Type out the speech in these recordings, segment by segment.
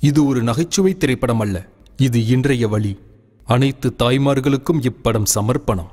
இது ஒரு நகைச்சுவை திரைப்படம் அல்ல இது இன்றைய வழி அனைத்து தாய்மார்களுக்கும் இப்படம் சமர்ப்பணம்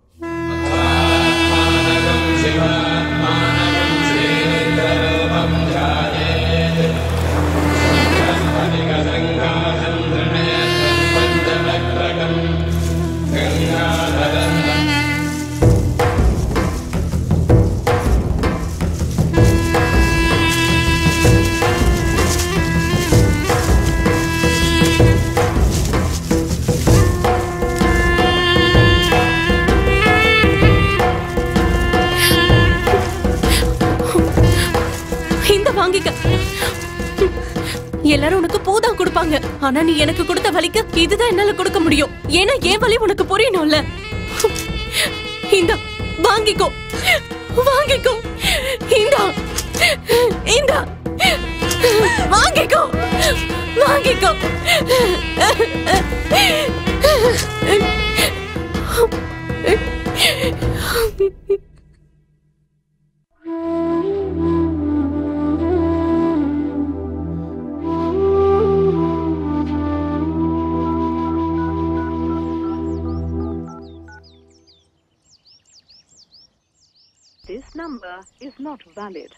இந்த வாங்கிக்க எல்லாரும் உனக்கு பூதான் கொடுப்பாங்க ஆனா நீ எனக்கு கொடுத்த வலிக்கு இதுதான் என்னால கொடுக்க முடியும் ஏன்னா என் வலி உனக்கு புரியணும்ல இந்த வாங்கிக்கோ வாங்கிக்கோ இந்தா இந்தா வாங்கிக்கோ வாங்கிக்கோ This number is not valid.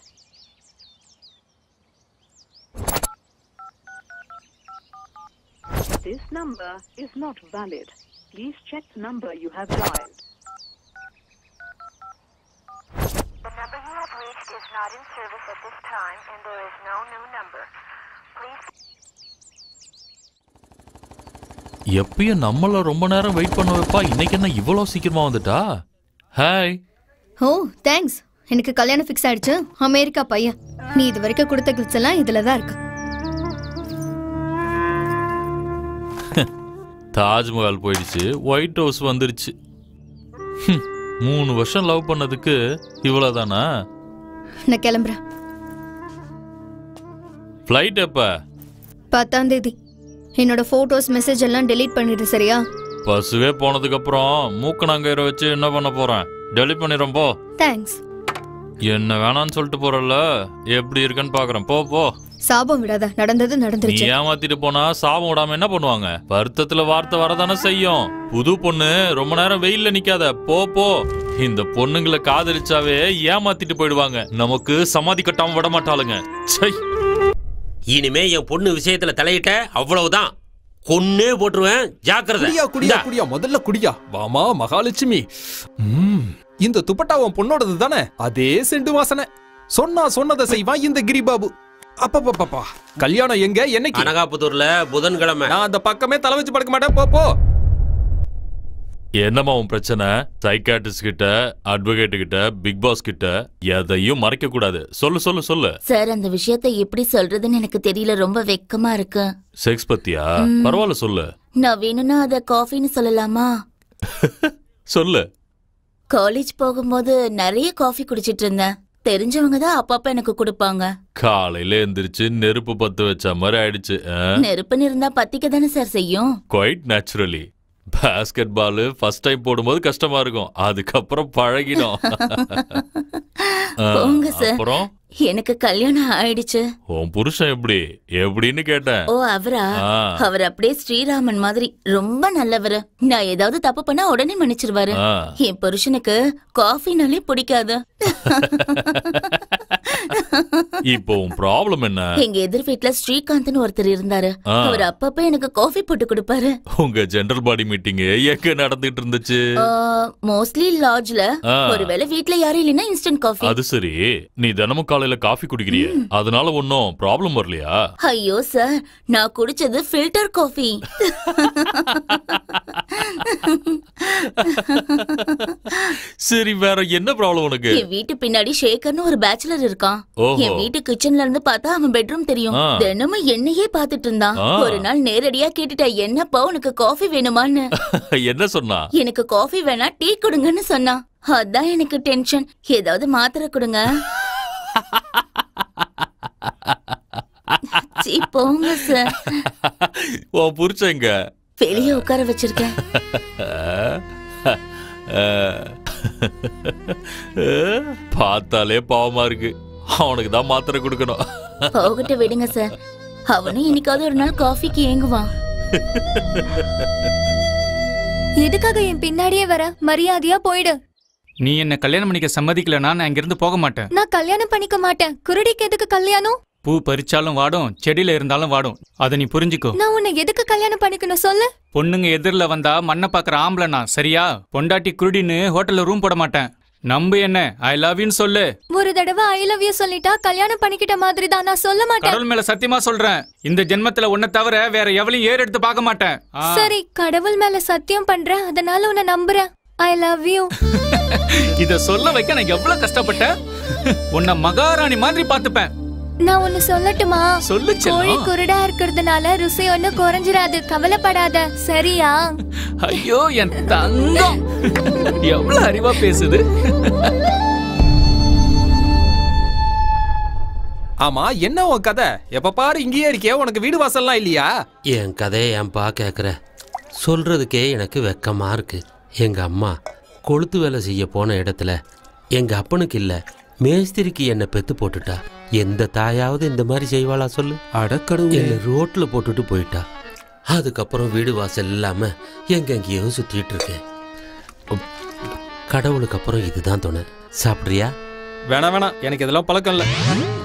This number is not valid. Please check the number you have dialed. The number you have reached is not in service at this time, and there is no new number. Please எப்பயும் நம்மள ரொம்ப நேரம் wait பண்ண வைப்பா இன்னைக்கு என்ன இவ்வளோ சீக்கிரமா வந்துட்டா ஹாய் ஓ தேங்க்ஸ் எனக்கு கல்யாணம் ஃபிக்ஸ் ஆயிடுச்சு அமெரிக்கா பையன் நீ இது வரைக்கும் கொடுத்த கிஃப்ட்ஸ் எல்லாம் இதுல தான் இருக்கு தாஜ்மஹால் போயிடுச்சு ஒயிட் ஹவுஸ் வந்துருச்சு ஹம், மூணு வருஷம் லவ் பண்ணதுக்கு இவ்வளோதானா நான் கிளம்புறேன் ஃப்ளைட் எப்ப பத்தாம் தேதி என்னோட போட்டோஸ் மெசேஜ் எல்லாம் டெலீட் பண்ணிடு சரியா பஸ்ஸுவே போனதுக்கு அப்புறம் மூக்கணாங்கயிறை வச்சு என்ன பண்ண போறேன் டெலிட் பண்ணிடுறேன் போ தேங்க்ஸ் என்ன வேணான்னு சொல்லிட்டு போறல்ல எப்படி இருக்குன்னு பாக்குறேன் போ போ சாபம் விடாத நடந்தது நீ நடந்துருச்சு ஏமாத்திட்டு போனா சாபம் விடாம என்ன பண்ணுவாங்க வருத்தத்துல வார்த்தை வரதானே செய்யும் புது பொண்ணு ரொம்ப நேரம் வெயில்ல நிக்காத போ போ இந்த பொண்ணுங்களை காதலிச்சாவே ஏமாத்திட்டு போயிடுவாங்க நமக்கு சமாதி கட்டாம விட மாட்டாளுங்க சை இனிமே என் பொண்ணு விஷயத்துல தலையிட்ட அவ்வளவுதான் கொன்னே போட்டுருவேன் ஜாக்கிரதை குடியா குடியா இந்தா. குடியா முதல்ல குடியா வாமா மகாலட்சுமி ம், இந்த துப்பட்டா உன் பொண்ணோடது தானே அதே செண்டு வாசனை சொன்னா சொன்னதை செய்வான் இந்த கிரிபாபு அப்பப்பப்பா கல்யாணம் எங்க என்னைக்கு அனகாபுத்தூர்ல புதன்கிழமை நான் அந்த பக்கமே தலை வச்சு படுக்க மாட்டேன் போ போ என்னம்மா உன் பிரச்சனை சைக்காட்ரிஸ்ட் கிட்ட அட்வொகேட் கிட்ட பிக் பாஸ் கிட்ட எதையும் மறைக்க கூடாது சொல்லு சொல்லு சொல்லு சார் அந்த விஷயத்தை எப்படி சொல்றதுன்னு எனக்கு தெரியல ரொம்ப வெக்கமா இருக்கு செக்ஸ் பத்தியா பரவாயில்ல சொல்லு நான் வேணும்னா அத காஃபின்னு சொல்லலாமா சொல்லு காலேஜ் போகும்போது நிறைய காஃபி குடிச்சிட்டு இருந்தேன் தெரிஞ்சவங்க தான் அப்பப்ப எனக்கு கொடுப்பாங்க காலையில எந்திரிச்சு நெருப்பு பத்து வச்ச மாதிரி ஆயிடுச்சு நெருப்புன்னு இருந்தா பத்திக்க தானே சார் செய்யும் quite naturally basketball first time போடும்போது கஷ்டமா இருக்கும் அதுக்கப்புறம் பழகிடும் ஆ, போங்க சார். அப்புறம் எனக்கு கல்யாணம் ஆயிடுச்சு உன் புருஷன் எப்படி எப்படின்னு கேட்டேன் ஓ அவரா ஆ. அவர் அப்படியே ஸ்ரீராமன் மாதிரி ரொம்ப நல்லவரு நான் ஏதாவது தப்பு பண்ணா உடனே மன்னிச்சிருவாரு ஆ. என் புருஷனுக்கு காஃபினாலே பிடிக்காது இப்போ உன் ப்ராப்ளம் என்ன எங்க எதிர் வீட்ல ஸ்ரீகாந்த்னு ஒருத்தர் இருந்தாரு ஆ. அவர் அப்பப்ப எனக்கு காஃபி போட்டு கொடுப்பாரு உங்க ஜெனரல் பாடி மீட்டிங் எங்க நடந்துட்டு இருந்துச்சு மோஸ்ட்லி லாட்ஜ்ல ஆ. ஒருவேளை வீட்ல யாரும் இல்லைன்னா இன்ஸ்டன்ட் காஃபி அது சரி நீ தினமும் காலையில காஃபி குடிக்கிறிய அதனால ஒன்னும் ப்ராப்ளம் வரலையா ஐயோ சார் நான் குடிச்சது ஃபில்டர் காஃபி சரி வேற என்ன ப்ராப்ளம் உனக்கு என் வீட்டு பின்னாடி ஷேகர்னு ஒரு பேச்சுலர் இருக்கான் ஓஹோ. என் வீட்டு கிச்சன்ல இருந்து பார்த்தா அவன் பெட்ரூம் தெரியும் ஆ. தினமும் என்னையே பார்த்துட்டு இருந்தான் ஆ. ஒரு நாள் நேரடியா கேட்டுட்டேன் என்னப்பா உனக்கு காஃபி வேணுமான்னு என்ன சொன்னா எனக்கு காஃபி வேணா டீ கொடுங்கன்னு சொன்னான் அதான் எனக்கு டென்ஷன் ஏதாவது மாத்திரை கொடுங்க சீ, போங்க சார் உன் புருஷங்க வெளியே உட்கார வச்சிருக்கேன் பார்த்தாலே பாவமா இருக்கு அவனுக்கு தான் மாத்திரை கொடுக்கணும் போகட்டு விடுங்க சார் அவனும் இன்னைக்காவது ஒரு நாள் காஃபிக்கு ஏங்குவான் எதுக்காக என் பின்னாடியே வர மரியாதையா போயிடு நீ என்ன கல்யாணம் பண்ணிக்க சம்மதிக்கலனா நான் இங்கிருந்து போக மாட்டேன் நான் கல்யாணம் பண்ணிக்க மாட்டேன் குருடிக்கு எதுக்கு கல்யாணம் பூ பறிச்சாலும் வாடும் செடியில இருந்தாலும் வாடும் அதை நீ புரிஞ்சுக்கோ நான் உன்னை எதுக்கு கல்யாணம் பண்ணிக்கணும் சொல்லு பொண்ணுங்க எதிரில் வந்தா மண்ணை பாக்குற ஆம்பளை நான் சரியா பொண்டாட்டி குருடின்னு ஹோட்டல்ல ரூம் போட மாட்டேன் நம்பு என்ன ஐ லவ் யூன்னு சொல்லு ஒரு தடவை ஐ லவ் யூ சொல்லிட்டா கல்யாணம் பண்ணிக்கிட்ட மாதிரி தான் நான் சொல்ல மாட்டேன் கடவுள் மேல சத்தியமா சொல்றேன் இந்த ஜென்மத்துல உன்னை தவிர வேற எவளையும் ஏறு எடுத்து பார்க்க மாட்டேன் ஆ. சரி கடவுள் மேல சத்தியம் பண்றேன் அதனால உன்னை நம்புறேன் ஐ லவ் யூ இத சொல்ல வைக்க நான் எவ்வளவு கஷ்டப்பட்டேன் உன்னை மகாராணி மாதிரி பாத்துப்பேன் நான் ஒன்னு சொல்லட்டுமா சொல்லு செல்லம். கோழி குருடா இருக்கிறதுனால ருசி ஒன்னும் குறைஞ்சிராது கவலைப்படாத சரியா ஐயோ என் தங்கம் எவ்வளவு அறிவா பேசுது ஆமா என்ன உன் கதை எப்ப பாரு இங்கேயே இருக்கியே உனக்கு வீடு வாசல்லாம் இல்லையா என் கதையை ஏன்பா கேட்குற சொல்றதுக்கே எனக்கு வெக்கமா இருக்கு எங்க அம்மா கொளுத்து வேலை செய்ய போன இடத்துல எங்க அப்பனுக்கு இல்ல மேஸ்திரிக்கு என்னை பெத்து போட்டுட்டா எந்த தாயாவது இந்த மாதிரி செய்வாளா சொல்லு அடக்கடவுளே என்னை ரோட்ல போட்டுட்டு போயிட்டா அதுக்கப்புறம் வீடு வாசல் இல்லாம எங்கெங்கேயோ சுத்திட்டு இருக்கேன் உப். கடவுளுக்கு அப்புறம் இதுதான் துணை சாப்பிட்றியா வேணாம் வேணாம் எனக்கு இதெல்லாம் பழக்கம் இல்ல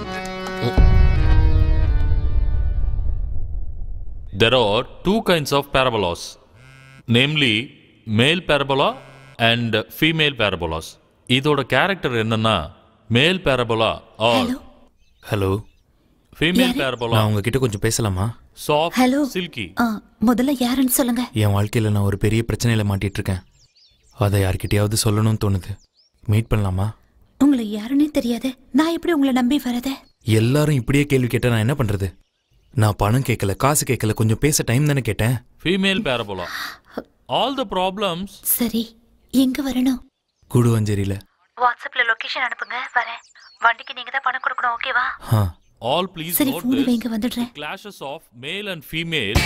There are two kinds of parabolas, namely male parabola and female parabolas. இதோட கேரக்டர் என்னன்னா male parabola or hello female parabola நான் உங்ககிட்ட கொஞ்சம் பேசலாமா soft Hello. silky ஆ, முதல்ல யாருன்னு சொல்லுங்க என் வாழ்க்கையில் நான் ஒரு பெரிய பிரச்சனையில மாட்டிட்டு இருக்கேன் அதை யார்கிட்டயாவது சொல்லணும்னு தோணுது மீட் பண்ணலாமா உங்களை யாருன்னே தெரியாது நான் எப்படி உங்களை நம்பி வரது எல்லாரும் இப்படியே கேள்வி கேட்டா நான் என்ன பண்றது நான் பணம் கேட்கல காசு கேட்கல கொஞ்சம் பேச டைம் தானே கேட்டேன் female parabola all the problems சரி எங்க வரணும் கூடுவஞ்சேரியில வாட்ஸ்அப்ல லொகேஷன் அனுப்புங்க வரேன் வண்டிக்கு நீங்க தான் பணம் கொடுக்கணும் ஓகேவா ஆ all please சரி note போன் this வைங்க வந்துடுறேன் clashes of male and female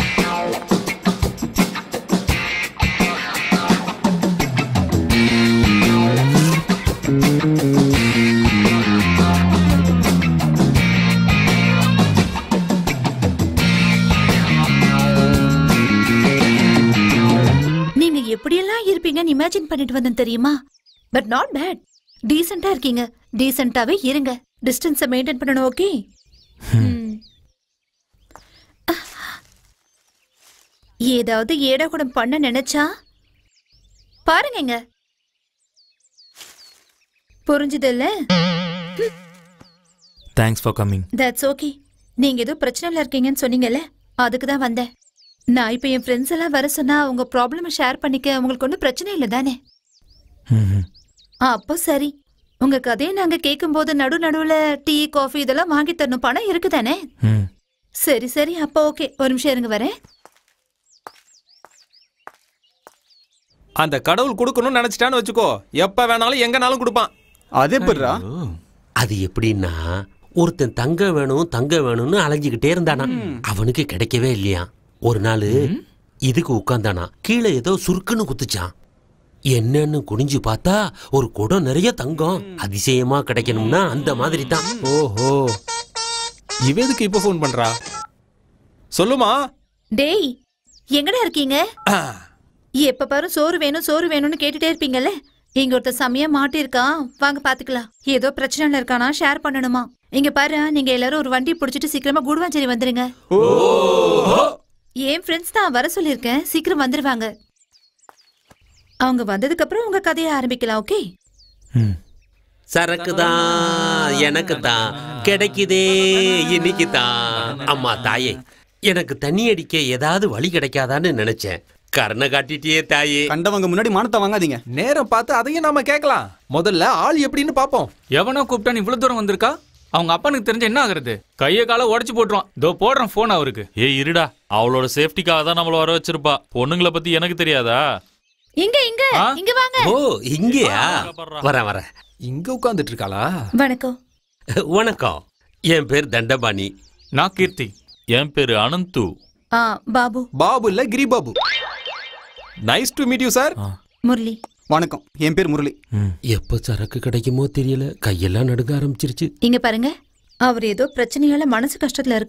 நீங்க எப்படியெல்லாம் இருப்பீங்கன்னு இமேஜின் பண்ணிட்டு வந்தேன் தெரியுமா பட் நாட் பேட் டீசெண்டா இருக்கீங்க டீசெண்டாவே இருங்க டிஸ்டன்ஸை மெயின்டைன் பண்ணணும் ஓகே ஏதாவது ஏடா கூட பண்ண நினைச்சா பாருங்கங்க புரிஞ்சுதுல்ல thanks for coming that's okay நீங்க ஏதோ பிரச்சனைல இருக்கீங்கன்னு சொன்னீங்கல்ல அதுக்கு தான் வந்தேன் நான் இப்போ என் ஃப்ரெண்ட்ஸ் எல்லாம் வர சொன்னா உங்க ப்ராப்ளமை ஷேர் பண்ணிக்க உங்களுக்கு ஒன்றும் பிரச்சனை இல்லை தானே ஆ, அப்போ சரி உங்க கதையை நாங்க கேட்கும்போது நடு நடுவுல டீ காஃபி இதெல்லாம் வாங்கி தரணும் பணம் இருக்குதானே ம் சரி சரி அப்போ ஓகே ஒரு நிமிஷம் இருங்க வரேன் அந்த கடவுள் கொடுக்கணும்னு நினைச்சிட்டான்னு வச்சுக்கோ எப்ப வேணாலும் எங்கனாலும் கொடுப்பான் அது எப்படிரா அது எப்படின்னா ஒருத்தன் தங்க வேணும் தங்க வேணும்னு அலைஞ்சுக்கிட்டே இருந்தானா அவனுக்கு கிடைக்கவே இல்லையா ஒரு நாள் இதுக்கு உட்கார்ந்தானா கீழே ஏதோ சுருக்குன்னு குத்துச்சான் என்னன்னு குனிஞ்சு பார்த்தா ஒரு குடம் நிறைய தங்கம் அதிசயமா கிடைக்கணும்னா அந்த மாதிரி தான் ஓஹோ இவ எதுக்கு இப்ப ஃபோன் பண்றா சொல்லுமா டேய் எங்கடா இருக்கீங்க எப்ப பாரு சோறு வேணும் சோறு வேணும்னு கேட்டுட்டே இருப்பீங்கல்ல இங்க ஒருத்தர் செமையா மாட்டிருக்கான் வாங்க பாத்துக்கலாம் ஏதோ பிரச்சனைல இருக்கானா ஷேர் பண்ணணுமா இங்க பாரு நீங்க எல்லாரும் ஒரு வண்டி புடிச்சிட்டு சீக்கிரமா குடுவாஞ்சேரி வந்துருங்க என் ஃப்ரெண்ட்ஸ் தான் வர சொல்லியிருக்கேன் சீக்கிரம் வந்துருவாங்க அவங்க வந்ததுக்கு அப்புறம் உங்க கதையை ஆரம்பிக்கலாம் ஓகே சரக்கு தான் எனக்கு தான் கிடைக்குதே இன்னைக்கு தான் அம்மா தாயே எனக்கு தண்ணி அடிக்க ஏதாவது வழி கிடைக்காதான்னு நினைச்சேன் கருணை காட்டிட்டியே தாயே கண்டவங்க முன்னாடி மானத்தை வாங்காதீங்க நேரம் பார்த்து அதையும் நாம கேட்கலாம் முதல்ல ஆள் எப்படின்னு பாப்போம் எவனோ கூப்பிட்டான்னு இவ்வளவு தூரம் வந்திருக்கா அவங்க அப்பனுக்கு தெரிஞ்ச என்ன ஆகுறது கைய கால உடைச்சு போட்டுருவான் இதோ போடுறேன் போன் அவருக்கு ஏய் இருடா அவளோட சேஃப்டிக்காக தான் நம்மள வர வச்சிருப்பா பொண்ணுங்களை பத்தி எனக்கு தெரியாதா இங்க இங்க இங்க வாங்க ஓ இங்கேயா வரேன் வரேன் இங்க உட்கார்ந்துட்டு இருக்காளா வணக்கம் வணக்கம் என் பேர் தண்டபாணி நான் கீர்த்தி என் பேரு அனந்து ஆ பாபு பாபு இல்ல Giri Babu nice to meet you sir Murali வணக்கம் என் பேர் முரளி எப்ப சரக்கு கிடைக்குமோ தெரியல கையெல்லாம் நடுங்க ஆரம்பிச்சிருச்சு இங்க பாருங்க அவர் ஏதோ பிரச்சனையால மனசு கஷ்டத்துல இருக்காரா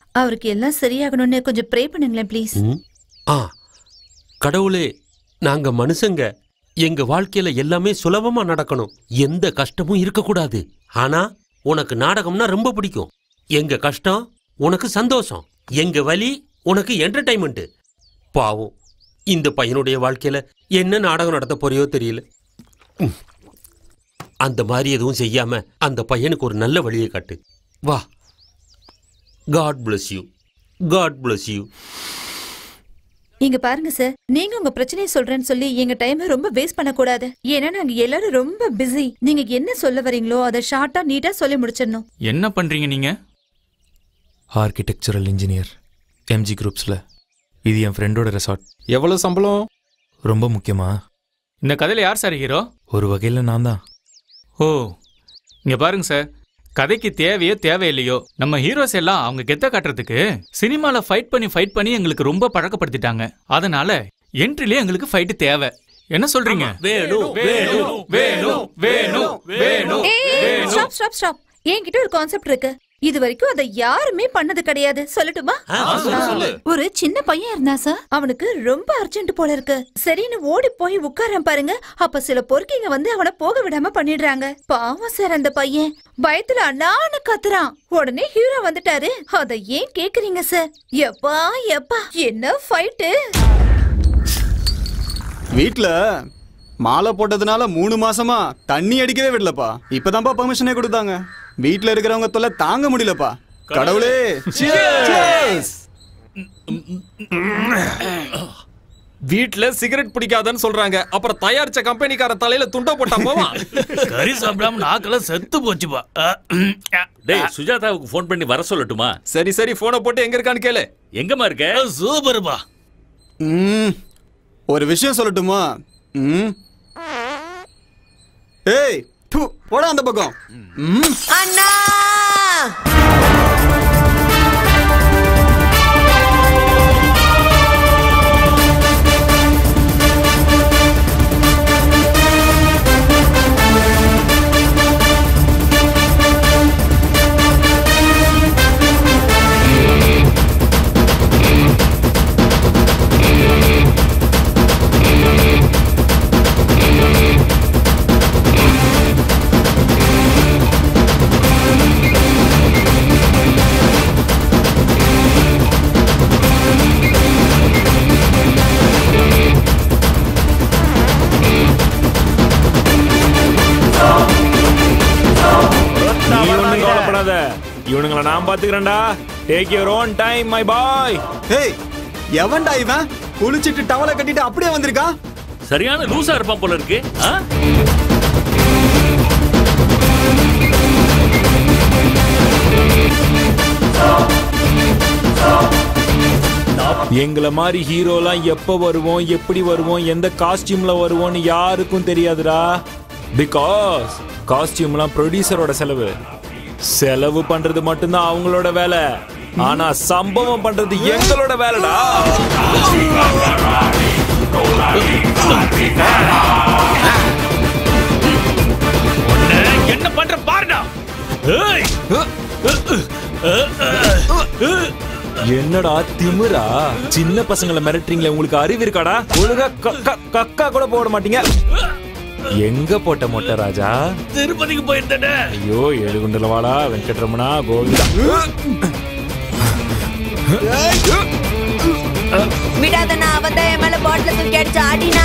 அவருக்கு எல்லாம் சரியாகணும்னு கொஞ்சம் ப்ரே பண்ணுங்களேன் ப்ளீஸ் ம். ஆ கடவுளே நாங்க மனுஷங்க எங்க வாழ்க்கையில எல்லாமே சுலபமா நடக்கணும் எந்த கஷ்டமும் இருக்கக்கூடாது ஆனா உனக்கு நாடகம்னா ரொம்ப பிடிக்கும் எங்க கஷ்டம் உனக்கு சந்தோஷம் எங்க வலி உனக்கு என்டர்டைன்மெண்ட் பாவம் இந்த பையனுடைய வாழ்க்கையில என்ன நாடகம் நடத்த போறியோ தெரியல ம். அந்த மாதிரி எதுவும் செய்யாம அந்த பையனுக்கு ஒரு நல்ல வழியை காட்டு வா God bless you God bless you இங்க பாருங்க சார் நீங்க உங்க பிரச்சனையை சொல்றேன்னு சொல்லி எங்க டைமை ரொம்ப வேஸ்ட் பண்ண கூடாது ஏன்னா நாங்க எல்லாரும் ரொம்ப பிஸி நீங்க என்ன சொல்ல வரீங்களோ அதை ஷார்ட்டா நீட்டா சொல்லி முடிச்சிடணும் என்ன பண்றீங்க நீங்க ஆர்கிடெக்சரல் இன்ஜினியர் எம்ஜி குரூப்ஸில் இது என் ஃப்ரெண்டோட ரெசார்ட் எவ்வளவு சம்பளம் ரொம்ப முக்கியமா இந்த கதையில யார் சார் ஹீரோ ஒரு வகையில் நான் தான் ஓ இங்க பாருங்க சார் கதைக்கு தேவையோ தேவையில்லையோ நம்ம ஹீரோஸ் எல்லாம் அவங்க கெத்த காட்டுறதுக்கு சினிமால ஃபைட் பண்ணி ஃபைட் பண்ணி எங்களுக்கு ரொம்ப பழக்கப்படுத்திட்டாங்க அதனால என்ட்ரிலே எங்களுக்கு ஃபைட் தேவை என்ன சொல்றீங்க வேணும் வேணும் வேணும் வேணும் வேணும் வேணும் ஸ்டாப் ஸ்டாப் ஸ்டாப் என்கிட்ட ஒரு கான்செப்ட் இருக்கு இது வரைக்கும் அதை யாருமே பண்ணது கிடையாது சொல்லட்டுமா ஒரு சின்ன பையன் இருந்தா சார் அவனுக்கு ரொம்ப அர்ஜென்ட் போல இருக்கு சரின்னு ஓடி போய் உட்காரன் பாருங்க அப்ப சில பொறுக்கிங்க வந்து அவனை போக விடாம பண்ணிடுறாங்க பாவம் சார் அந்த பையன் பயத்துல அண்ணான்னு கத்துறான் உடனே ஹீரோ வந்துட்டாரு அத ஏன் கேக்குறீங்க சார் எப்பா எப்பா என்ன ஃபைட்டு வீட்ல மாலை போட்டதுனால மூணு மாசமா தண்ணி அடிக்கவே விடலப்பா இப்பதான்ப்பா பெர்மிஷனே கொடுத்தாங்க வீட்ல இருக்கிறவங்க தொல்லை தாங்க முடியலப்பா கடவுளே வீட்ல சிகரெட் பிடிக்காதன்னு சொல்றாங்க அப்புறம் தயாரிச்ச கம்பெனிக்கார தலையில துண்ட போட்டா போவான் கறி சாப்பிடாம நாக்கெல்லாம் செத்து போச்சுப்பா டேய் சுஜாதாவுக்கு ஃபோன் பண்ணி வர சொல்லட்டுமா சரி சரி போனை போட்டு எங்க இருக்கான்னு கேளு எங்கம்மா இருக்க சூப்பர்ப்பா ம், ஒரு விஷயம் சொல்லட்டுமா ம். ஏய் து, போடா அந்த பக்கம் ம். அண்ணா நீ ஒண்ணும் கவலைப்படாத இவனுங்கள நான் பாத்துக்கிறேன்டா take your own time my boy ஏய் எவன்டா இவன் குளிச்சிட்டு டவலை கட்டிட்டு அப்படியே வந்திருக்கா சரியான லூசா இருப்பான் போல இருக்கு ஆ? எங்களை மாதிரி ஹீரோலாம் எப்போ வருவோம் எப்படி வருவோம் எந்த காஸ்டியூம்ல வருவோம்னு யாருக்கும் தெரியாதுடா பிகாஸ் காஸ்டியூம்லாம் ப்ரொடியூசரோட செலவு செலவு பண்றது மட்டும்தான் அவங்களோட வேலை ஆனா சம்பவம் பண்றது எங்களோட வேலைடா என்ன பண்ற பாருடா ஏய் என்னடா திமிரா சின்ன பசங்களை மிரட்டுறீங்களே உங்களுக்கு அறிவு இருக்காடா ஒழுங்கா க- க- கக்கா கூட போட மாட்டீங்க எங்க போட்ட மொட்டை ராஜா திருப்பதிக்கு போயிருந்தேனே ஐயோ ஏழுகுண்டல வாடா வெங்கட்ரமணா கோவிந்தா விடாதண்ணா அவன் தான் என் மேல பாட்டில தூக்கி அடிச்சு ஆடினா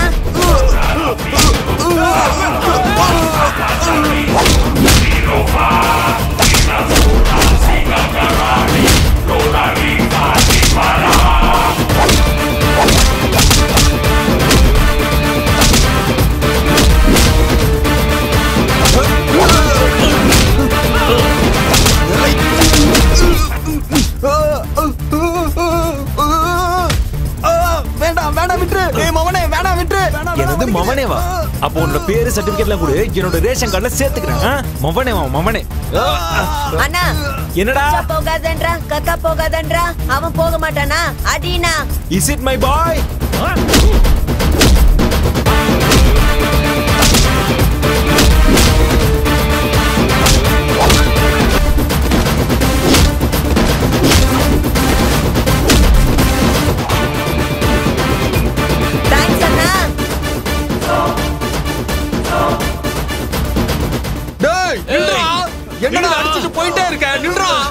வேண்டாம் வேண்டாம் விட்டுரு ஏய் மவனே வேண்டாம் விட்டுரு எனது மவனேவா அப்போ உன்னோட பேரு சர்டிபிகேட்லாம் கூட என்னோட ரேஷன் கார்டுல சேர்த்துக்கிறேன் ஆ? மவனேவா மவனே அண்ணா என்னடா அச்சா போகாதன்றா கக்கா போகாதன்றா அவன் போக மாட்டானா அடினா இஸ் இட் மை பாய்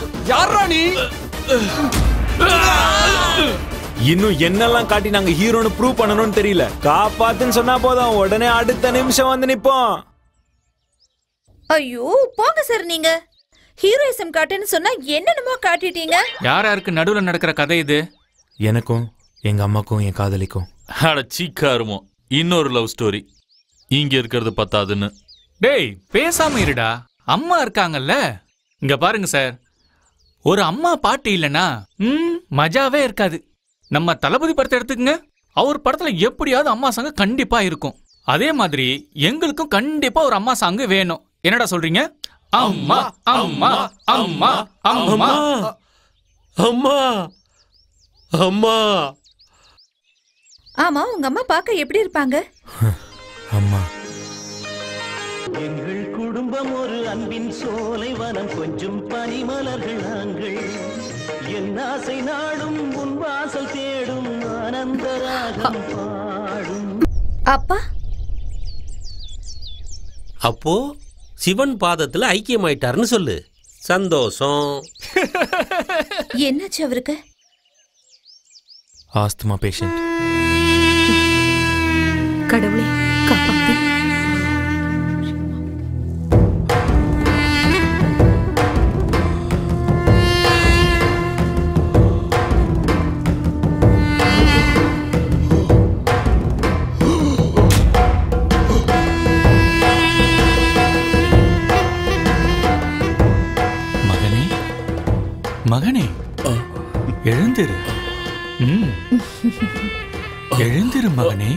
யாரா நீ இன்னும் என்னெல்லாம் காட்டி நாங்க ஹீரோன்னு ப்ரூவ் பண்ணணும்னு தெரியல காப்பாத்துன்னு சொன்னா போதும் உடனே அடுத்த நிமிஷம் வந்து நிப்போம் ஐயோ போங்க சார் நீங்க ஹீரோயிசம் காட்டுன்னு சொன்னா என்னென்னமோ காட்டிட்டீங்க யார் யாருக்கு நடுவுல நடக்கிற கதை இது எனக்கும் எங்க அம்மாக்கும் என் காதலிக்கும் அட சீக்காருமோ இன்னொரு லவ் ஸ்டோரி இங்க இருக்கிறது பத்தாதுன்னு டேய் பேசாம இருடா அம்மா இருக்காங்கல்ல இங்க பாருங்க சார் ஒரு அம்மா பாட்டு இல்லனா ம் மஜாவே இருக்காது நம்ம தளபதி படத்தை எடுத்துக்கங்க அவர் படத்துல எப்படியாவது அம்மா சாங் கண்டிப்பா இருக்கும் அதே மாதிரி எங்களுக்கும் கண்டிப்பா ஒரு அம்மா சாங் வேணும் என்னடா சொல்றீங்க அம்மா அம்மா அம்மா அம்மா அம்மா அம்மா ஆமா உங்க அம்மா பார்க்க எப்படி இருப்பாங்க அம்மா எங்கள் குடும்பம் ஒரு அன்பின் சோலை வனம் கொஞ்சம் பனிமலர்கள் நாங்கள் என் ஆசை நாடும் உன் வாசல் தேடும் ஆனந்த ராகம் பாடும் அப்பா அப்போ சிவன் பாதத்துல ஐக்கியமாயிட்டாருன்னு சொல்லு சந்தோஷம் என்னாச்சு அவருக்கு ஆஸ்துமா பேஷண்ட் கடவுளே காப்பாத்து மகனே மகனே எழுந்திரு ம். எழுந்திரு மகனே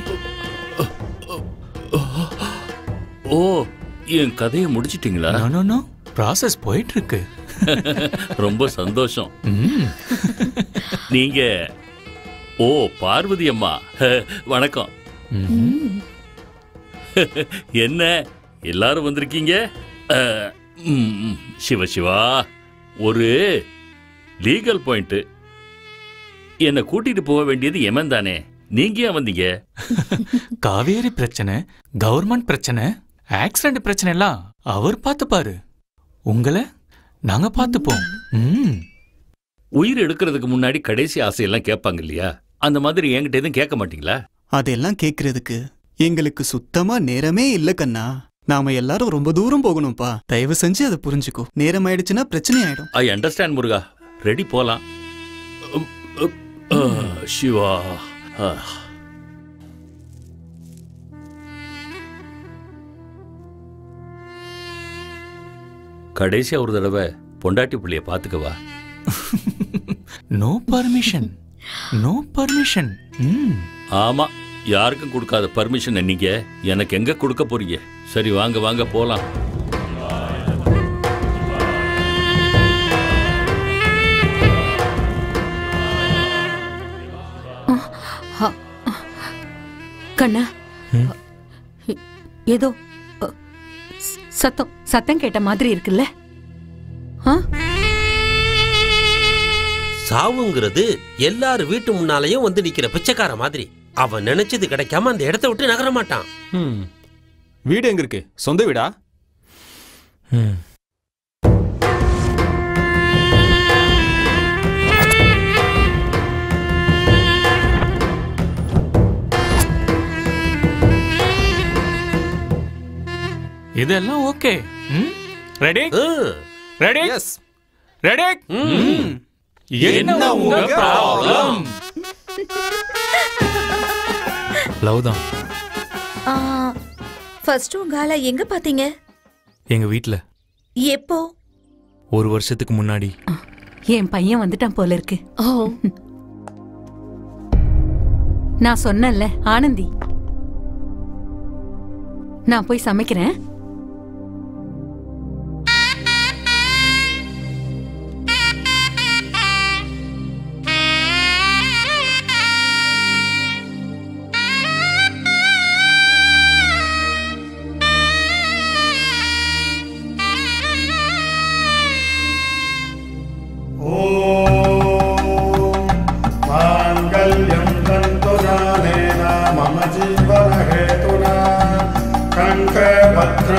ஓ என் கதையை முடிச்சிட்டீங்களா நோ நோ நோ ப்ராசஸ் போயிட்டு இருக்கு ரொம்ப சந்தோஷம் ம். நீங்க ஓ பார்வதி அம்மா வணக்கம் என்ன எல்லாரும் வந்திருக்கீங்க அஹ், ம், சிவ சிவா ஒரு லீகல் பாயிண்ட் என்னை கூட்டிட்டு போக வேண்டியது எமன் தானே நீங்க ஏன் வந்தீங்க காவேரி பிரச்சனை கவர்மெண்ட் பிரச்சனை ஆக்சிடென்ட் பிரச்சனை எல்லாம் அவர் பார்த்துப்பாரு உங்களை நாங்க பார்த்துப்போம் ம் உயிர் எடுக்கிறதுக்கு முன்னாடி கடைசி ஆசையெல்லாம் கேட்பாங்க இல்லையா அந்த மாதிரி என்கிட்ட எதுவும் கேட்க மாட்டீங்களா அதெல்லாம் கேக்குறதுக்கு எங்களுக்கு சுத்தமா நேரமே இல்ல கண்ணா நாம எல்லாரும் ரொம்ப தூரம் போகணும்ப்பா தயவு செஞ்சு அதை புரிஞ்சுக்கோ நேரம் ஆயிடுச்சுன்னா பிரச்சனை ஆயிடும் ஐ அண்டர்ஸ்டாண்ட் முருகா ரெடி போலாம் உம், உம், ஆ, சிவா ஆ. கடைசியா ஒரு தடவை பொண்டாட்டி புள்ளைய பாத்துக்கவா நோ பர்மிஷன் நோ பர்மிஷன் ம் ஆமா யாருக்கும் கொடுக்காத பர்மிஷன் நீங்க எனக்கு எங்க கொடுக்க போறீங்க சரி வாங்க வாங்க போலாம் கண்ணா எ- ஏதோ அ, ச- சத்தம் சத்தம் கேட்ட மாதிரி இருக்குல்ல ஆ? சாவுங்கிறது எல்லார் வீட்டு முன்னாலேயும் வந்து நிக்கிற பிச்சைக்கார மாதிரி அவன் நினைச்சது கிடைக்காம அந்த இடத்த விட்டு நகர மாட்டான் ம். வீடு எங்க இருக்கு சொந்த வீடா ம் இதெல்லாம் ஓகே ம் ரெடி ரெடி எஸ் ரெடி என்ன உங்க ப்ராப்ளம் லவ் தான் ஃபர்ஸ்ட் உங்க ஆளை எங்க பாத்தீங்க எங்க வீட்ல எப்போ ஒரு வருஷத்துக்கு முன்னாடி என் பையன் வந்துட்டான் போல இருக்கு நான் சொன்னேன்ல ஆனந்தி நான் போய் சமைக்கிறேன் माङ्गल्यं तन्तुजानेन मम जीवनहेतुना कण्ठे भद्र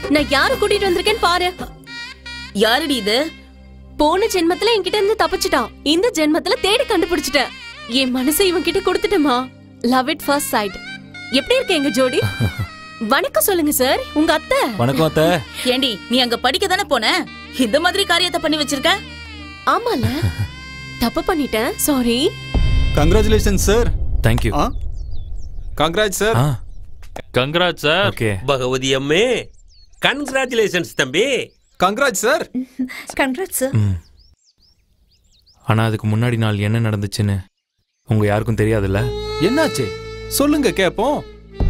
நான் யார கூட்டிட்டு வந்திருக்கேன்னு பாரு யாருடி இது போன ஜென்மத்துல என்கிட்ட இருந்து தப்பிச்சிட்டான் இந்த ஜென்மத்துல தேடி கண்டுபிடிச்சிட்டேன் என் மனசை இவன் கிட்ட கொடுத்துட்டேமா லவ் இட் ஃபர்ஸ்ட் சைட் எப்படி இருக்கு எங்க ஜோடி வணக்கம் சொல்லுங்க சார் உங்க அத்தை வணக்கம் அத்தை ஏண்டி நீ அங்க படிக்க தானே போன இந்த மாதிரி காரியத்தை பண்ணி வச்சிருக்க ஆமால தப்பு பண்ணிட்டேன் sorry congratulation sir thank you congrat sir congrat sir okay Bhagavathi அம்மே கங்க்ராச்சுலேஷன்ஸ் தம்பி கங்க்ராட் சார் கங்க்ராட் சார் ம் ஆனா அதுக்கு முன்னாடி நாள் என்ன நடந்துச்சுன்னு உங்க யாருக்கும் தெரியாதுல்ல என்னாச்சு சொல்லுங்க கேப்போம்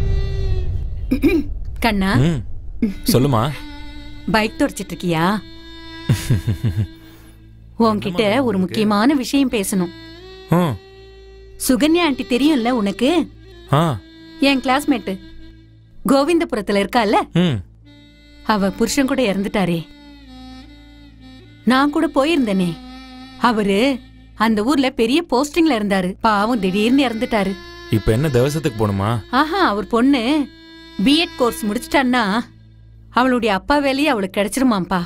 கண்ணா ம் சொல்லுமா பைக் துடைச்சிட்டு இருக்கியா உன்கிட்ட ஒரு முக்கியமான விஷயம் பேசணும் ம் சுகன்யா ஆண்டி தெரியும்ல உனக்கு ஆ என் கிளாஸ்மேட்டு கோவிந்தபுரத்துல இருக்கால ம் அவ புருஷன் கூட இறந்துட்டாரே நான் கூட போயிருந்தேனே அவரு அந்த ஊர்ல பெரிய போஸ்டிங்ல இருந்தாரு பாவம் திடீர்னு இறந்துட்டாரு இப்போ என்ன தேவசத்துக்கு போகணுமா ஆஹா அவர் பொண்ணு பிஎட் கோர்ஸ் முடிச்சிட்டான்னா அவளுடைய அப்பா வேலையே அவளுக்கு கிடைச்சிருமாம்பா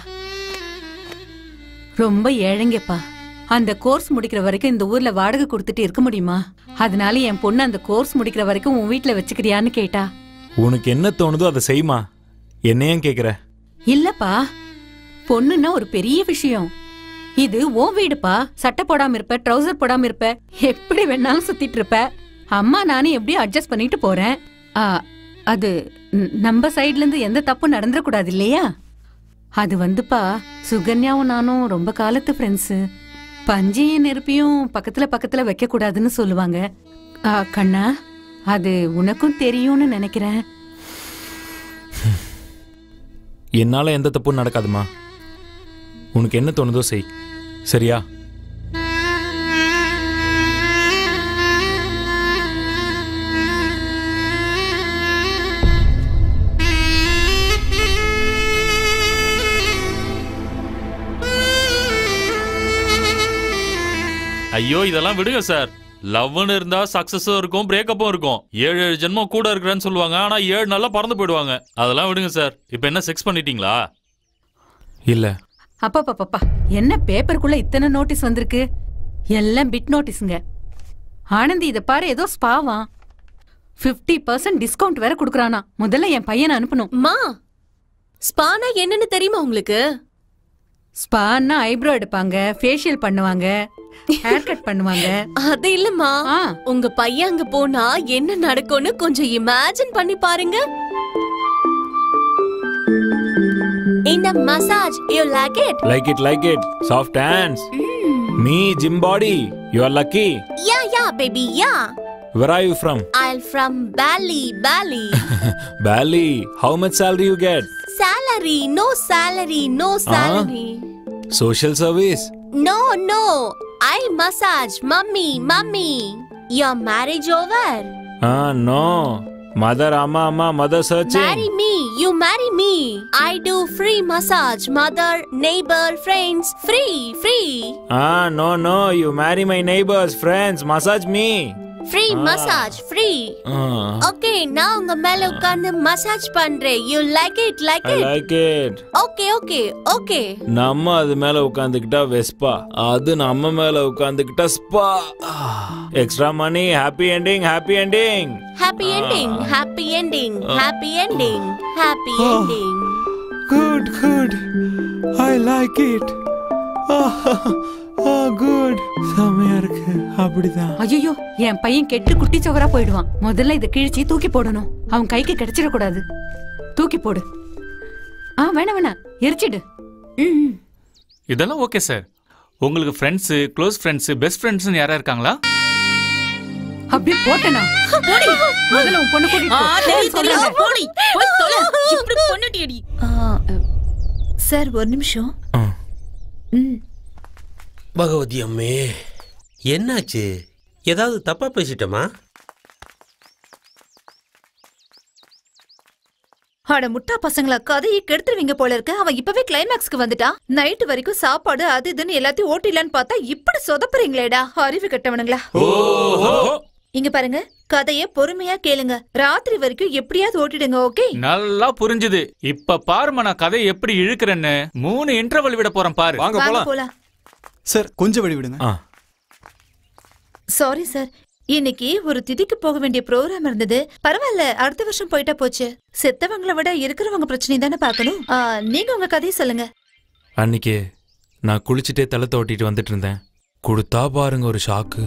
ரொம்ப ஏழைங்கப்பா அந்த கோர்ஸ் முடிக்கிற வரைக்கும் இந்த ஊர்ல வாடகை கொடுத்துட்டு இருக்க முடியுமா அதனால என் பொண்ணு அந்த கோர்ஸ் முடிக்கிற வரைக்கும் உன் வீட்ல வச்சுக்கிறியான்னு கேட்டா உனக்கு என்ன தோணுதோ அதை செய்யுமா என்னையும் கேக்குற இல்லப்பா பொண்ணுன்னா ஒரு பெரிய விஷயம் இது ஓ வீடுப்பா சட்டை போடாம இருப்ப ட்ரௌசர் போடாம இருப்ப எப்படி வேணாலும் சுத்திட்டு இருப்ப அம்மா நானும் எப்படியும் அட்ஜஸ்ட் பண்ணிட்டு போறேன் ஆ, அது ந- நம்ம சைடுல இருந்து எந்த தப்பும் நடந்துடக்கூடாது இல்லையா அது வந்துப்பா சுகன்யாவும் நானும் ரொம்ப காலத்து ஃப்ரெண்ட்ஸு பஞ்சையும் நெருப்பியும் பக்கத்துல பக்கத்துல வைக்க கூடாதுன்னு சொல்லுவாங்க ஆ, கண்ணா அது உனக்கும் தெரியும்னு நினைக்கிறேன் என்னால எந்த தப்பும் நடக்காதுமா உனக்கு என்ன தோணுதோ செய் சரியா ஐயோ இதெல்லாம் விடுங்க சார் லவ்னு இருந்தா சக்சஸும் இருக்கும் பிரேக்கப்பும் இருக்கும் ஏழு ஏழு ஜென்மம் கூட இருக்கிறேன்னு சொல்லுவாங்க ஆனா ஏழு நாள்ல பறந்து போயிடுவாங்க அதெல்லாம் விடுங்க சார் இப்போ என்ன செக்ஸ் பண்ணிட்டீங்களா இல்ல அப்பா பாப்பா என்ன பேப்பருக்குள்ள இத்தனை நோட்டீஸ் வந்திருக்கு எல்லாம் பிட் நோட்டீஸுங்க ஆனந்தி இத பாரு ஏதோ ஸ்பாவாம் 50% பர்சன்ட் டிஸ்கவுண்ட் வேற குடுக்கறானா முதல்ல என் பையனை அனுப்பணும் மா ஸ்பானா என்னன்னு தெரியுமா உங்களுக்கு ஸ்பான்னா ஐப்ரோ எடுப்பாங்க ஃபேஷியல் பண்ணுவாங்க ஹேர் கட் பண்ணுவாங்க அது இல்லம்மா உங்க பையன் அங்க போனா என்ன நடக்கும்னு கொஞ்சம் இமேஜின் பண்ணி பாருங்க இந்த massage you like it like it like it soft hands me gym body you are lucky yeah yeah baby yeah where are you from I from Bali Bali Bali. How much salary you get? salary no salary no salary Social service. no no I massage mummy mummy your marriage over Ah, no. Mother, amma, amma, mother searching. Marry me, you marry me. I do free massage, mother, neighbor, friends, free, free, Ah, no, no. You marry my neighbors, friends. Massage me. free Ah. massage, free. Ah, Okay, நான் உங்க மேல உட்கார்ந்து massage பண்றேன். You like it, like I it? like it. Okay, okay, okay. நம்ம அது மேல உட்காந்துக்கிட்டா Vespa அது நம்ம மேல உட்காந்துக்கிட்டா spa extra money happy ending happy ending Happy ending, happy ending, Ah. happy ending, happy Ah. ending. Good good I like it good செமையா இருக்கு அப்படிதான் ஐயோ என் பையன் கெட்டு குட்டி சவரா போயிடுவான் முதல்ல இதை கிழிச்சு தூக்கி போடணும் அவன் கைக்கு கிடைச்சிடக்கூடாது தூக்கி போடு ஆ வேணாம் வேணாம் எரிச்சிடு ம், ம். இதெல்லாம் ஓகே சார் உங்களுக்கு ஃப்ரெண்ட்ஸு க்ளோஸ் ஃப்ரெண்ட்ஸு பெஸ்ட் ஃப்ரெண்ட்ஸ்னு யாரா இருக்காங்களா அப்படியே போட்டனா போடி முதல்ல உன் பொண்ணு கூட்டிட்டு ஆ, போ. தெரியும், தெரியும். சொல்றேன். போடி, போய் தொலை. இப்படி கொன்னுட்டியேடி. சார் ஒரு நிமிஷம் ம் பகவதி அம்மே என்னாச்சு ஏதாவது தப்பா பேசிட்டோமா அட முட்டா பசங்களா கதையை கெடுத்துருவீங்க போல இருக்கு அவன் இப்பவே கிளைமேக்ஸ்க்கு வந்துட்டான் நைட்டு வரைக்கும் சாப்பாடு அது இதுன்னு எல்லாத்தையும் ஓட்டிடலான்னு பார்த்தா இப்படி சொதப்புறீங்களேடா அறிவு கெட்டவனுங்களா இங்க பாருங்க கதைய பொறுமையா கேளுங்க ராத்திரி வரைக்கும் எப்படியாவது ஓட்டிடுங்க ஓகே நல்லா புரிஞ்சுது இப்ப பாருமா நான் கதையை எப்படி இழுக்கிறேன்னு மூணு இன்டர்வல் விட போறேன் பாரு வாங்க போலாம் சார் கொஞ்சம் வழி விடுங்க சாரி சார் இன்னைக்கு ஒரு திதிக்கு போக வேண்டிய ப்ரோக்ராம் இருந்தது பரவாயில்ல அடுத்த வருஷம் போயிட்டா போச்சு செத்தவங்கள விட இருக்கிறவங்க பிரச்சனை தானே பார்க்கணும் ஆ, நீங்க உங்க கதையை சொல்லுங்க அன்னைக்கு நான் குளிச்சுட்டே தலை தோட்டிட்டு வந்துட்டு இருந்தேன் கொடுத்தா பாருங்க ஒரு ஷாக்கு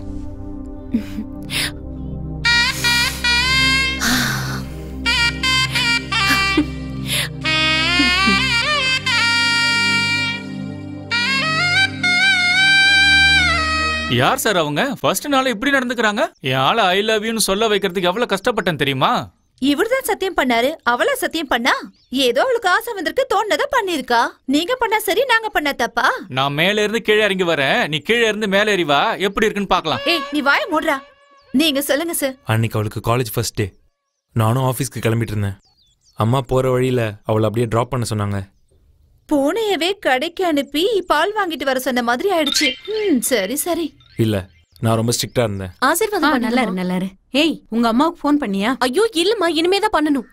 யார் சார் அவங்க ஃபர்ஸ்ட் நாள் இப்படி நடந்துக்கிறாங்க என் ஆளை ஐ லவ் யூன்னு சொல்ல வைக்கிறதுக்கு எவ்வளவு கஷ்டப்பட்டேன் தெரியுமா இவர்தான் சத்தியம் பண்ணாரு அவளா சத்தியம் பண்ணா ஏதோ அவளுக்கு ஆசை வந்திருக்கு தோணுனதா பண்ணிருக்கா நீங்க பண்ணா சரி நாங்க பண்ண தப்பா நான் மேல இருந்து கீழே இறங்கி வரேன் நீ கீழே இருந்து மேலே ஏறி வா எப்படி இருக்குன்னு பார்க்கலாம் ஏய் நீ வாய மூடுறா நீங்க சொல்லுங்க சார் அன்னைக்கு அவளுக்கு காலேஜ் ஃபர்ஸ்ட் டே நானும் ஆஃபீஸ்க்கு கிளம்பிட்டு இருந்தேன் அம்மா போகிற வழியில் அவளை அப்படியே ட்ராப் பண்ண சொன்னாங்க பூனையவே கடைக்கு அனுப்பி பால் வாங்கிட்டு வர சொன்ன மாதிரி ஆயிடுச்சு ம், சரி சரி இல்லை நான் ரொம்ப ஸ்ட்ரிக்டாக இருந்தேன் ஆசீர்வாதம் ஆ, பண்ணுமா? நல்லா இரு நல்லா இரு ஏய் உங்க அம்மாவுக்கு ஃபோன் பண்ணியா ஐயோ இல்லம்மா இனிமே தான் பண்ணணும்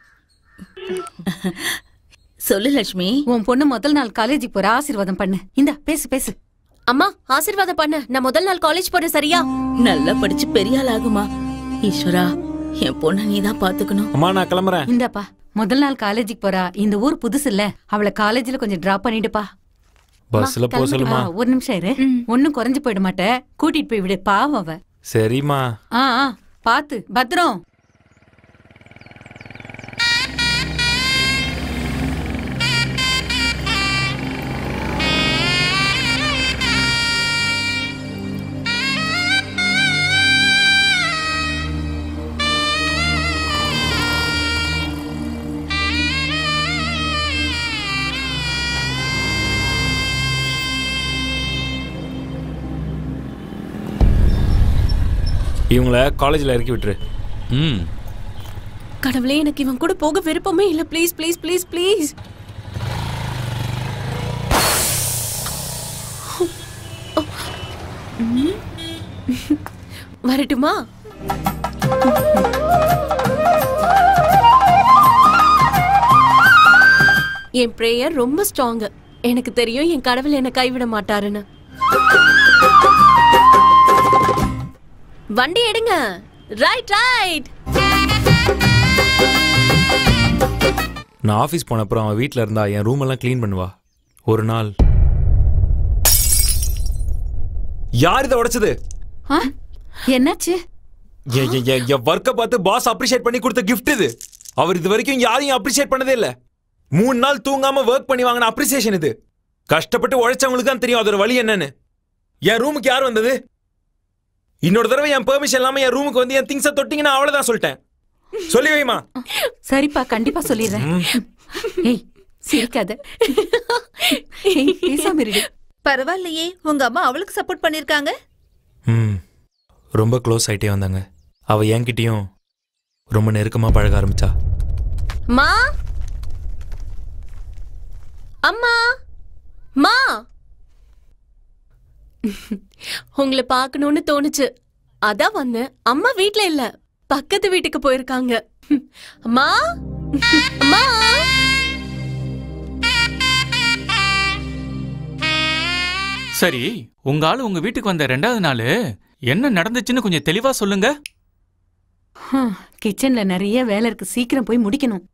சொல்லு லட்சுமி உன் பொண்ணு முதல் நாள் காலேஜுக்கு போற ஆசீர்வாதம் பண்ணு இந்த பேசு பேசு அம்மா ஆசீர்வாதம் பண்ண நான் முதல் நாள் காலேஜ் போறேன் சரியா நல்லா படிச்சு பெரிய ஆள் ஆகுமா ஈஸ்வரா என் பொண்ணை நீ தான் பாத்துக்கணும் அம்மா நான் கிளம்புறேன் இந்தாப்பா முதல் நாள் காலேஜுக்கு போறா இந்த ஊர் புதுசு இல்ல அவளை காலேஜ்ல கொஞ்சம் டிராப் பண்ணிடுப்பா பஸ்ஸில் போக சொல்லுமா ஆ, ஒரு நிமிஷம் இரு ஒன்னும் குறைஞ்சு போயிட மாட்ட கூட்டிட்டு போய் விடு பாவம் அவ சரிம்மா ஆ ஆ, பாத்து பத்திரம் இவங்கள காலேஜில் இறக்கி விட்டுரு ம் கடவுளே எனக்கு இவன் கூட போக விருப்பமே இல்ல ப்ளீஸ் ப்ளீஸ் ப்ளீஸ் ப்ளீஸ் வரட்டுமா என் பிரேயர் ரொம்ப ஸ்ட்ராங் எனக்கு தெரியும் என் கடவுள் என்னை கைவிட மாட்டாருன்னு வண்டி எடுங்க ரைட் ரைட் நான் ஆஃபீஸ் போன அப்புறம் அவன் வீட்டில் இருந்தா என் ரூம் எல்லாம் க்ளீன் பண்ணுவா ஒரு நாள் யார் இதை உடைச்சது ஆ, என்னாச்சு என் என்- என் என் ஒர்க்கை பார்த்து பாஸ் அப்ரிஷியேட் பண்ணி கொடுத்த gift இது அவர் இது வரைக்கும் யாரையும் அப்ரிஷியேட் பண்ணதே இல்ல மூணு நாள் தூங்காம ஒர்க் பண்ணி வாங்கின அப்ரிசியேஷன் இது கஷ்டப்பட்டு உழைச்சவங்களுக்கு தான் தெரியும் அதோட வழி என்னன்னு என் ரூமுக்கு யார் வந்தது இன்னொரு தடவை என் பெர்மிஷன் இல்லாம என் ரூமுக்கு வந்து என் திங்ஸை தொட்டிங்கன்னா அவ்வளவுதான் சொல்லிட்டேன் சொல்லி வைமா சரிப்பா கண்டிப்பா சொல்லிடுறேன் ஏய் சிரிக்காத ஏய் பேசாம இருடி பரவாயில்லையே உங்க அம்மா அவளுக்கு சப்போர்ட் பண்ணிருக்காங்க ம் ரொம்ப க்ளோஸ் ஆயிட்டே வந்தாங்க அவ என்கிட்டயும் ரொம்ப நெருக்கமா பழக ஆரம்பிச்சா மா அம்மா மா உங்களை பார்க்கணும்னு தோணுச்சு அதான் வந்தேன் அம்மா வீட்ல இல்ல பக்கத்து வீட்டுக்கு போயிருக்காங்க அம்மா அம்மா சரி உங்க ஆளு உங்க வீட்டுக்கு வந்த ரெண்டாவது நாள் என்ன நடந்துச்சுன்னு கொஞ்சம் தெளிவா சொல்லுங்க ஹம், கிச்சன்ல நிறைய வேலை இருக்கு சீக்கிரம் போய் முடிக்கணும்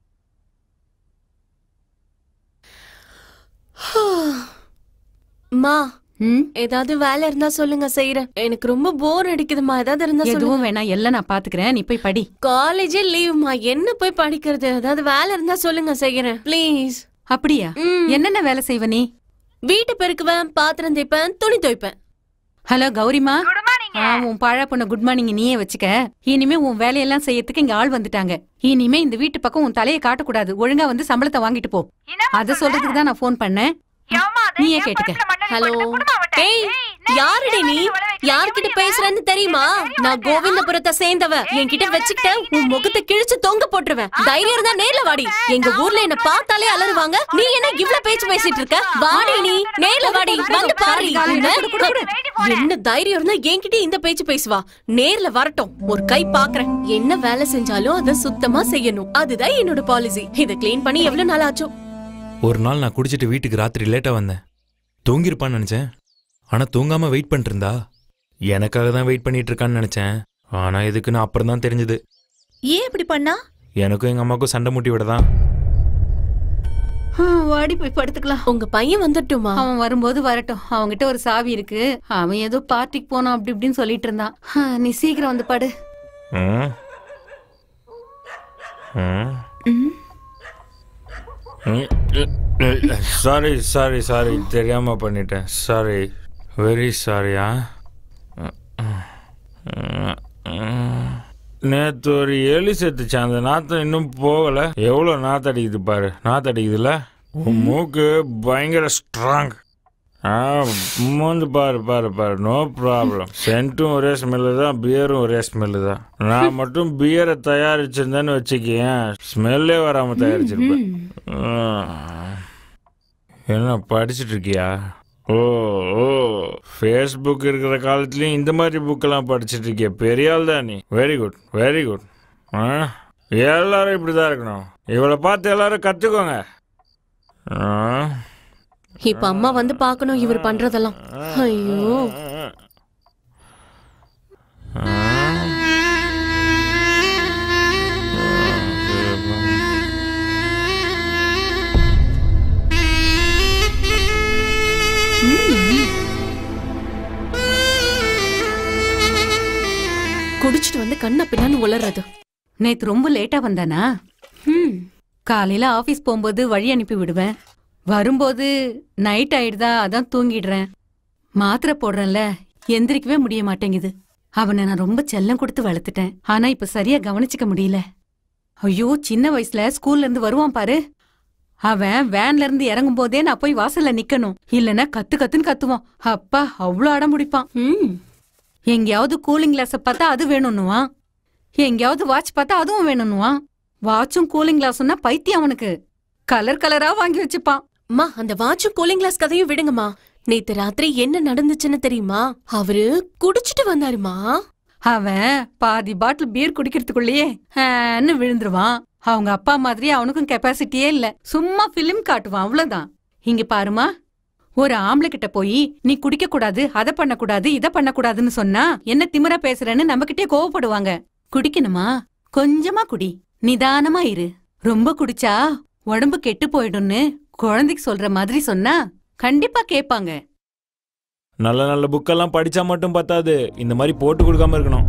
மா ஏதாவது வேலை இருந்தா சொல்லுங்க செய்யறேன் எனக்கு ரொம்ப போர் அடிக்குதுமா ஏதாவது இருந்தா எதுவும் சொல்லுங்க வேணாம் எல்லாம் நான் பாத்துக்கிறேன் நீ போய் படி காலேஜே லீவுமா என்ன போய் படிக்கிறது ஏதாவது வேலை இருந்தா சொல்லுங்க செய்யறேன் ப்ளீஸ் அப்படியா என்னென்ன வேலை செய்வ நீ வீட்டு பெருக்குவேன் பாத்திரம் தேய்ப்பேன் துணி துவைப்பேன் ஹலோ கௌரிமா ஆ, உன் பழ பொண்ண குட் மார்னிங் நீயே வச்சுக்க இனிமே உன் வேலையெல்லாம் செய்யறதுக்கு இங்க ஆள் வந்துட்டாங்க இனிமே இந்த வீட்டு பக்கம் உன் தலையை காட்டக்கூடாது ஒழுங்கா வந்து சம்பளத்தை வாங்கிட்டு போ அத சொல்றதுக்கு தான் நான் ஃபோன் பண்ணேன் நீயே கேட்டுக்க ஹலோ ஏய் யாருடி நீ யார்கிட்ட பேசுறேன்னு தெரியுமா நான் கோவிந்தபுரத்தை சேர்ந்தவ என்கிட்ட வச்சுக்கிட்ட உன் முகத்தை கிழிச்சு தொங்க போட்டுருவேன் தைரியம் இருந்தா நேர்ல வாடி எங்க ஊர்ல என்ன பார்த்தாலே அலறுவாங்க நீ என்ன இவ்ளோ பேச்சு பேசிட்டு இருக்க வாடி நீ நேர்ல வாடி வந்து பாரு என்ன தைரியம் இருந்தா என்கிட்ட இந்த பேச்சு பேசுவா நேர்ல வரட்டும் ஒரு கை பாக்குறேன் என்ன வேலை செஞ்சாலும் அதை சுத்தமா செய்யணும் அதுதான் என்னோட பாலிசி இத க்ளீன் பண்ணி எவ்வளவு நாள் ஆச்சோ ஒரு நாள் நான் குடிச்சிட்டு வீட்டுக்கு ராத்திரி லேட்டாக வந்தேன் தூங்கியிருப்பான்னு நினச்சேன் ஆனால் தூங்காமல் வெயிட் பண்ணிட்டு இருந்தா எனக்காக தான் வெயிட் பண்ணிட்டு இருக்கான்னு நினச்சேன் ஆனால் எதுக்குன்னு அப்புறம் தான் தெரிஞ்சுது ஏன் இப்படி பண்ணா எனக்கும் எங்கள் அம்மாவுக்கும் சண்டை மூட்டி விட தான் வாடி போய் படுத்துக்கலாம் உங்க பையன் வந்துட்டுமா அவன் வரும்போது வரட்டும் அவன்கிட்ட ஒரு சாவி இருக்கு அவன் ஏதோ பார்ட்டிக்கு போனான் அப்படி இப்படின்னு சொல்லிட்டு இருந்தான் ஆ, நீ சீக்கிரம் வந்து படு ம் சாரி சாரி சாரி தெரியாம பண்ணிட்டேன் சாரி வெரி சாரியா நேற்று ஒரு எலி செத்துச்சு அந்த நாத்தம் இன்னும் போகல எவ்வளோ நாத்தடிக்குது பாரு நாத்தடிக்குதுல்ல உன் மூக்கு பயங்கர ஸ்ட்ராங் ஆ மூந்து பாரு பாரு பாரு நோ ப்ராப்ளம் சென்ட்டும் ஒரே ஸ்மெல்லு தான் பியரும் ஒரே ஸ்மெல்லு தான் நான் மட்டும் பியரை தயாரிச்சிருந்தேன்னு வச்சுக்கேன் ஸ்மெல்லே வராமல் தயாரிச்சிருப்பேன் ஆ. என்ன படிச்சிட்டு இருக்கியா ஓ ஓ ஃபேஸ்புக் இருக்கிற காலத்துலயும் இந்த மாதிரி புக்கெல்லாம் படிச்சிட்டு இருக்கிய பெரிய ஆள் தான் நீ வெரி குட் வெரி குட் ஆ எல்லாரும் இப்படி தான் இருக்கணும் இவளை பார்த்து எல்லாரும் கற்றுக்கோங்க ஆ இப்ப அம்மா வந்து பார்க்கணும் இவர் பண்றதெல்லாம் ஐயோ குடிச்சிட்டு வந்து கண்ண பின்னான்னு உளறது நேத்து ரொம்ப லேட்டா வந்தானா ம் காலையில ஆபீஸ் போகும்போது வழி அனுப்பி விடுவேன் வரும்போது நைட் ஆயிடுதா அதான் தூங்கிடுறேன் மாத்திரை போடுறேன்ல எந்திரிக்கவே முடிய மாட்டேங்குது அவனை நான் ரொம்ப செல்லம் கொடுத்து வளர்த்துட்டேன் ஆனா இப்ப சரியா கவனிச்சுக்க முடியல ஐயோ சின்ன வயசுல ஸ்கூல்ல இருந்து வருவான் பாரு அவன் வேன்ல இருந்து இறங்கும் போதே நான் போய் வாசல்ல நிக்கணும் இல்லனா கத்து கத்துன்னு கத்துவான் அப்பா அவ்வளவு அடம் முடிப்பான் எங்கேயாவது கூலிங் கிளாஸ பார்த்தா அது வேணும்னுவான் எங்கேயாவது வாட்ச் பார்த்தா அதுவும் வேணும்னுவான் வாட்சும் கூலிங் கிளாஸ்னா பைத்தியம் அவனுக்கு கலர் கலரா வாங்கி வச்சுப்பான் அம்மா அந்த வாட்சும் கூலிங் கிளாஸ் கதையும் விடுங்கம்மா நேத்து ராத்திரி என்ன நடந்துச்சுன்னு தெரியுமா அவரு குடிச்சிட்டு வந்தாருமா அவன் பாதி பாட்டில் பீர் குடிக்கிறதுக்குள்ளேயே ஹேன்னு விழுந்துருவான் அவங்க அப்பா மாதிரி அவனுக்கும் கெப்பாசிட்டியே இல்ல சும்மா பிலிம் காட்டுவான் அவ்வளவுதான் இங்க பாருமா ஒரு ஆம்பளை கிட்ட போய் நீ குடிக்க கூடாது அதை பண்ணக்கூடாது இதை பண்ணக்கூடாதுன்னு சொன்னா என்ன திமிரா பேசுறேன்னு நம்ம கிட்டே கோவப்படுவாங்க குடிக்கணுமா கொஞ்சமா குடி நிதானமா இரு ரொம்ப குடிச்சா உடம்பு கெட்டு போயிடும்னு குழந்தைக்கு சொல்ற மாதிரி சொன்னா கண்டிப்பா கேப்பாங்க நல்ல நல்ல புக்கெல்லாம் படிச்சா மட்டும் பத்தாது இந்த மாதிரி போட்டு கொடுக்காம இருக்கணும்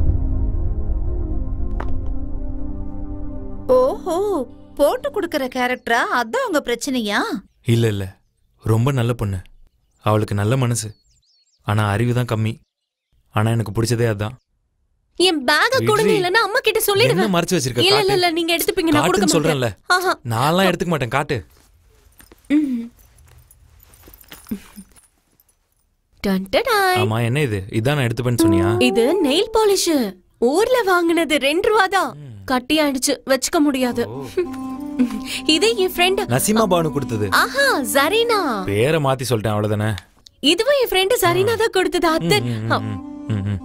ஓஹோ போட்டு கொடுக்கற கேரக்டரா அதான் உங்க பிரச்சனையா இல்ல இல்ல ரொம்ப நல்ல பொண்ணு அவளுக்கு நல்ல மனசு ஆனா அறிவு தான் கம்மி ஆனா எனக்கு பிடிச்சதே அதான் என் பேக கொடுங்க விட்ரி. இல்லன்னா அம்மா கிட்ட என்ன சொல்லிடுவேன் மறைச்சு வச்சிருக்க? இல்ல இல்ல காட்டு. இல்ல நீங்க எடுத்துப்பீங்க நான் கொடுக்க காட்டுன்னு சொல்றேன்ல மாட்டேன் ஆஹா நான்லாம் எடுத்துக்க மாட்டேன் காட்டு டன் டடாய். ஆமா என்ன இது இதான் நான் எடுத்துப்பேன்னு சொன்னியா இது நெயில் பாலிஷ் ஊர்ல வாங்குனது ரெண்டு ரூபா தான் கட்டி ஆயிடுச்சு வச்சுக்க முடியாது இது என் ஃப்ரெண்ட் நசீமா பானு கொடுத்தது ஆஹா ஜரீனா பேரை மாத்தி சொல்லிட்டேன் அவ்வளவுதானே இதுவும் என் ஃப்ரெண்ட் ஜரீனா தான் கொடுத்தது அத்தை ம், ம், ம்.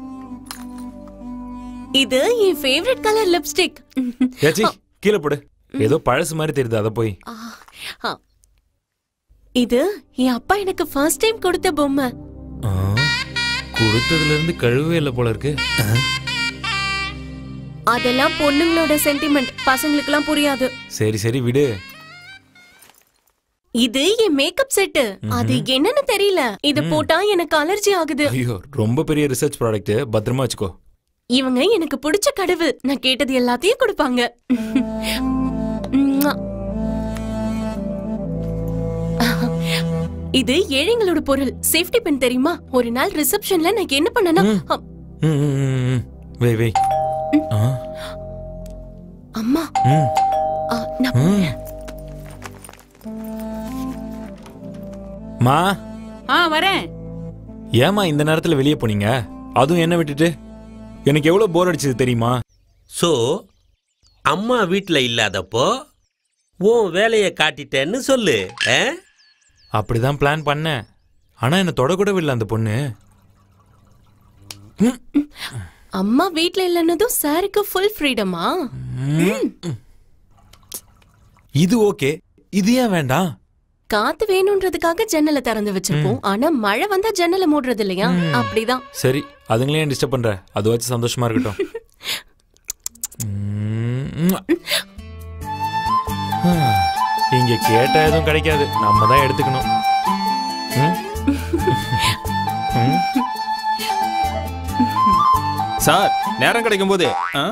இது என் ஃபேவரட் கலர் லிப்ஸ்டிக் ஏச்சி கீழே போடு ஏதோ பழசு மாதிரி தெரியுது அத போய் இது என் அப்பா எனக்கு ஃபர்ஸ்ட் டைம் கொடுத்த பொம்மை ஆ, கொடுத்ததுல இருந்து கழுவே இல்லை போல இருக்கு ஆ, அதெல்லாம் பொண்ணுங்களோட சென்டிமெண்ட் பசங்களுக்குலாம் புரியாது சரி சரி விடு இது என் மேக்கப் செட் அது என்னன்னு தெரியல இது ம். போட்டா எனக்கு அலர்ஜி ஆகுது ஐயோ ரொம்ப பெரிய ரிசர்ச் ப்ராடக்ட் பத்திரமா வச்சுக்கோ இவங்க எனக்கு பிடிச்ச கடவுள் நான் கேட்டது எல்லாத்தையும் கொடுப்பாங்க ம்ம். இது ஏழைங்களோட பொருள் சேஃப்டி பின் தெரியுமா ஒரு நாள் ரிசப்ஷன்ல நான் என்ன பண்ணனா ம், ம், ம், ம். வை வை ஆ, அம்மா ம், ஆ, நான் ம். மா ஆ வரேன் ஏமா இந்த நேரத்துல வெளியே போனீங்க அதுவும் என்ன விட்டுட்டு எனக்கு எவ்வளவு போர் அடிச்சது தெரியுமா ஸோ அம்மா வீட்டில் இல்லாதப்போ உன் வேலையை காட்டிட்டேன்னு சொல்லு ஆ? அப்படிதான் பிளான் பண்ணேன் ஆனா என்ன தொடக்கூடவே இல்லை அந்த பொண்ணு அம்மா வீட்ல இல்லைன்னதும் சாருக்கு ஃபுல் ஃப்ரீடமா இது ஓகே இது ஏன் வேண்டாம் காத்து வேணும்ன்றதுக்காக ஜன்னலை திறந்து வச்சிருப்போம் ஆனா மழை வந்தா ஜன்னலை மூடுறது இல்லையா அப்படிதான் சரி அதுங்களே ஏன் டிஸ்டர்ப் பண்ற அது வச்சு சந்தோஷமா இருக்கட்டும் உம். இங்க கேட்டா எதுவும் கிடைக்காது நம்ம தான் எடுத்துக்கணும் ம்? ம்? சார் நேரம் கிடைக்கும் போது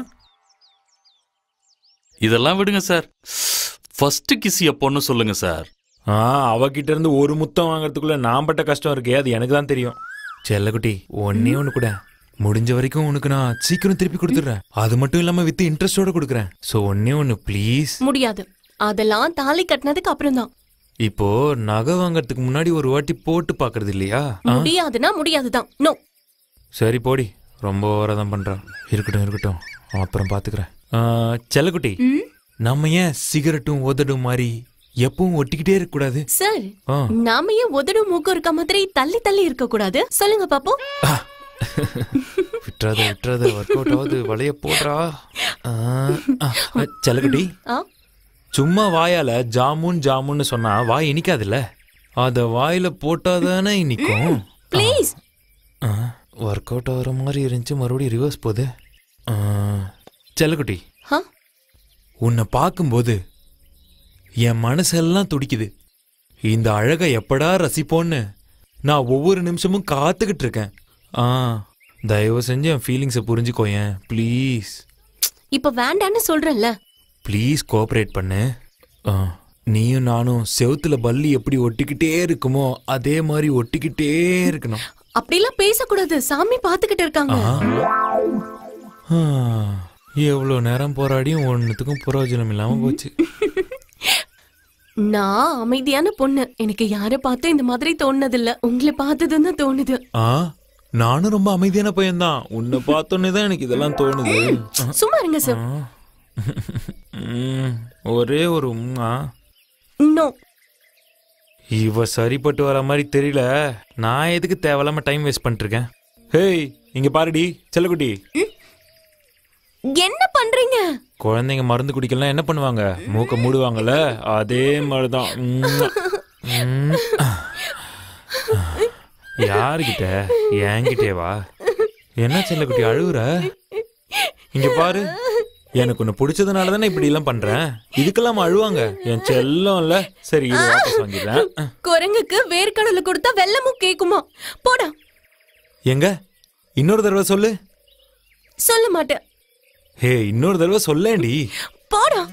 இதெல்லாம் விடுங்க சார் ஃபர்ஸ்ட் கிஸ் எப்போன்னு சொல்லுங்க சார் ஆ அவகிட்ட இருந்து ஒரு முத்தம் வாங்குறதுக்குள்ள நான் பட்ட கஷ்டம் இருக்கே அது எனக்கு தான் தெரியும் செல்லக்குட்டி ஒன்னே ஒன்று கூட முடிஞ்ச வரைக்கும் உனக்கு நான் சீக்கிரம் திருப்பி கொடுத்துட்றேன் அது மட்டும் இல்லாம வித் இன்ட்ரெஸ்டோட கொடுக்குறேன் ஸோ ஒன்னே ஒன்று ப்ளீஸ் முடியாது அதெல்லாம் தாலி கட்டினதுக்கு அப்புறம் தான் இப்போ நகை வாங்குறதுக்கு முன்னாடி ஒரு வாட்டி போட்டு பார்க்கறது இல்லையா ஆ? முடியாதுன்னா முடியாதுதான் நோ சரி போடி ரொம்ப ஓவரா தான் பண்றான் இருக்கட்டும் இருக்கட்டும் அப்புறம் பாத்துக்கிறேன் ஆ, செல்லக்குட்டி நம்ம ஏன் சிகரெட்டும் உதடும் மாதிரி எப்பவும் ஒட்டிக்கிட்டே இருக்க கூடாது சார் ஆ. நாம ஏன் உதடும் மூக்கம் இருக்க மாதிரி தள்ளி தள்ளி இருக்க கூடாது சொல்லுங்க பாப்போம் விட்டுறாத விட்டுறாத ஒர்க் அவுட் ஆகுது வளைய போடுறா ஆ, ஆ, செல்லக்குட்டி ஆ? சும்மா வாயால ஜாமுன் ஜாமுன்னு சொன்னா வாய் இனிக்காதுல்ல அத வாயில போட்டாதானே இனிக்கும் ப்ளீஸ் ஒர்க் அவுட் ஆகிற மாதிரி இருந்துச்சு மறுபடியும் ரிவர்ஸ் போகுது ஆ, செல்லக்குட்டி ஆ? உன்னை பார்க்கும்போது என் மனசெல்லாம் துடிக்குது இந்த அழகை எப்படா ரசிப்போன்னு நான் ஒவ்வொரு நிமிஷமும் காத்துக்கிட்டு இருக்கேன் ஆ தயவு செஞ்சு என் ஃபீலிங்ஸை புரிஞ்சுக்கோயேன் ப்ளீஸ் இப்ப வேண்டான்னு சொல்றேன்ல ப்ளீஸ் கோஆப்ரேட் பண்ணு ஆ, நீயும் நானும் செவுத்துல பல்லி எப்படி ஒட்டிக்கிட்டே இருக்குமோ அதே மாதிரி ஒட்டிக்கிட்டே இருக்கணும் அப்படிலாம் பேசக்கூடாது சாமி பாத்துக்கிட்டு இருக்காங்க ஆ, எவ்வளோ நேரம் போராடியும் ஒன்றுத்துக்கும் பிரயோஜனம் இல்லாம போச்சு நான் அமைதியான பொண்ணு எனக்கு யாரை பார்த்து இந்த மாதிரி தோணுனதில்ல உங்களை பார்த்ததுன்னு தான் தோணுது ஆ நானும் ரொம்ப அமைதியான பையன்தான் உன்னை பார்த்தோன்னே தான் எனக்கு இதெல்லாம் தோணுது சும்மா இருங்க சார் ம், ஒரே ஒரு உம்மா நோ இவ சரிப்பட்டு வர மாதிரி தெரியல நான் எதுக்கு தேவையில்லாம டைம் வேஸ்ட் பண்ணிட்டு இருக்கேன் ஹேய் இங்க பாருடி செல்லக்குட்டி என்ன பண்றீங்க குழந்தைங்க மருந்து குடிக்கலாம் என்ன பண்ணுவாங்க மூக்க மூடுவாங்கல்ல அதே மாதிரிதான் உம். உம். யாருகிட்ட என்கிட்டே வா என்ன செல்லக்குட்டி அழுகுற இங்க பாரு எனக்கு ஒண்ணு பிடிச்சதுனால தானே இப்படி எல்லாம் பண்றேன் இதுக்கெல்லாம் அழுவாங்க என் செல்லம் இல்ல சரி இது வாபஸ் வாங்கிடுறேன் குரங்குக்கு வேர்க்கடலை கொடுத்தா வெள்ளமும் கேக்குமா போடா எங்க இன்னொரு தடவை சொல்லு சொல்ல மாட்டேன் ஹே இன்னொரு தடவை சொல்லேண்டி போடா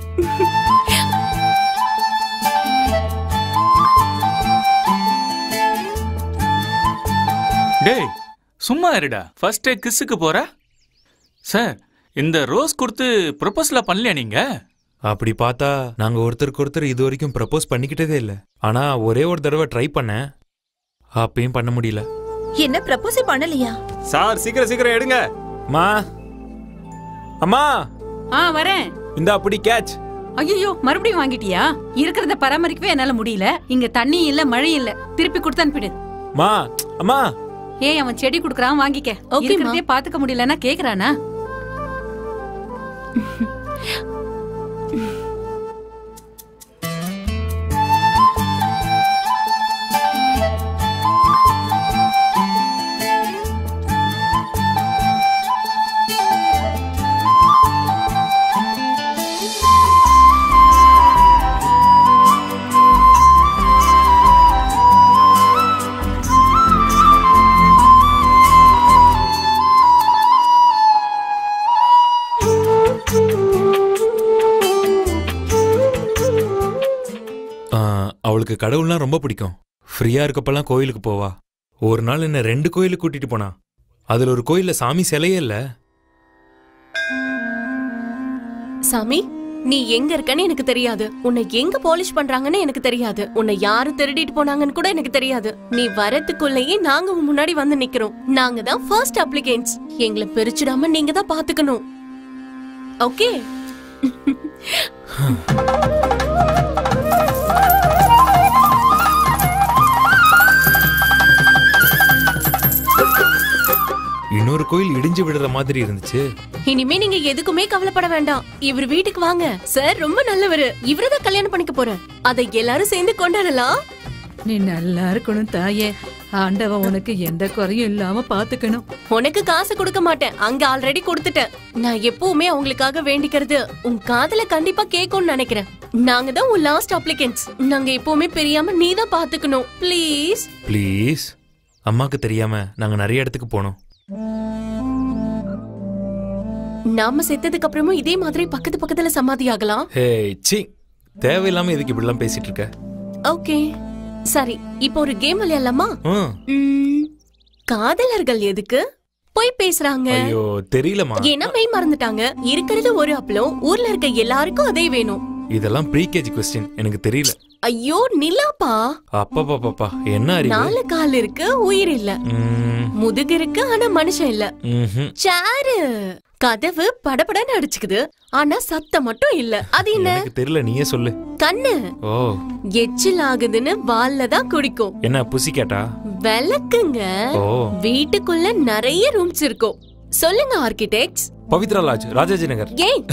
டேய் சும்மா இருடா ஃபர்ஸ்ட் டே கிஸ்ஸுக்கு போற சார் இந்த ரோஸ் கொடுத்து ப்ரொபோஸ்லாம் பண்ணலையா நீங்க அப்படி பார்த்தா நாங்க ஒருத்தருக்கு ஒருத்தர் இது வரைக்கும் ப்ரப்போஸ் பண்ணிக்கிட்டதே இல்ல ஆனா ஒரே ஒரு தடவை ட்ரை பண்ணேன் அப்பயும் பண்ண முடியல என்ன ப்ரப்போஸே பண்ணலையா சார் சீக்கிரம் சீக்கிரம் எடுங்க அம்மா அம்மா ஆ வரேன் இந்த அப்படி கேட்ச் ஐயோ மறுபடியும் வாங்கிட்டியா இருக்கிறத பராமரிக்கவே என்னால முடியல இங்க தண்ணி இல்ல மழை இல்ல திருப்பி கொடுத்து அனுப்பிடு மா அம்மா ஏய் அவன் செடி குடுக்கறான் வாங்கிக்க ஓகேம்மா. இருக்கிறதே பாத்துக்க முடியலன்னா கேக்குறானா ஆ, அவளுக்கு கடவுள்னா ரொம்ப பிடிக்கும் ஃப்ரீயா இருக்கப்பெல்லாம் கோயிலுக்கு போவா ஒரு நாள் என்ன ரெண்டு கோயிலுக்கு கூட்டிட்டு போனா அதுல ஒரு கோயில்ல சாமி சிலையே இல்ல சாமி நீ எங்க இருக்கன்னு எனக்கு தெரியாது உன்னை எங்க பாலிஷ் பண்றாங்கன்னு எனக்கு தெரியாது உன்னை யாரு திருடிட்டு போனாங்கன்னு கூட எனக்கு தெரியாது நீ வரதுக்குள்ளேயே நாங்க உன் முன்னாடி வந்து நிக்கிறோம் நாங்க தான் ஃபர்ஸ்ட் அப்ளிகன்ஸ் எங்களை பிரிச்சிடாம நீங்க தான் பாத்துக்கணும் ஓகே இன்னொரு கோயில் இடிஞ்சு விடுற மாதிரி இருந்துச்சு இனிமே நீங்க எதுக்குமே கவலைப்பட வேண்டாம் இவர் வீட்டுக்கு வாங்க சார் ரொம்ப நல்லவரு இவரதான் கல்யாணம் பண்ணிக்க போறேன் அதை எல்லாரும் சேர்ந்து கொண்டாடலாம் நீ நல்லா இருக்கணும் தாயே ஆண்டவன் உனக்கு எந்த குறையும் இல்லாம பாத்துக்கணும் உனக்கு காசு கொடுக்க மாட்டேன் அங்க ஆல்ரெடி கொடுத்துட்டேன் நான் எப்பவுமே அவங்களுக்காக வேண்டிக்கிறது உன் காதல கண்டிப்பா கேட்கும்னு நினைக்கிறேன் நாங்க தான் உன் லாஸ்ட் அப்ளிகன்ஸ் நாங்க எப்பவுமே பிரியாம நீ தான் பாத்துக்கணும் ப்ளீஸ் ப்ளீஸ் அம்மாக்கு தெரியாம நாங்க நிறைய இடத்துக்கு போனோம் நாம செத்ததுக்கு அப்புறமும் இதே மாதிரி பக்கத்து பக்கத்துல சமாதி ஆகலாம் ஹே சி தேவையில்லாம எதுக்கு இப்படிலாம் பேசிட்டு இருக்க ஓகே சரி இப்போ ஒரு கேம் விளையாடலாமா ம். ம், காதலர்கள் எதுக்கு போய் பேசுறாங்க ஐயோ தெரியலமா ஏன்னா மெய் மறந்துட்டாங்க இருக்கிறது ஒரு அப்பளம் ஊர்ல இருக்க எல்லாருக்கும் அதே வேணும் இதெல்லாம் ப்ரீகேஜி கொஸ்டின் எனக்கு தெரியல ஐயோ நிலாப்பா அப்பா பாப்பா என்ன அறிவு நாலு கால் இருக்கு உயிர் இல்ல ம், முதுகு இருக்கு ஆனா மனுஷன் இல்ல ம்ஹும். சாரு கதவு படபடன்னு அடிச்சுக்குது ஆனா சத்தம் மட்டும் இல்ல அது என்ன எனக்கு தெரியல நீயே சொல்லு கண்ணு ஓ எச்சில் ஆகுதுன்னு வால்ல தான் குடிக்கும் என்ன புசி கேட்டா விளக்குங்க ஓ வீட்டுக்குள்ள நிறைய ரூம்ஸ் இருக்கும் சொல்லுங்க ஆர்கிடெக்ட்ஸ் பவித்ரா லாட்ஜ் ராஜாஜி நகர் ஏய்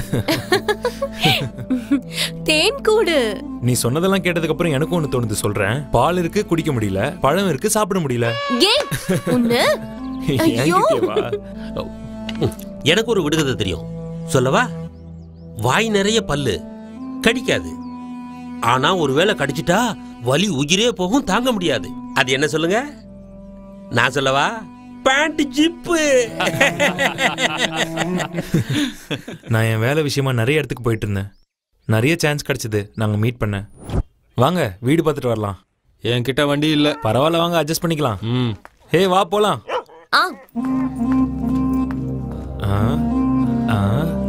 தேன் கூடு நீ சொன்னதெல்லாம் கேட்டதுக்கு அப்புறம் எனக்கும் ஒண்ணு தோணுது சொல்றேன் பால் இருக்கு குடிக்க முடியல பழம் இருக்கு சாப்பிட முடியல ஏய் உன்ன ஐயோ என்கிட்டயே வா. எனக்கு ஒரு விடுகதை தெரியும் சொல்லவா வாய் நிறைய பல்லு கடிக்காது ஆனா ஒருவேளை கடிச்சிட்டா வலி உயிரே போகும் தாங்க முடியாது அது என்ன சொல்லுங்க நான் சொல்லவா பேண்ட் ஜிப்பு நான் என் வேலை விஷயமா நிறைய இடத்துக்கு போயிட்டு இருந்தேன் நிறைய சான்ஸ் கிடைச்சது நாங்க மீட் பண்ண வாங்க வீடு பார்த்துட்டு வரலாம் என்கிட்ட வண்டி இல்ல பரவாயில்ல வாங்க அட்ஜஸ்ட் பண்ணிக்கலாம் ம் ஹே வா போலாம் ஆ ஆ ஆ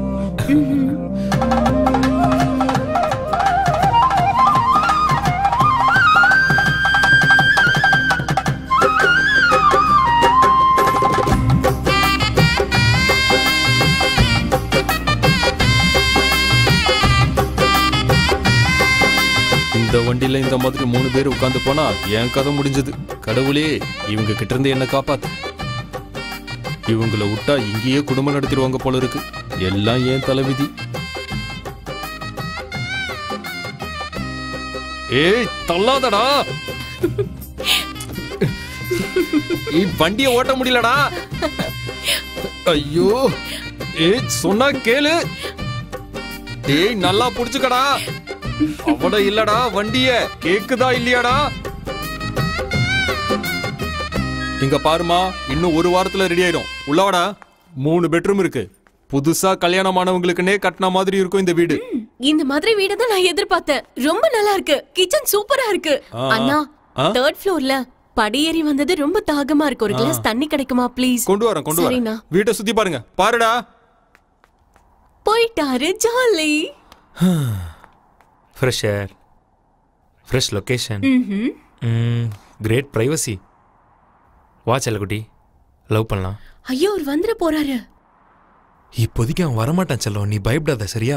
இந்த வண்டியில இந்த மாதிரி மூணு பேர் உட்கார்ந்து போனா என் கதை முடிஞ்சது கடவுளே இவங்க கிட்ட இருந்து என்ன காப்பாத்து இவங்கள விட்டா இங்கேயே குடும்பம் நடத்திடுவாங்க போல இருக்கு எல்லாம் ஏன் தலைவிதி ஏய் தள்ளாதடா ஏய் வண்டிய ஓட்ட முடியலடா ஐயோ ஏய் சொன்னா கேளு ஏய் நல்லா புடிச்சுக்கடா அவட இல்லடா வண்டிய கேக்குதா இல்லையாடா இங்க பாருமா இன்னும் ஒரு வாரத்துல ரெடி ஆயிடும் உள்ளவாடா மூணு பெட்ரூம் இருக்கு புதுசா கல்யாணம் ஆனவங்களுக்குன்னே கட்டின மாதிரி இருக்கும் இந்த வீடு இந்த மாதிரி வீடு தான் நான் எதிர்பார்த்தேன் ரொம்ப நல்லா இருக்கு கிச்சன் சூப்பரா இருக்கு ஆ. அண்ணா ஆ? தேர்ட் ஃப்ளோர்ல படியேறி வந்தது ரொம்ப தாகமா இருக்கு ஒரு ஆ. கிளாஸ் தண்ணி கிடைக்குமா ப்ளீஸ் கொண்டு வரேன் கொண்டு சரிண்ணா வரேன் வீட்டை சுத்தி பாருங்க பாருடா போயிட்டாரு jolly fresh air fresh location ம்ஹும். கிரேட் ப்ரைவசி வா செல்லக்குட்டி லவ் பண்ணலாம் ஐயோ அவர் வந்துட போறாரு இப்போதைக்கு அவன் வரமாட்டான் செல்லம் நீ பயப்படாத சரியா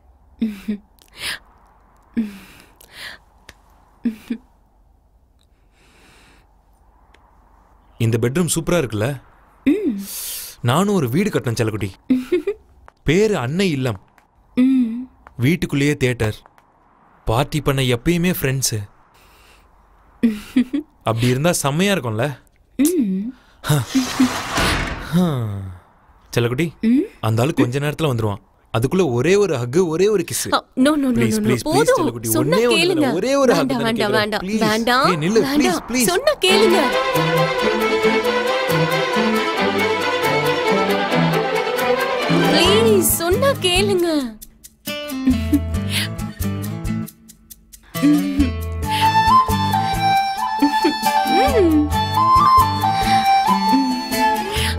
இந்த பெட்ரூம் சூப்பரா இருக்குல்ல நானும் ஒரு வீடு கட்டணும் செல்லக்குட்டி பேரு அன்னை இல்லம் வீட்டுக்குள்ளேயே தியேட்டர் பார்ட்டி பண்ண எப்பயுமே ஃப்ரெண்ட்ஸு அப்படி இருந்தா செம்மையா இருக்கும்ல செல்லக்குட்டி அந்த ஆளு கொஞ்ச நேரத்துல வந்துருவான் அதுக்குள்ள ஒரே ஒரு ஹக் ஒரே ஒரு kiss no no no Please, no please, please, போதும் செல்லக்குட்டி, சொன்னா ஒண்ணே ஒண்ணு கேளுங்க தானே, ஒரே ஒரு hug வேண்டாம் தானே வேண்டாம் கேக்குறேன். வேண்டாம் Please. வேண்டாம் ஏய், நில்லு, please, வேண்டாம் please. சொன்னா கேளுங்க ப்ளீஸ் சொன்னா கேளுங்க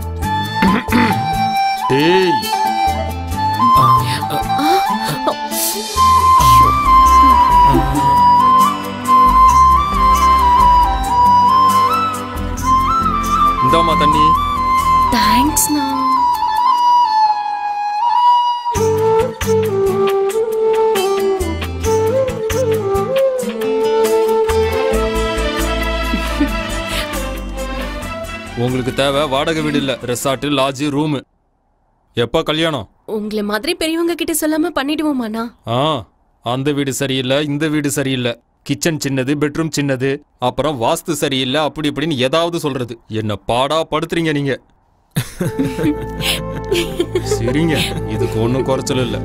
டேய் இந்தாமா தண்ணி தேங்க்ஸ்ண்ணா உங்களுக்கு தேவை வாடகை வீடு இல்ல ரெசார்ட் லாட்ஜ் ரூம் எப்ப கல்யாணம் உங்களை மாதிரி பெரியவங்க கிட்ட சொல்லாம பண்ணிடுவோமாண்ணா ஆ அந்த வீடு சரியில்லை இந்த வீடு சரியில்லை கிச்சன் சின்னது பெட்ரூம் சின்னது அப்புறம் வாஸ்து சரியில்லை அப்படி இப்படின்னு ஏதாவது சொல்றது என்ன பாடா படுத்துறீங்க நீங்க சரிங்க இதுக்கு ஒன்றும் குறைச்சல் இல்லை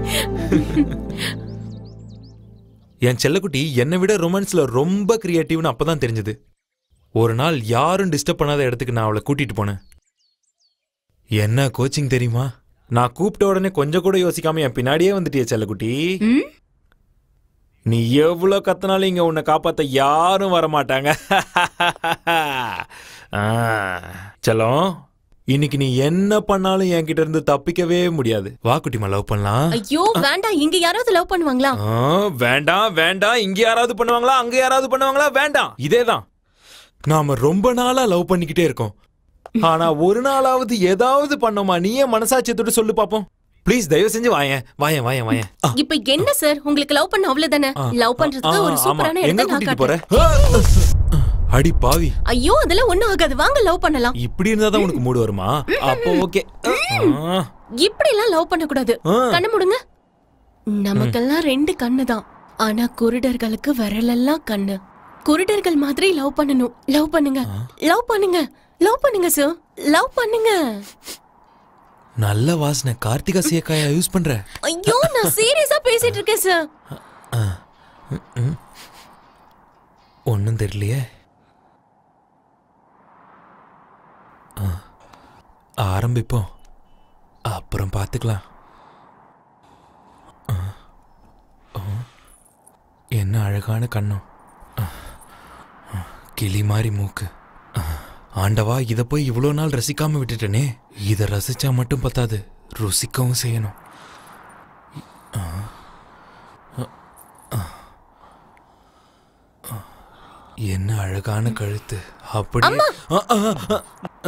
என் செல்லக்குட்டி என்னை விட ரொமான்ஸ்ல ரொம்ப கிரியேட்டிவ்னு அப்பதான் தெரிஞ்சது ஒரு நாள் யாரும் டிஸ்டர்ப் பண்ணாத இடத்துக்கு நான் அவளை கூட்டிட்டு போனேன் என்ன கோச்சிங் தெரியுமா நான் கூப்பிட்ட உடனே கொஞ்சம் கூட யோசிக்காம என் பின்னாடியே வந்துட்டிய செல்லக்குட்டி நீ எவ்வளோ கத்தினாலும் இங்க உன்னை காப்பாத்த யாரும் வரமாட்டாங்க ஆ, செல்லம் இன்னைக்கு நீ என்ன பண்ணாலும் என்கிட்ட இருந்து தப்பிக்கவே முடியாது வா குட்டிமா லவ் பண்ணலாம் ஐயோ வேண்டாம் இங்க யாராவது லவ் பண்ணுவாங்களா ஆ, வேண்டாம் வேண்டாம் இங்க யாராவது பண்ணுவாங்களா அங்க யாராவது பண்ணுவாங்களா வேண்டாம் இதேதான் நாம ரொம்ப நாளா லவ் பண்ணிக்கிட்டே இருக்கோம் ஆனா ஒரு நாளாவது ஏதாவது பண்ணோமா நீயே மனசாட்சியத்தோட சொல்லு பாப்போம் ப்ளீஸ் தயவு செஞ்சு வாயேன் வாயேன் வாயேன் வாயேன் ஆ, இப்ப என்ன சார் உங்களுக்கு லவ் பண்ண அவ்வளவுதானே ஆ, லவ் பண்றதுக்கு ஆ, ஒரு ஆமா. சூப்பரான எங்க இடத்தை நான் கூட்டிட்டு போற காட்டுறேன் அடி பாவி ஐயோ அதெல்லாம் ஒண்ணும் ஆகாது வாங்க லவ் பண்ணலாம் இப்படி இருந்தா தான் உனக்கு மூடு வருமா அப்போ ஓகே இப்படி எல்லாம் லவ் பண்ண கூடாது ஆ. கண்ணு மூடுங்க நமக்கெல்லாம் ரெண்டு கண்ணு தான் ஆனா குருடர்களுக்கு விரலெல்லாம் கண்ணு குருடர்கள் மாதிரி லவ் பண்ணணும் லவ் பண்ணுங்க லவ் பண்ணுங்க லவ் பண்ணுங்க சார் லவ் பண்ணுங்க நல்ல வாசனை கார்த்திகா சேக்காயா யூஸ் பண்ற ஐயோ நான் சீரியஸா பேசிட்டு இருக்கேன் சார் ஒன்னும் தெரியலையே ஆ, ஆரம்பிப்போம் அப்புறம் பார்த்துக்கலாம் ஆ, ஆ, என்ன அழகான கண்ணம் ஆ, ஆ, கிளி மாதிரி மூக்கு ஆ, ஆண்டவா இதை போய் இவ்வளோ நாள் ரசிக்காம விட்டுட்டேனே இதை ரசிச்சா மட்டும் பத்தாது ருசிக்கவும் செய்யணும் ஆ, ஆ, ஆ. என்ன அழகான கழுத்து அப்படி அம்மா! ஆ, ஆ, ஆ, ஆ.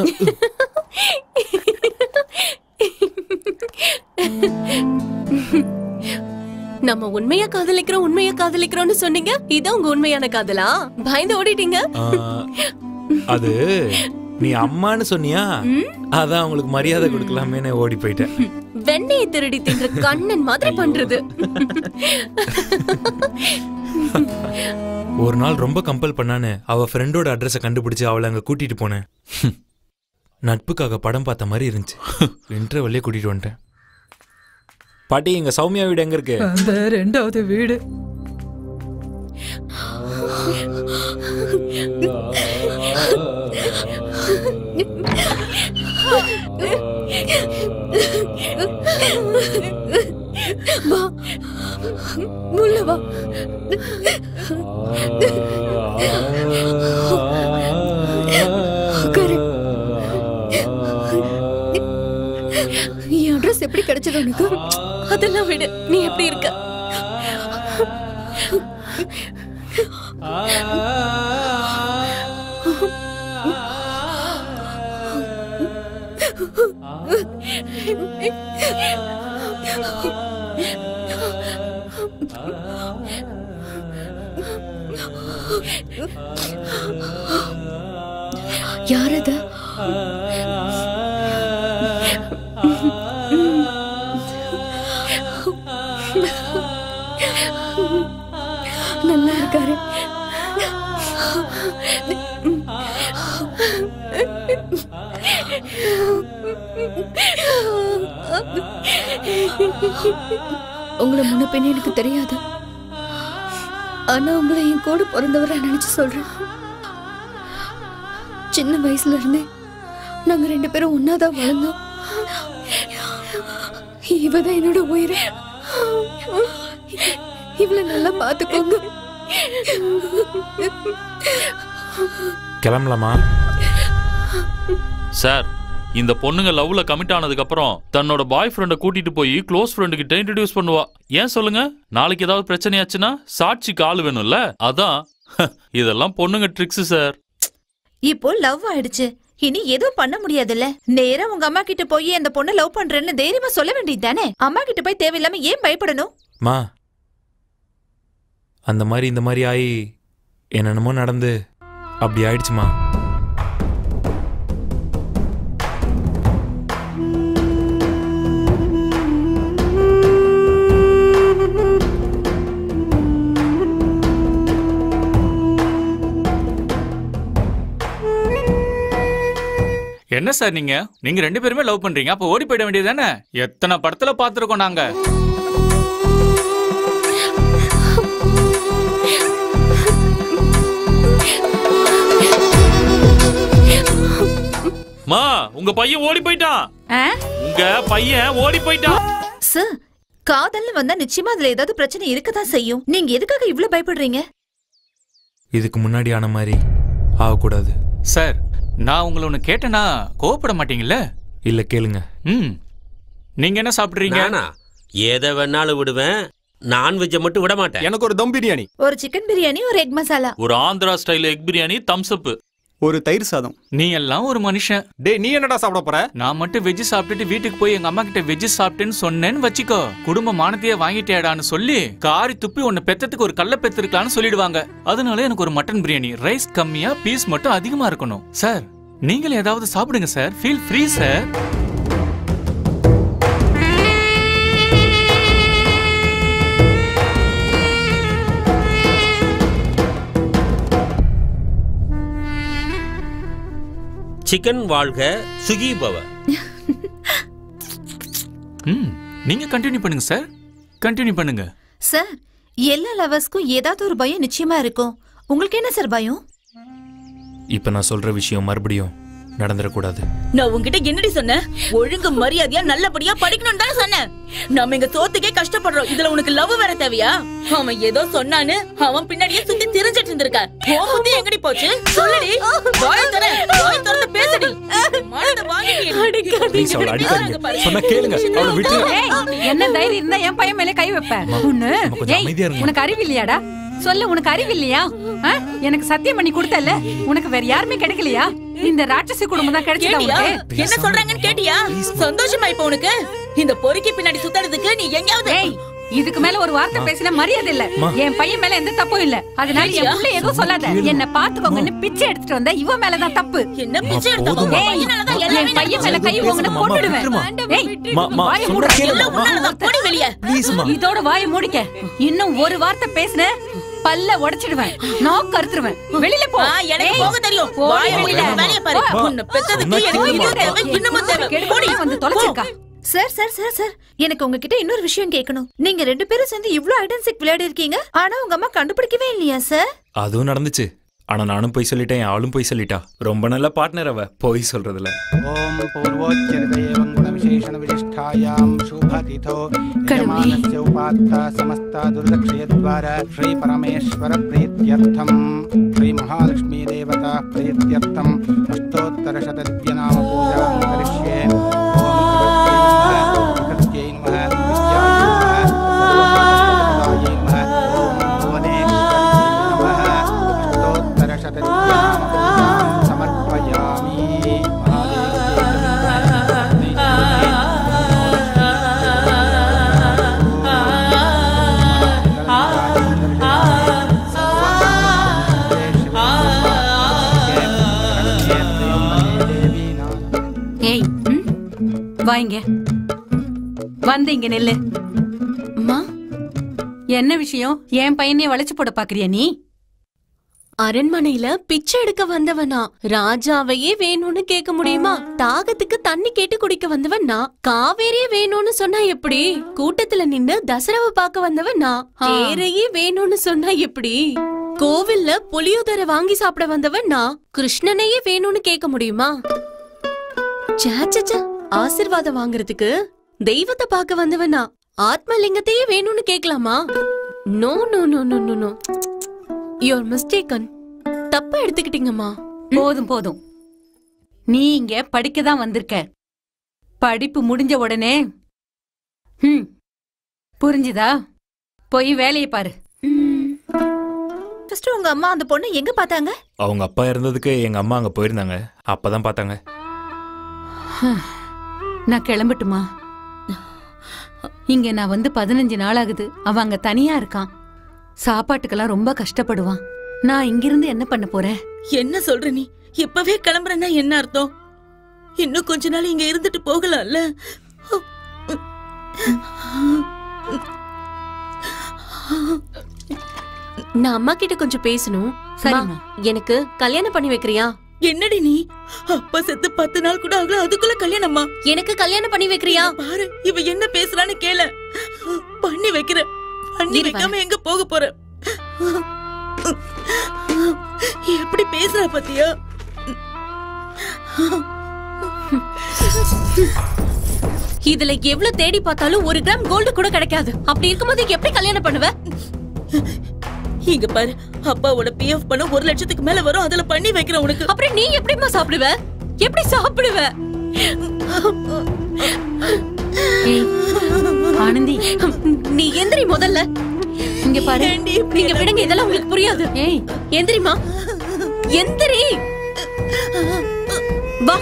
நம்ம உண்மையா காதலிக்கிறோம் உண்மையா காதலிக்கிறோம்னு சொன்னீங்க இதான் உங்க உண்மையான காதலா பயந்து ஓடிட்டீங்க ஆ, அது நீ அம்மான்னு சொன்னியா அதான் அவங்களுக்கு மரியாதை கொடுக்கலாமேன்னு ஓடி போயிட்டேன் வெண்ணெயை திருடி தின்ற கண்ணன் மாதிரி பண்றது ஒரு நாள் ரொம்ப கம்பல் பண்ணான்னு அவ ஃப்ரெண்டோட அட்ரஸை கண்டுபிடிச்சு அவளை அங்க கூட்டிட்டு போனேன் நட்புக்காக படம் பார்த்த மாதிரி இருந்துச்சு இன்டர்வெல்லே கூட்டிட்டு வந்துட்டேன் பாட்டி எங்க சௌமியா வீடு எங்க இருக்கு அந்த ரெண்டாவது வீடு வா உள்ள வா உட்காரு. என் அட்ரஸ் எப்படி கிடைச்சது உனக்கு அதெல்லாம் விடு நீ எப்படி இருக்க யார் அது நல்லா இருக்காரு உங்களை முன்ன பின்ன எனக்கு தெரியாது ஆனா உங்களை என் கூட பிறந்தவரை நினைச்சு சொல்றேன் சின்ன வயசுல இருந்தே நாங்க ரெண்டு பேரும் ஒன்னாதான் வளர்ந்தோம் இவதான் என்னோட உயிர் இவளை நல்லா பாத்துக்கோங்க கிளம்பலாமா சார் இந்த பொண்ணுங்க லவ்ல கமிட் ஆனதுக்கு அப்புறம் தன்னோட பாய் ஃப்ரெண்டை கூட்டிட்டு போய் க்ளோஸ் ஃப்ரெண்டு கிட்ட இன்ட்ரடியூஸ் பண்ணுவா ஏன் சொல்லுங்க நாளைக்கு ஏதாவது பிரச்சனையாச்சுன்னா சாட்சிக்கு ஆள் வேணும்ல அதான் இதெல்லாம் பொண்ணுங்க ட்ரிக்ஸ் சார் இப்போ லவ் ஆயிடுச்சு இனி எதுவும் பண்ண முடியாதுல்ல நேரா உங்க அம்மா கிட்ட போய் அந்த பொண்ணை லவ் பண்றேன்னு தைரியமா சொல்ல வேண்டியது தானே அம்மா கிட்ட போய் தேவையில்லாம ஏன் பயப்படணும் மா அந்த மாதிரி இந்த மாதிரி ஆகி என்னென்னமோ நடந்து அப்படி ஆயிடுச்சுமா என்ன சார் நீங்க நீங்க ரெண்டு பேருமே லவ் பண்றீங்க அப்ப ஓடி போயிட வேண்டியது தானே எத்தனை படத்துல பாத்துருக்கோம் நாங்க மா உங்க பையன் ஓடி போயிட்டான் உங்க பையன் ஓடி போயிட்டான் சார் காதல்னு வந்தா நிச்சயமா அதுல ஏதாவது பிரச்சனை இருக்கதான் செய்யும் நீங்க எதுக்காக இவ்ளோ பயப்படுறீங்க இதுக்கு முன்னாடி ஆன மாதிரி ஆகக்கூடாது சார் நான் உங்களை ஒண்ணு கேட்டேனா கோவப்பட மாட்டீங்கல்ல இல்ல கேளுங்க ம் நீங்க என்ன சாப்பிடுறீங்க நானா எதை வேணாலும் விடுவேன் நான்வெஜ்ஜை மட்டும் விட மாட்டேன் எனக்கு ஒரு தம் பிரியாணி ஒரு சிக்கன் பிரியாணி ஒரு எக் மசாலா ஒரு Andhra style egg biryani thumbs up ஒரு தயிர் சாதம் நீ எல்லாம் ஒரு மனுஷன் டேய் நீ என்னடா சாப்பிட போற நான் மட்டும் வெஜ் சாப்பிட்டுட்டு வீட்டுக்கு போய் எங்க அம்மா கிட்ட வெஜ் சாப்பிட்டேன்னு சொன்னேன்னு வச்சுக்கோ குடும்ப மானத்தையே வாங்கிட்டேடான்னு சொல்லி காரி துப்பி உன்னை பெத்ததுக்கு ஒரு கல்ல பெத்திருக்கலாம்னு சொல்லிடுவாங்க அதனால எனக்கு ஒரு மட்டன் பிரியாணி ரைஸ் கம்மியா பீஸ் மட்டும் அதிகமா இருக்கணும் சார் நீங்களும் ஏதாவது சாப்பிடுங்க sir feel free sir chicken வாழ்க சுகி பவ ம் நீங்க கண்டினியூ பண்ணுங்க சார் கண்டினியூ பண்ணுங்க சார் எல்லா லவர்ஸ்க்கும் ஏதாவது ஒரு பயம் நிச்சயமா இருக்கும் உங்களுக்கு என்ன சார் பயம் இப்ப நான் சொல்ற விஷயம் மறுபடியும் நடந்துடக்கூடாது நான் உன்கிட்ட என்னடி சொன்னேன் ஒழுங்கு மரியாதையா நல்லபடியா படிக்கணும்னு தானே சொன்னேன் நம்ம இங்க சோத்துக்கே கஷ்டப்படுறோம் இதுல உனக்கு லவ் வேற தேவையா அவன் ஏதோ சொன்னான்னு அவன் பின்னாடியே சுத்தி திரிஞ்சிட்டு இருந்திருக்க உன் புத்தி எங்கடி போச்சு சொல்லுடி வாய தர வாய திறந்து பேசுடி மனத வாங்கிடி Please, அவளை அடிக்காதீங்க. சொன்னா கேளுங்க அவளை விட்டு ஏய், என்ன தைரியம் இருந்தா என் பையன் மேல கை வைப்ப உன்னு கொஞ்சம் ஏய் அமைதியா இருங்க. உனக்கு அறிவு இல்லையாடா சொல்லு உனக்கு அறிவு இல்லையா ஆ? எனக்கு சத்தியம் பண்ணி கொடுத்தல உனக்கு வேற யாருமே கிடைக்கலையா இந்த ராட்சசி குடும்பம் தான் கிடைச்சதா கேட்டியா உனக்கு என்ன சொல்றாங்கன்னு கேட்டியா சந்தோஷமா இப்ப உனக்கு இந்த பொறுக்கி பின்னாடி சுத்தறதுக்கு நீ எங்கயாவது இதுக்கு மேல ஒரு வார்த்தை பேசின மரியாதை இல்ல அம்மா. என் பையன் மேல எந்த தப்பும் இல்ல அதனால என் புள்ள எதுவும் சொல்லாத என்ன பாத்துக்கோங்கன்னு பிச்சை எடுத்துட்டு வந்த இவ மேலதான் தப்பு என்ன பிச்சை எடுத்த போதுமா? உன் பையனாலதான் எல்லாமே என் பையன் மேல கை பேசுமா, ஓங்கன அம்மா, கொண்டுடுவேன் விட்டுருமா. ஏய், மா, மா, வாயை சொல்றத மூடு. கேளுமா, எல்லாம் மா. உன்னாலதான். போடி வெளிய ப்ளீஸ்மா இதோட வாயை மூடிக்க இன்னும் ஒரு வார்த்தை பேசுன பல்ல உடைச்சிடுவேன் நாக்கு கருத்துருவேன் வெளியில போ ஆ, எனக்கு ஏய், போக தெரியும் போடி வாய வெளியில. மூடிட்டு வேலைய பாரு போ. உன்னை பெத்ததுக்கு சொன்னா எனக்கு கேளுமா. இது தேவை இன்னமும் தேவை போடி கெடுக்கவே வந்து தொலைச்சிருக்கா சார் சார் சார் சார் எனக்கு உங்ககிட்ட இன்னொரு விஷயம் கேட்கணும் நீங்க ரெண்டு பேரும் சேர்ந்து இவ்ளோ ஐடென்சிக் விளையாடி இருக்கீங்க ஆனா உங்க அம்மா கண்டுபிடிக்கவே இல்லையா சார் அதுவும் நடந்துச்சு ஆனா நானும் போய் சொல்லிட்டேன் என் ஆளும் போய் சொல்லிட்டா ரொம்ப நல்ல பார்ட்னர் அவ போய் சொல்றதுல ॐ पूर्वोच्चरितयेवं गुणविशेषणविशिष्टायां शुभतिथो यजमानस्य उपात्ता समस्ता दुर्दक्षयद्वारा श्रीपरमेश्वरप्रीत्यर्थं श्रीमहालक्ष्मीदेवता प्रीत्यर्थम् अष्टोत्तरशतद्व्यनामपूजां करिष्ये ॐ प्रकृत्यै नमः विद्यायै नमः सर्वभूतप्रदायै नमः ॐ भुवनेश्वर्यै नमः अष्टोत्तरशतद्व्यनामपूजां समर्पयामि ஏய் ம்? வாங்க வந்து இங்க நெல்லு அம்மா என்ன விஷயம் என் பையனே வளைச்சு போட பாக்குறியா நீ அரண்மனையில பிச்சை எடுக்க வந்தவனா ராஜாவையே வேணும்னு கேட்க முடியுமா தாகத்துக்கு தண்ணி கேட்டு குடிக்க வந்தவன் நான் காவேரியே வேணும்னு சொன்னா எப்படி கூட்டத்துல நின்னு தசரவை பார்க்க வந்தவன் நான் தேரையே வேணும்னு சொன்னா எப்படி கோவில்ல புளியோதரை வாங்கி சாப்பிட வந்தவன் நான் கிருஷ்ணனையே வேணும்னு கேட்க முடியுமா சாச்சா ஆசிர்வாதம் வாங்குறதுக்கு தெய்வத்தை பார்க்க வந்தவனா ஆத்மலிங்கத்தையே வேணும்னு கேட்கலாமா no no no no no no your mistaken தப்பா எடுத்துக்கிட்டீங்கம்மா போதும் போதும் நீ இங்க படிக்க தான் வந்திருக்க படிப்பு முடிஞ்ச உடனே ம் புரிஞ்சுதா போய் வேலையை பாரு ஃபர்ஸ்ட் உங்க அம்மா அந்த பொண்ணு எங்க பார்த்தாங்க அவங்க அப்பா இறந்ததுக்கு எங்க அம்மா அங்க போயிருந்தாங்க அப்பதான் பார்த்தாங்க நான் கிளம்பட்டுமா இங்க நான் வந்து பதினஞ்சு நாள் ஆகுது அவன் அங்க தனியா இருக்கான் சாப்பாட்டுக்கெல்லாம் ரொம்ப கஷ்டப்படுவான் நான் இங்கிருந்து என்ன பண்ண போறேன் என்ன சொல்ற நீ இப்பவே கிளம்புறேன்னா என்ன அர்த்தம் இன்னும் கொஞ்ச நாள் இங்க இருந்துட்டு போகலாம்ல நான் அம்மா கிட்ட கொஞ்சம் பேசணும் சரிம்மா. மா, எனக்கு கல்யாணம் பண்ணி வைக்கிறியா என்னடி நீ அப்பா செத்து பத்து நாள் கூட ஆகல அதுக்குள்ள கல்யாணமா எனக்கு கல்யாணம் பண்ணி வைக்கிறியா பாரு இவ என்ன பேசுறான்னு கேள பண்ணி வைக்கிற பண்ணி இரு வைக்காம எங்க போக போற எப்படி பேசுறா பாத்தியா இதுல எவ்வளவு தேடி பார்த்தாலும் ஒரு கிராம் கோல்டு கூட கிடைக்காது அப்படி இருக்கும்போது எப்படி கல்யாணம் பண்ணுவ இங்க பாரு அப்பாவோட பிஎஃப் பணம் ஒரு லட்சத்துக்கு மேல வரும் அதுல பண்ணி வைக்கிறேன் உனக்கு அப்புறம் நீ எப்படிம்மா சாப்பிடுவ எப்படி சாப்பிடுவ ஏய், ஆனந்தி நீ எந்திரி முதல்ல இங்க பாரு நீங்க விடுங்க இதெல்லாம் உங்களுக்கு புரியாது ஏய் எந்திரிமா எந்திரி வா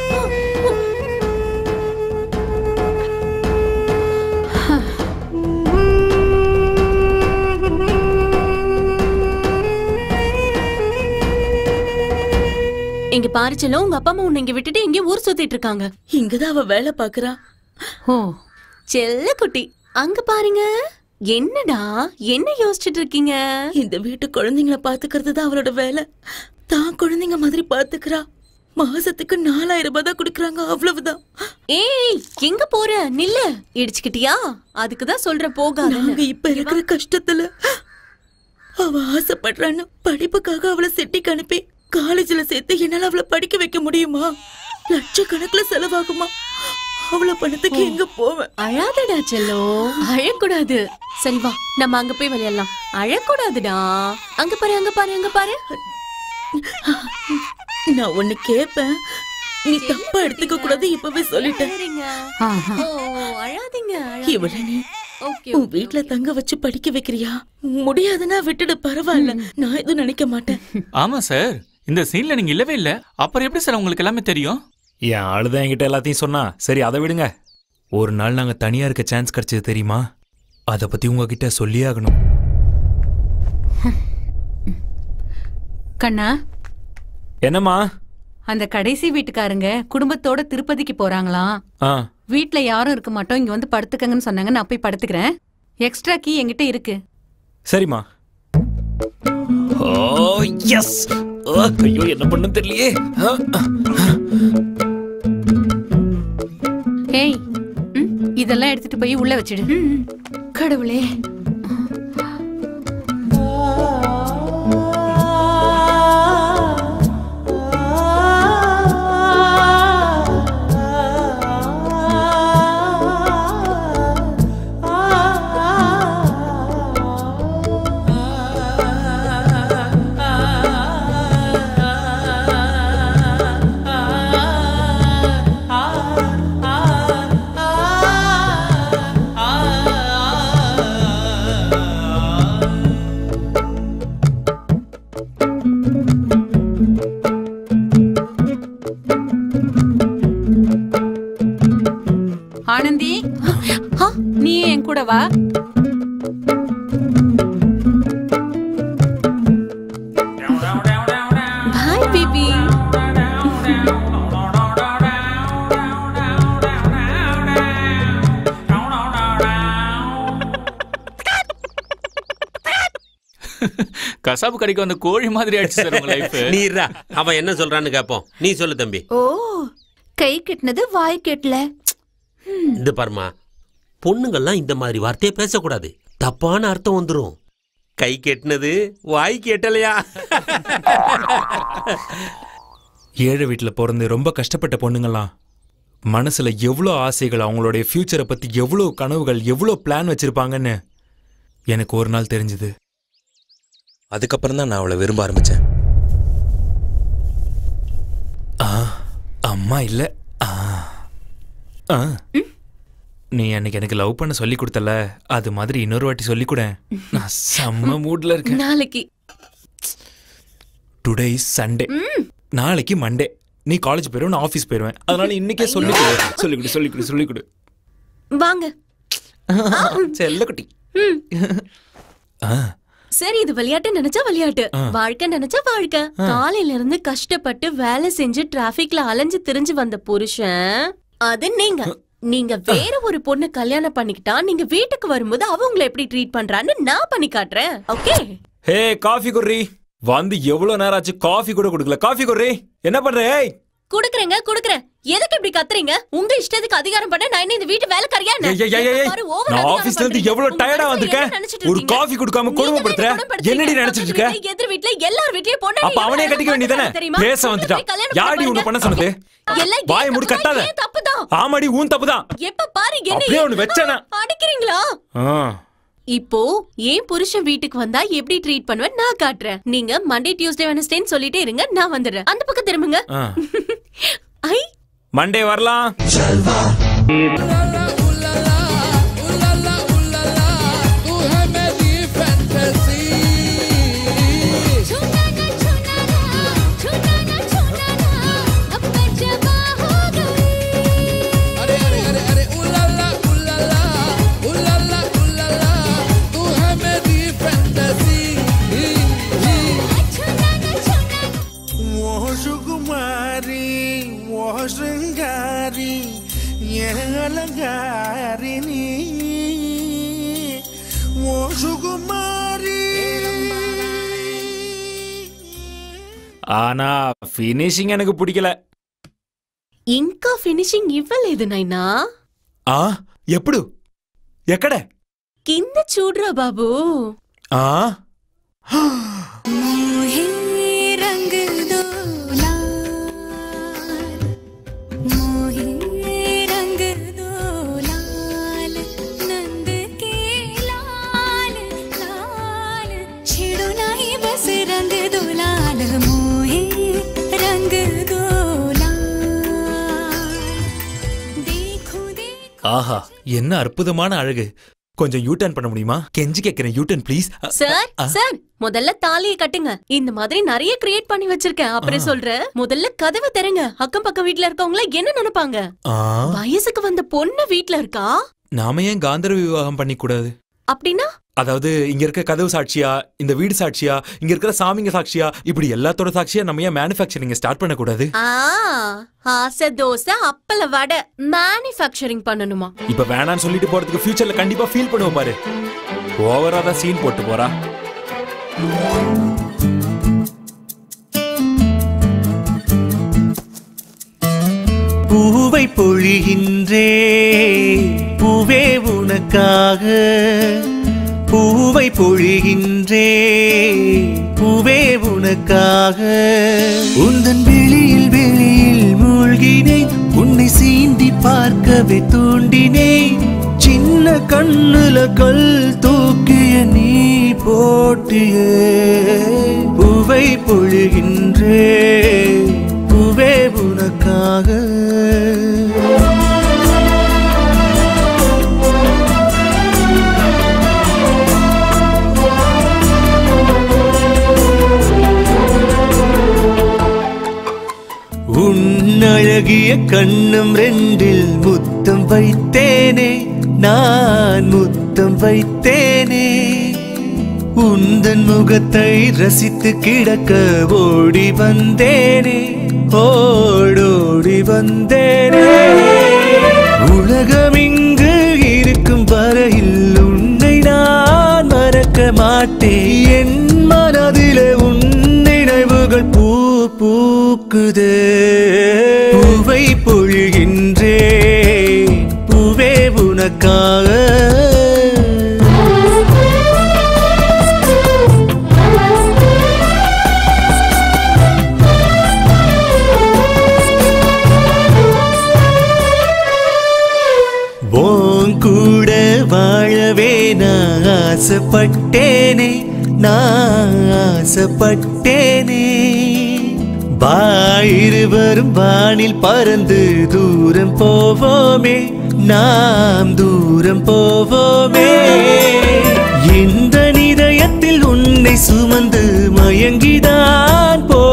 இங்க பாரு செல்லம் உங்க அப்பா அம்மா உன்னை இங்க விட்டுட்டு இங்க ஊர் சுத்திட்டு இருக்காங்க இங்கதான் அவ வேலை பாக்குறா ஓ செல்ல குட்டி அங்க பாருங்க என்னடா என்ன யோசிச்சுட்டு இருக்கீங்க இந்த வீட்டு குழந்தைங்கள பாத்துக்கிறது தான் அவளோட வேலை தான் குழந்தைங்க மாதிரி பாத்துக்கிறா மாசத்துக்கு நாலாயிரம் ரூபாய் தான் குடுக்கறாங்க அவ்வளவுதான் ஏய் எங்க போற நில்லு இடிச்சுக்கிட்டியா அதுக்கு தான் சொல்றேன் போகாத நாங்க இப்ப இருக்கிற கஷ்டத்துல அவ ஆசைப்படுறான்னு படிப்புக்காக அவளை செட்டிக்கு அனுப்பி காலேஜ்ல சேர்த்து என்னால அவளை படிக்க வைக்க முடியுமா லட்சக்கணக்குல செலவாகுமா அவ்வளவு பணத்துக்கு எங்க போவேன் அழாதடா செல்லோ அழக்கூடாது சரி வா நம்ம அங்க போய் விளையாடலாம் அழக்கூடாதுடா அங்க பாரு அங்க பாரு அங்க பாரு நான் ஒண்ணு கேப்பேன் நீ தப்பா எடுத்துக்க கூடாது இப்பவே சொல்லிட்டேன் ஆஹா. ஓ அழாதீங்க இவள நீ உன் வீட்ல தங்க வச்சு படிக்க வைக்கிறியா முடியாதுன்னா விட்டுடு பரவாயில்ல நான் எதுவும் நினைக்க மாட்டேன் ஆமா சார் இந்த சீன்ல நீங்க இல்லவே இல்ல அப்புறம் எப்படி சார் உங்களுக்கு எல்லாமே தெரியும் என் ஆளுதான் என்கிட்ட எல்லாத்தையும் சொன்னா சரி அதை விடுங்க ஒரு நாள் நாங்க தனியா இருக்க சான்ஸ் கிடைச்சது தெரியுமா அதை பத்தி உங்ககிட்ட சொல்லியே ஆகணும் கண்ணா என்னம்மா அந்த கடைசி வீட்டுக்காரங்க குடும்பத்தோட திருப்பதிக்கு போறாங்களாம் ஆ வீட்ல யாரும் இருக்க மாட்டோம் இங்க வந்து படுத்துக்கங்கன்னு சொன்னாங்க நான் போய் படுத்துக்கிறேன் எக்ஸ்ட்ரா கீ என்கிட்ட இருக்கு சரிம்மா ஓ எஸ் ஐயோ என்ன பண்ணும் தெரியலையே ஆ, ஆ. ஏய் ம், இதெல்லாம் எடுத்துட்டு போய் உள்ள வச்சிடு ம், கடவுளே ஆனந்தி நீ என் கூட வா பாய் பேபி கசாப்பு கடைக்கு வந்த கோழி மாதிரி ஆயிடுச்சு சார் உங்க லைஃப் நீ இருடா அவன் என்ன சொல்றான்னு கேட்போம் நீ சொல்லு தம்பி ஓ கை கெட்டினது வாய் கெட்டல இந்த பாருமா பொண்ணுங்கள்லாம் இந்த மாதிரி வார்த்தையை பேசக்கூடாது தப்பான அர்த்தம் வந்துரும் கை கெட்டினது வாய் கெட்டலையா ஏழை வீட்டில் பிறந்து ரொம்ப கஷ்டப்பட்ட பொண்ணுங்களாம் மனசுல எவ்வளோ ஆசைகள் அவங்களுடைய ஃப்யூச்சரை பத்தி எவ்வளோ கனவுகள் எவ்வளோ பிளான் வச்சிருப்பாங்கன்னு எனக்கு ஒரு நாள் தெரிஞ்சது அதுக்கப்புறம் தான் நான் அவளை விரும்ப ஆரம்பிச்சேன் ஆ அம்மா இல்ல ஆ ஆ நீ அன்னைக்கு எனக்கு லவ் பண்ண சொல்லி கொடுத்தல அது மாதிரி இன்னொரு வாட்டி சொல்லி கூட நான் செம்ம மூட்ல இருக்கேன் நாளைக்கு டுடே இஸ் சண்டே நாளைக்கு மண்டே நீ காலேஜ் போயிருவ நான் ஆஃபீஸ் போயிருவேன் அதனால இன்னைக்கே சொல்லிக்கொடு சொல்லிக்கொடு சொல்லிக்கொடு சொல்லிக்கொடு வாங்க செல்லக்குட்டி ம். ஆ சரி இது விளையாட்டு நினைச்சா விளையாட்டு ஆ. வாழ்க்கை நினைச்சா வாழ்க்கை ஆ. காலையில இருந்து கஷ்டப்பட்டு வேலை செஞ்சு டிராபிக்ல அலைஞ்சு திரிஞ்சு வந்த புருஷன் அது நீங்க நீங்க வேற ஒரு பொண்ணு கல்யாணம் பண்ணிக்கிட்டா நீங்க வீட்டுக்கு வரும்போது அவ உங்களை எப்படி ட்ரீட் பண்றான்னு நான் பண்ணி காட்டுறேன் ஓகே ஹே காஃபி குர்ரி வந்து எவ்வளவு நேரம் ஆச்சு காஃபி கூட கொடுக்கல காஃபி குர்ரி என்ன பண்ற ஏய் குடுக்குறேங்க குடுக்குறேன் எதுக்கு இப்படி கத்துறீங்க உங்க இஷ்டத்துக்கு அதிகாரம் பண்ண நான் என்ன இந்த வீட்டு வேலைக்காரியா என்ன? ஏய், ஏய், ஏய், ஏய், எப்ப பாரு over நான் அதிகாரம் ஆபீஸ்ல இருந்து பண்றீங்க. எவ்வளவு உங்க டயர்டா மனசுல வந்திருக்கேன் என்ன நினைச்சிட்டு ஒரு இருக்கீங்க? காஃபி கொடுக்காம கொடுமைப்படுத்துற என்னடி நினைச்சிட்டு இருக்க எதிர் வீட்ல எல்லார் வீட்லயும் பொண்ணு அப்ப அவனே கட்டிக்க வேண்டியதானே பேச வந்துட்டான் யாரடி உன்னை பண்ண சொன்னது எல்லாம் ஏன் வாயை மூடி கத்தாத ஏன் தப்புதான் ஆமாடி உன் தப்புதான் எப்ப பாரு என்ன அப்படியே ஒண்ணு வச்சேனா? அடிக்கிறீங்களா ஆ இப்போ ஏன் புருஷன் வீட்டுக்கு வந்தா எப்படி ட்ரீட் பண்ணுவேன் நான் காட்டுறேன் நீங்க மண்டே டியூஸ்டே வெனஸ்டேன்னு சொல்லிட்டே இருங்க நான் வந்துடுறேன் அந்த பக்கம் திரும்புங்க ஆ ஐ மண்டே வரலாம் ஓ சுகுமாரி ஓ சிருங்காரி என் அலங்காரி நீ ஓ சுகுமாரி ஆனா ஃபினிஷிங் எனக்கு பிடிக்கல ఇంకా ఫినిషింగ్ ఇవ్వలేదు నాయనా ఆ ఎప్పుడు ఎక్కడ కింద చూడరా బాబు ఆ रंग दो मोहे रंग दो लाल नंद के लाल लाल छेड़ो नहीं बस रंग दो लाल मोहे रंग दो लाल देखो देखो ஆஹா என்ன அற்புதமான அழகு கொஞ்சம் யூ டர்ன் பண்ண முடியுமா கெஞ்சி கேட்கிறேன் U turn please sir sir முதல்ல தாலியை கட்டுங்க இந்த மாதிரி நிறைய கிரியேட் பண்ணி வச்சிருக்கேன் அப்புறம் சொல்றேன் முதல்ல கதவை திறங்க அக்கம் பக்கம் வீட்ல இருக்கவங்கள என்ன நினைப்பாங்க வயசுக்கு வந்த பொண்ணு வீட்ல இருக்கா நாம ஏன் காந்தர்வ விவாகம் பண்ணி கூடாது அப்படின்னா அதாவது இங்க இருக்க கதவு சாட்சியா இந்த வீடு சாட்சியா இங்க இருக்கிற சாமிங்க சாட்சியா இப்படி எல்லாத்தோட சாட்சியா நம்ம ஏன் மேனுஃபேக்சரிங் ஸ்டார்ட் பண்ண கூடாது ஆ ஆசை தோசை அப்பள வடை மேனுஃபேக்சரிங் பண்ணணுமா இப்ப வேணான்னு சொல்லிட்டு போறதுக்கு ஃபியூச்சர்ல கண்டிப்பா ஃபீல் பண்ணுவோம் பாரு ஓவரா தான் சீன் போட்டு போறா பூவை பொழிகின்றே பூவே உனக்காக பூவை பொழிகின்றே பூவே உனக்காக உந்தன் வெளியில் வெளியில் மூழ்கினேன் உன்னை சீண்டி பார்க்கவே தூண்டினேன் சின்ன கண்ணுல கல் தூக்கிய நீ போட்டியே பூவை பொழிகின்றே பூவே உனக்காக உன்னழகிய கண்ணும் ரெண்டில் முத்தம் வைத்தேனே நான் முத்தம் வைத்தேனே உந்தன் முகத்தை ரசித்து கிடக்க ஓடி வந்தேனே ஓடோடி வந்தேனே உலகம் இங்கு இருக்கும் வரையில் உன்னை நான் மறக்க மாட்டேன் என் மனதிலே உன் நினைவுகள் பூ பூக்குதே பூவை பொழிகின்றே பூவே உனக்காக உன் கூட வாழவே நான் ஆசைப்பட்டேனே நான் ஆசைப்பட்டேனே வா இருவரும் வானில் பறந்து தூரம் போவோமே நாம் தூரம் போவோமே இந்த நிதயத்தில் உன்னை சுமந்து மயங்கிதான் போ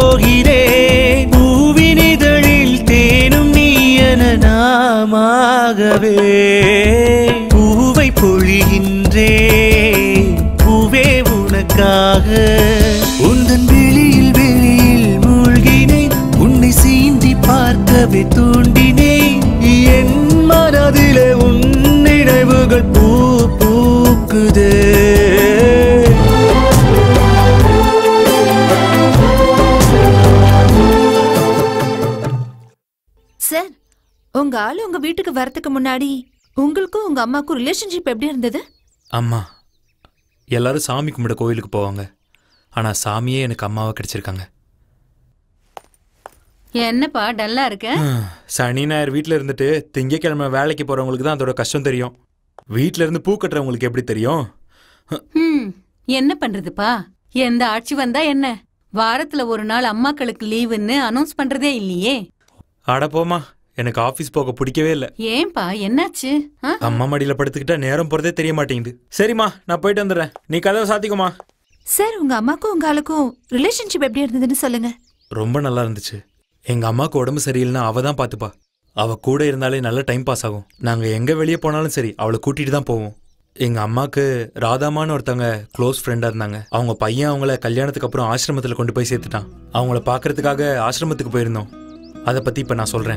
உனக்காகவே பூவை பொழிகின்றே பூவே உனக்காக உந்தன் வெளியில் வெளியில் மூழ்கினேன் உன்னை சீண்டி பார்க்கவே தூண்டினேன் என் மனதிலே உன் நினைவுகள் பூ பூக்குதே சார் உங்க ஆளு உங்க வீட்டுக்கு வரதுக்கு முன்னாடி உங்களுக்கும் உங்க அம்மாக்கும் ரிலேஷன்ஷிப் எப்படி இருந்தது அம்மா எல்லாரும் சாமி கும்பிட கோயிலுக்கு போவாங்க ஆனால் சாமியே எனக்கு அம்மாவை கிடைச்சிருக்காங்க என்னப்பா டல்லா இருக்க சனி ஞாயிறு வீட்டில் இருந்துட்டு திங்கக்கிழமை வேலைக்கு போகிறவங்களுக்கு தான் அதோட கஷ்டம் தெரியும் வீட்டில் இருந்து பூ கட்டுறவங்களுக்கு எப்படி தெரியும் ம் என்ன பண்றதுப்பா எந்த ஆட்சி வந்தா என்ன வாரத்துல ஒரு நாள் அம்மாக்களுக்கு லீவுன்னு அனௌன்ஸ் பண்றதே இல்லையே அட போம்மா எனக்கு ஆஃபீஸ் போக பிடிக்கவே இல்லை ஏன்பா என்னாச்சு ஆ? அம்மா மடியில் படுத்துக்கிட்டா நேரம் போகிறதே தெரிய மாட்டேங்குது சரிம்மா நான் போயிட்டு வந்துடுறேன் நீ கதவை சாத்திக்குமா சார் உங்க அம்மாக்கும் உங்க ஆளுக்கும் ரிலேஷன்ஷிப் எப்படி இருந்ததுன்னு சொல்லுங்க ரொம்ப நல்லா இருந்துச்சு எங்கள் அம்மாவுக்கு உடம்பு சரியில்லைன்னா அவள் தான் பார்த்துப்பா அவள் கூட இருந்தாலே நல்ல டைம் பாஸ் ஆகும் நாங்கள் எங்கே வெளியே போனாலும் சரி அவளை கூட்டிகிட்டு தான் போவோம் எங்கள் அம்மாவுக்கு ராதாமான்னு ஒருத்தவங்க க்ளோஸ் ஃப்ரெண்டாக இருந்தாங்க அவங்க பையன் அவங்கள கல்யாணத்துக்கு அப்புறம் ஆசிரமத்தில் கொண்டு போய் சேர்த்துட்டான் அவங்கள பார்க்கறதுக்காக ஆசிரமத்துக்கு போயிருந்தோம் அதை பற்றி இப்போ நான் சொல்கிறேன்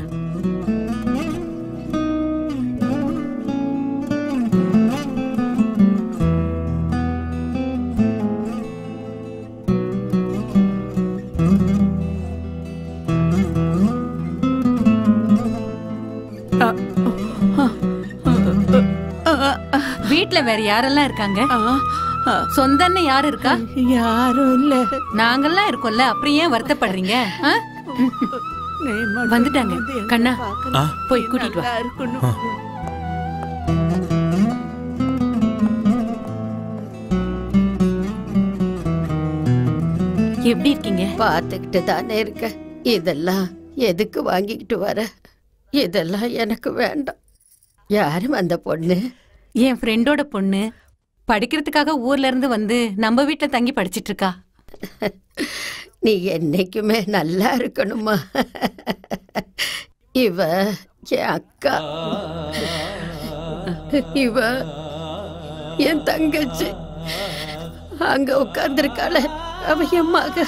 வீட்ல வேற யாரெல்லாம் இருக்காங்க சொந்தன்னு யாரு இருக்கா யாரும் இல்ல நாங்கெல்லாம் இருக்கோம்ல அப்புறம் ஏன் வருத்தப்படுறீங்க ஆ? வந்துட்டாங்க கண்ணா ஆ? போய் கூட்டிட்டு வா இருக்கணும் எப்படி இருக்கீங்க பார்த்துக்கிட்டு தானே இருக்க இதெல்லாம் எதுக்கு வாங்கிக்கிட்டு வர இதெல்லாம் எனக்கு வேண்டாம் யாரும் அந்த பொண்ணு என் ஃப்ரெண்டோட பொண்ணு படிக்கிறதுக்காக ஊர்ல இருந்து வந்து நம்ம வீட்ல தங்கி படிச்சிட்டு இருக்கா நீ என்னைக்குமே நல்லா இருக்கணுமா இவ என் அக்கா இவ என் தங்கச்சி அங்க உட்கார்ந்துருக்காள அவ என் மக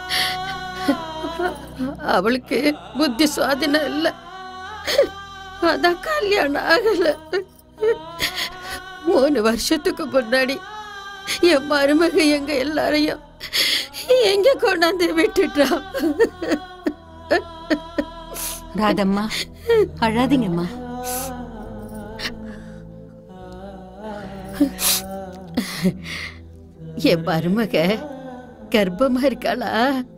அவளுக்கு புத்தி சுவாதீனம் இல்ல அதான் கல்யாணம் ஆகல மூணு வருஷத்துக்கு முன்னாடி என் மருமக எங்க எல்லாரையும் எங்க கொண்டாந்து விட்டுட்டா ராதம்மா அழாதீங்கம்மா என் மருமக கர்ப்பமா இருக்காளா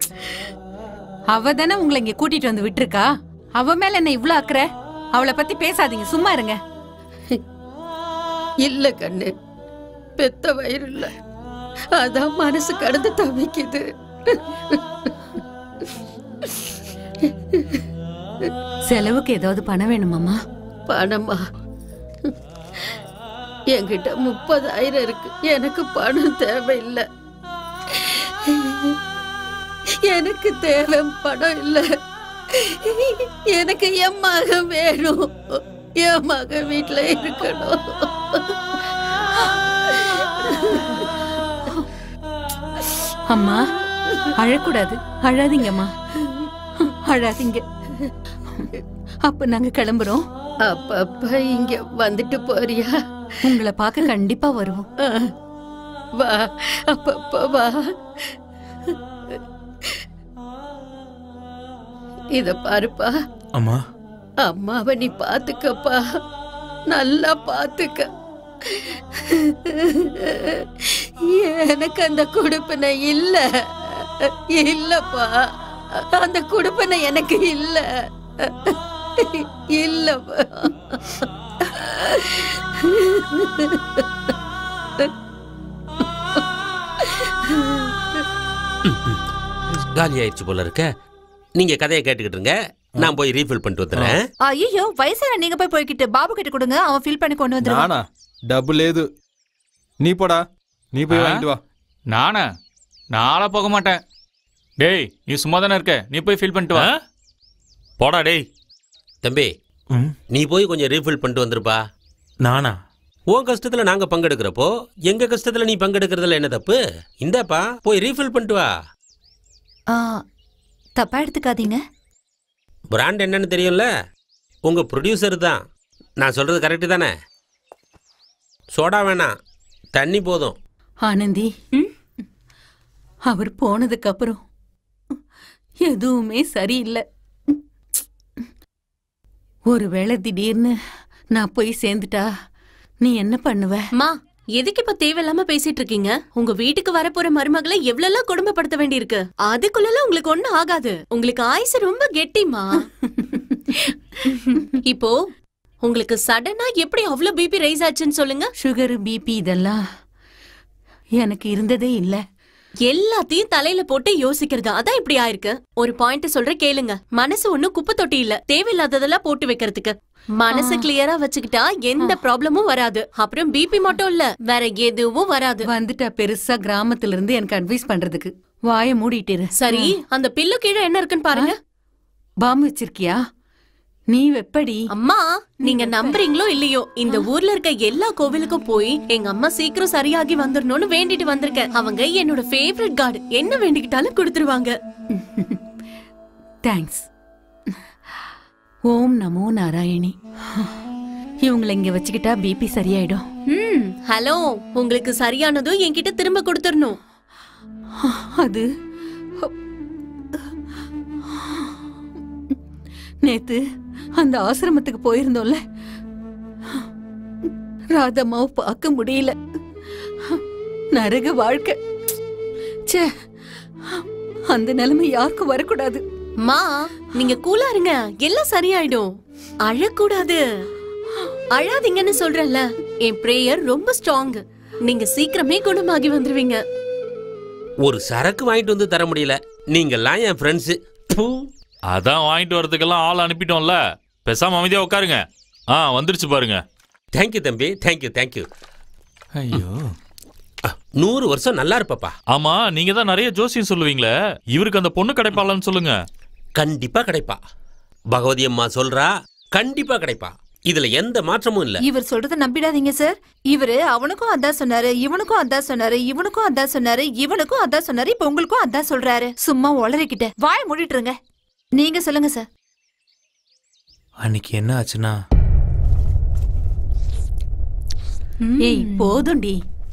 அவ தானே உங்களை இங்க கூட்டிட்டு வந்து விட்டுருக்கா அவ மேல என்ன இவ்ளோ அக்கறை அவளை பத்தி பேசாதீங்க சும்மா இருங்க இல்ல கண்ணு பெத்த வயிறு இல்ல அதான் மனசு கடந்து தவிக்குது செலவுக்கு ஏதாவது பணம் வேணுமாமா பணமா என்கிட்ட முப்பதாயிரம் இருக்கு எனக்கு பணம் தேவையில்லை எனக்கு தேவை பணம் இல்ல எனக்கு என் மகன் வேணும் என் மகன் வீட்டுல இருக்கணும் அம்மா அழக்கூடாது அழாதீங்கம்மா அழாதீங்க அப்ப நாங்க கிளம்புறோம் அப்பப்ப இங்க வந்துட்டு போறியா உங்களை பார்க்க கண்டிப்பா வருவோம் வா அப்பப்ப வா இத பாருப்பா அம்மா அம்மாவை நீ பாத்துக்கப்பா நல்லா பாத்துக்க எனக்கு அந்த குடுப்பினை இல்ல இல்லப்பா அந்த குடுப்பினை எனக்கு இல்ல இல்லப்பா காலி ஆயிடுச்சு போல இருக்க நீங்க கதையை கேட்டுக்கிட்டு இருங்க நான் போய் ரீஃபில் பண்ணிட்டு வந்துடுறேன் ஐயோ வயசான நீங்க போய் போய்கிட்டு பாபு கிட்ட கொடுங்க அவன் ஃபீல் பண்ணி கொண்டு வந்துருவான் நானா டபுள் లేదు நீ போடா நீ போய் ஆ? வாங்கிட்டு வா நானா நாளா போக மாட்டேன் டேய் நீ சும்மா தானே இருக்க நீ போய் ஃபீல் பண்ணிட்டு வா போடா டேய் தம்பி நீ போய் கொஞ்சம் ரீஃபில் பண்ணிட்டு வந்துருப்பா நானா உன் கஷ்டத்துல நாங்க பங்கெடுக்கிறப்போ எங்க கஷ்டத்துல நீ பங்கெடுக்கிறதுல என்ன தப்பு இந்தாப்பா போய் ரீஃபில் பண்ணிட்டு வா ஆ, தப்பா எடுத்துக்காதீங்க பிராண்ட் என்னன்னு தெரியும்ல உங்க ப்ரொடியூசர் தான் நான் சொல்றது கரெக்டு தானே சோடா வேணாம் தண்ணி போதும் ஆனந்தி அவர் போனதுக்கு அப்புறம் எதுவுமே சரியில்லை ஒருவேளை திடீர்னு நான் போய் சேர்ந்துட்டா நீ என்ன பண்ணுவ மா எதுக்கு இப்ப தேவையில்லாம பேசிட்டு இருக்கீங்க உங்க வீட்டுக்கு வரப்போற மருமகளை எவ்வளவு கொடுமைப்படுத்த வேண்டியிருக்கு அதுக்குள்ள உங்களுக்கு ஒண்ணும் ஆகாது உங்களுக்கு ஆயுசு ரொம்ப கெட்டிமா இப்போ உங்களுக்கு சடனா எப்படி அவ்வளவு பிபி ரைஸ் ஆச்சுன்னு சொல்லுங்க சுகர் பிபி இதெல்லாம் எனக்கு இருந்ததே இல்ல எல்லாத்தையும் தலையில போட்டு யோசிக்கிறது அதான் இப்படி ஆயிருக்கு ஒரு பாயிண்ட் சொல்ற கேளுங்க மனசு ஒண்ணும் குப்பை தொட்டி இல்ல தேவையில்லாததெல்லாம் போட்டு வைக்கிறதுக்கு மனசு கிளியரா வச்சுக்கிட்டா எந்த ப்ராப்ளமும் வராது அப்புறம் பிபி மட்டும் இல்ல வேற எதுவும் வராது வந்துட்டா பெருசா கிராமத்துல இருந்து எனக்கு அட்வைஸ் பண்றதுக்கு வாய மூடிட்டு சரி அந்த பில்லு கீழே என்ன இருக்குன்னு பாருங்க பாம்பு வச்சிருக்கியா நீ வெப்படி அம்மா நீங்க நம்புறீங்களோ இல்லையோ இந்த ஊர்ல இருக்க எல்லா கோவிலுக்கும் போய் எங்க அம்மா சீக்கிரம் சரியாகி வந்துடணும்னு வேண்டிட்டு வந்திருக்கேன் அவங்க என்னோட ஃபேவரட் கார்டு என்ன வேண்டிக்கிட்டாலும் கொடுத்துருவாங்க தேங்க்ஸ் ஓம் நமோ நாராயணி இவங்களை இங்க வச்சுக்கிட்டா பிபி சரியாயிடும் ம் ஹலோ உங்களுக்கு சரியானதும் என்கிட்ட திரும்ப கொடுத்துடணும் அது நேத்து அந்த ஆசிரமத்துக்கு போயிருந்தோம்ல ராதம்மாவை பார்க்க முடியல நரக வாழ்க்கை ச்சே அந்த நிலைமை யாருக்கும் வரக்கூடாது மா நீங்க கூலா இருங்க எல்லாம் சரியாயிடும் அழக்கூடாது அழாதீங்கன்னு சொல்றேன்ல என் பிரேயர் ரொம்ப ஸ்ட்ராங் நீங்க சீக்கிரமே குணமாகி வந்துருவீங்க ஒரு சரக்கு வாங்கிட்டு வந்து தர முடியல நீங்கெல்லாம் என் ஃப்ரெண்ட்ஸு அதான் வாங்கிட்டு வரதுக்கெல்லாம் ஆள் அனுப்பிட்டோம்ல பேசாம அமைதியா உட்காருங்க ஆ வந்துருச்சு பாருங்க தேங்க்யூ தம்பி தேங்க்யூ தேங்க்யூ ஐயோ நூறு வருஷம் நல்லா இருப்பப்பா ஆமா நீங்க தான் நிறைய ஜோசியம் சொல்லுவீங்களே இவருக்கு அந்த பொண்ணு கிடைப்பாளான்னு சொல்லுங்க கண்டிப்பா கிடைப்பா பகவதி அம்மா சொல்றா கண்டிப்பா கிடைப்பா இதுல எந்த மாற்றமும் இல்ல இவர் சொல்றத நம்பிடாதீங்க சார் இவரு அவனுக்கும் அதான் சொன்னாரு இவனுக்கும் அதான் சொன்னாரு இவனுக்கும் அதான் சொன்னாரு இவனுக்கும் அதான் சொன்னாரு இப்ப உங்களுக்கும் அதான் சொல்றாரு சும்மா உளறிக்கிட்ட வாய் மூடிட்டுருங்க நீங்க சொல்லுங்க சார் அன்னைக்கு என்ன ஆச்சுன்னா ஏய் போதும்டி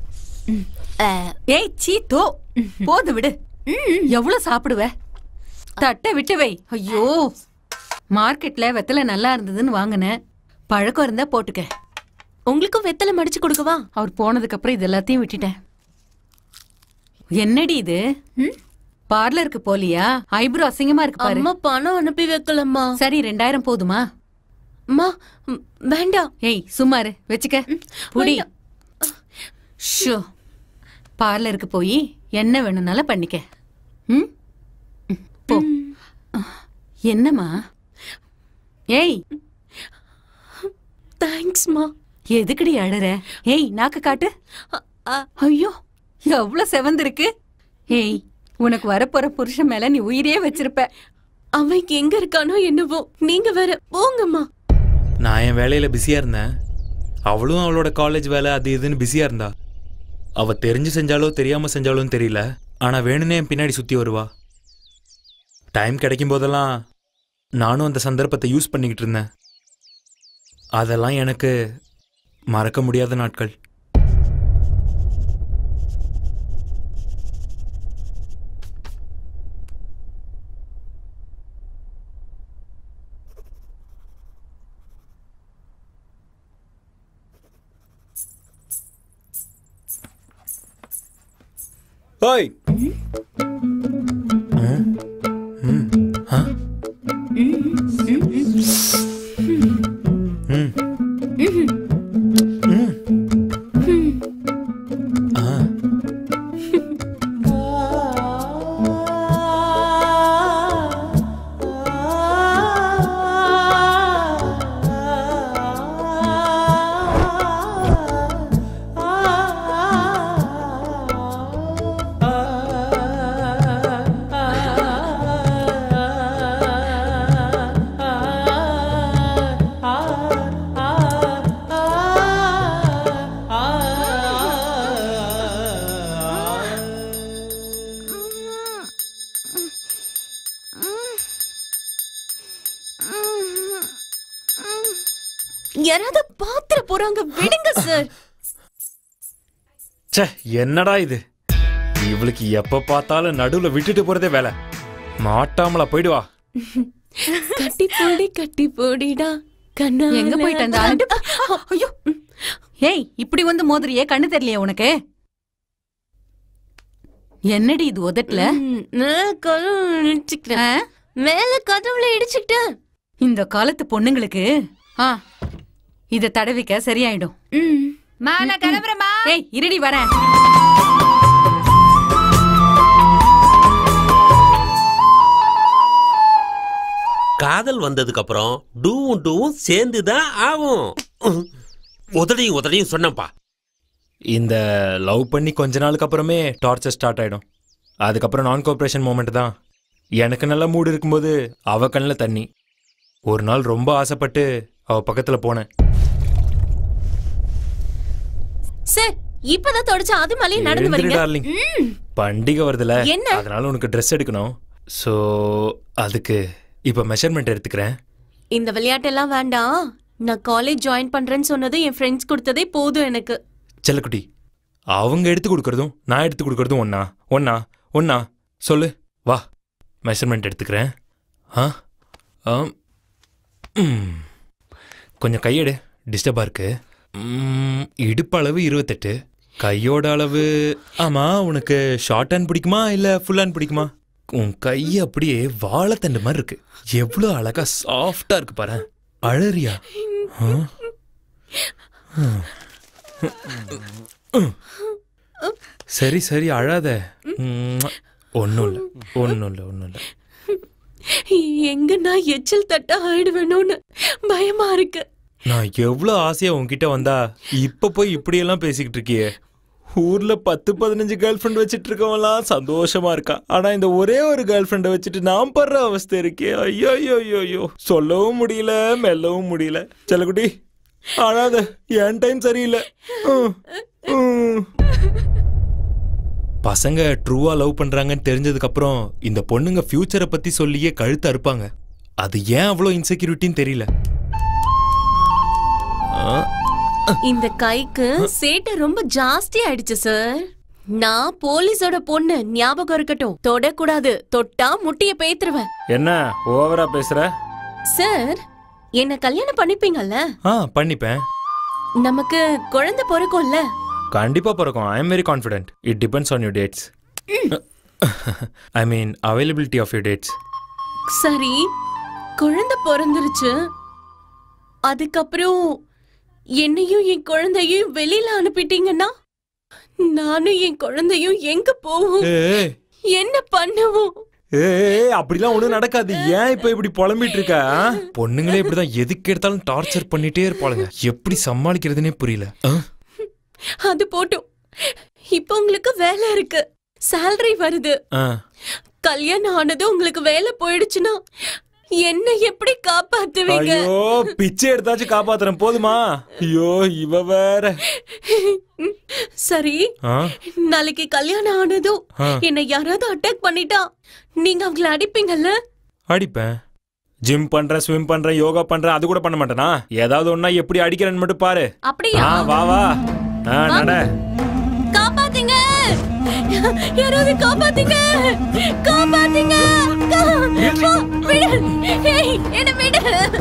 ஏய் சீ தோ போது விடு எவ்வளவு சாப்பிடுவ தட்டை விட்டு வை ஐயோ மார்க்கெட்ல வெத்தலை நல்லா இருந்ததுன்னு வாங்கினேன் பழக்கம் இருந்தா போட்டுக்க உங்களுக்கும் வெத்தலை மடிச்சு கொடுக்கவா அவர் போனதுக்கு அப்புறம் இது எல்லாத்தையும் விட்டுட்டேன் என்னடி இது பார்லருக்கு போலியா ஐப்ரோ அசிங்கமா இருக்கு பாரு அம்மா பணம் அனுப்பி வைக்கலம்மா சரி ரெண்டாயிரம் போதுமா அம்மா ம், வேண்டாம் ஏய் சும்மாரு வச்சுக்க புடி வேண்டாம். ஷோ பார்லருக்கு போய் என்ன வேணும்னாலும் பண்ணிக்க ம் ம், போ என்னம்மா ஏய் தேங்க்ஸ்மா எதுக்குடி அழற ஏய் நாக்கு காட்டு ஐயோ எவ்வளவு செவந்திருக்கு ஏய் உனக்கு வரப்போற புருஷன் மேல நீ உயிரே வச்சிருப்ப அவன் எங்க இருக்கானோ என்னவோ நீங்க வேற போங்கம்மா நான் என் வேலையில பிஸியா இருந்தேன் அவளும் அவளோட காலேஜ் வேலை அது இதுன்னு பிஸியா இருந்தா அவ தெரிஞ்சு செஞ்சாலோ தெரியாம செஞ்சாலும் தெரியல ஆனா வேணும்னே என் பின்னாடி சுத்தி வருவா டைம் கிடைக்கும் போதெல்லாம் நானும் அந்த சந்தர்ப்பத்தை யூஸ் பண்ணிக்கிட்டு இருந்தேன் அதெல்லாம் எனக்கு மறக்க முடியாத நாட்கள் ஓய் ம் ஆ ஆ யாராவது பாத்திர போறாங்க விடுங்க சார் ச்சே என்னடா இது இவளுக்கு எப்ப பார்த்தாலும் நடுவுல விட்டுட்டு போறதே வேலை மாட்டாமலா போயிடுவா கட்டி போடி கட்டி போடிடா கண்ணா எங்க போயிட்டு அந்த ஆண்டு ஐயோ ஏய் இப்படி வந்து மோதிரியே கண்ணு தெரியலையா உனக்கு என்னடி இது உதட்டல கதவு இடிச்சுக்கிட்டேன் மேல கதவுல இடிச்சுக்கிட்டேன் இந்த காலத்து பொண்ணுங்களுக்கு ஆ இத தடவிக்க சரியாயிடும் மாலா கிளம்புறமா ஏய் இருடி வரேன் காதல் வந்ததுக்கு அப்புறம் டூவும் டூவும் சேர்ந்து தான் ஆகும் உதடையும் உதடையும் சொன்னப்பா இந்த லவ் பண்ணி கொஞ்ச நாளுக்கு அப்புறமே டார்ச்சர் ஸ்டார்ட் ஆயிடும் அதுக்கப்புறம் நான் கோஆப்ரேஷன் மூமெண்ட் தான் எனக்கு நல்ல மூடு இருக்கும்போது அவ கண்ணில் தண்ணி ஒரு நாள் ரொம்ப ஆசைப்பட்டு அவ பக்கத்துல போனேன் சார் இப்பதான் தொடச்ச அது மேலே நடந்து எழுந்திரு, வரீங்க darling. ம். பண்டிகை வருதுல என்ன? அதனால உனக்கு ட்ரெஸ் எடுக்கணும் ஸோ அதுக்கு இப்போ மெஷர்மெண்ட் எடுத்துக்கிறேன் இந்த விளையாட்டெல்லாம் வேண்டாம் நான் காலேஜ் ஜாயின் பண்றேன்னு சொன்னது என் ஃப்ரெண்ட்ஸ் கொடுத்ததே போதும் எனக்கு செல்லக்குட்டி அவங்க எடுத்து கொடுக்கறதும் நான் எடுத்து கொடுக்கறதும் ஒண்ணா ஒண்ணா ஒண்ணா சொல்லு வா மெஷர்மெண்ட் எடுத்துக்கிறேன் ஆ ஆம். ம். கொஞ்சம் கையெடு டிஸ்டர்பாக இருக்கு ம், இடுப்பளவு இருபத்தெட்டு கையோட அளவு ஆமா உனக்கு ஷார்ட் ஹேண்ட் பிடிக்குமா இல்லை ஃபுல் ஹேண்ட் பிடிக்குமா உன் கை அப்படியே வாழைத்தண்டு மாதிரி இருக்கு எவ்வளோ அழகா சாஃப்டா இருக்கு பாரு அழறியா ஆ? ம். ம். சரி சரி அழாத ஒன்றும் இல்லை ஒன்றும் இல்லை ஒன்றும் இல்லை எங்க நான் எச்சில் தட்ட ஆயிடுவேணும்னு பயமா இருக்கு நான் எவ்வளோ ஆசையா உன்கிட்ட வந்தா இப்ப போய் இப்படியெல்லாம் பேசிக்கிட்டு இருக்கியே ஊர்ல பத்து பதினஞ்சு கேர்ள் ஃப்ரெண்ட் வச்சுட்டு இருக்கவன்லாம் சந்தோஷமா இருக்கா ஆனா இந்த ஒரே ஒரு கேர்ள் ஃப்ரெண்டை வச்சுட்டு நான் படுற அவஸ்தை இருக்கே ஐயோ ஐயோ ஐயோ ஐயோ சொல்லவும் முடியல மெல்லவும் முடியல செல்லக்குட்டி அழாத என் டைம் சரியில்லை ம், ம். பசங்க ட்ரூவா லவ் பண்றாங்கன்னு தெரிஞ்சதுக்கு அப்புறம் இந்த பொண்ணுங்க ஃபியூச்சரை பத்தி சொல்லியே கழுத்து அறுப்பாங்க அது ஏன் அவ்வளோ இன்செக்யூரிட்டின்னு தெரியல ஆ, இந்த கைக்கு சேட்டை ரொம்ப ஜாஸ்தி ஆயிடுச்சு சார் நான் போலீஸோட பொண்ணு ஞாபகம் இருக்கட்டும் தொடக்கூடாது தொட்டா முட்டிய பேத்துருவேன் என்ன ஓவரா பேசுற சார் என்ன கல்யாணம் பண்ணிப்பீங்கல்ல ஆ பண்ணிப்பேன் நமக்கு குழந்தை பிறக்கும்ல கண்டிப்பா பிறக்கும் I am very confident it depends on you dates I mean availability of you dates சரி குழந்தை பிறந்துருச்சு அதுக்கப்புறம் என்னையும் என் குழந்தையும் வெளியில அனுப்பிட்டீங்கன்னா நானும் என் குழந்தையும் எங்க போவோம் ஏய் என்ன பண்ணுவோம் ஏய் அப்படிலாம் ஒண்ணும் நடக்காது ஏன் இப்ப இப்படி புலம்பிட்டு இருக்க ஆ? பொண்ணுங்களே இப்படிதான் எதுக்கு எடுத்தாலும் டார்ச்சர் பண்ணிட்டே இருப்பாளுங்க எப்படி சமாளிக்கிறதுனே புரியல ஆ? அது போட்டும் இப்போ உங்களுக்கு வேலை இருக்கு salary வருது ஆ. கல்யாணம் ஆனது உங்களுக்கு வேலை போயிடுச்சுன்னா என்ன எப்படி காப்பாத்துவீங்க ஐயோ பிச்சை எடுத்தாச்சும் காப்பாத்துறேன் போதுமா ஐயோ இவ வேற சரி ஆ? நாளைக்கு கல்யாணம் ஆனதும் ஆ. என்ன யாராவது அட்டாக் பண்ணிட்டா நீங்க அவங்கள அடிப்பீங்கல்ல அடிப்பேன் ஜிம் பண்றேன் ஸ்விம் பண்றேன் யோகா பண்றேன் அது கூட பண்ண மாட்டேனா ஏதாவது ஒண்ணா எப்படி அடிக்கிறேன்னு மட்டும் பாரு அப்படியா ஆ வா வா ஆ நட காப்பாத்தீங்க யாராவது காப்பாத்தீங்க காப்பாத்தீங்க கா- விடு ஏய், என்ன விடு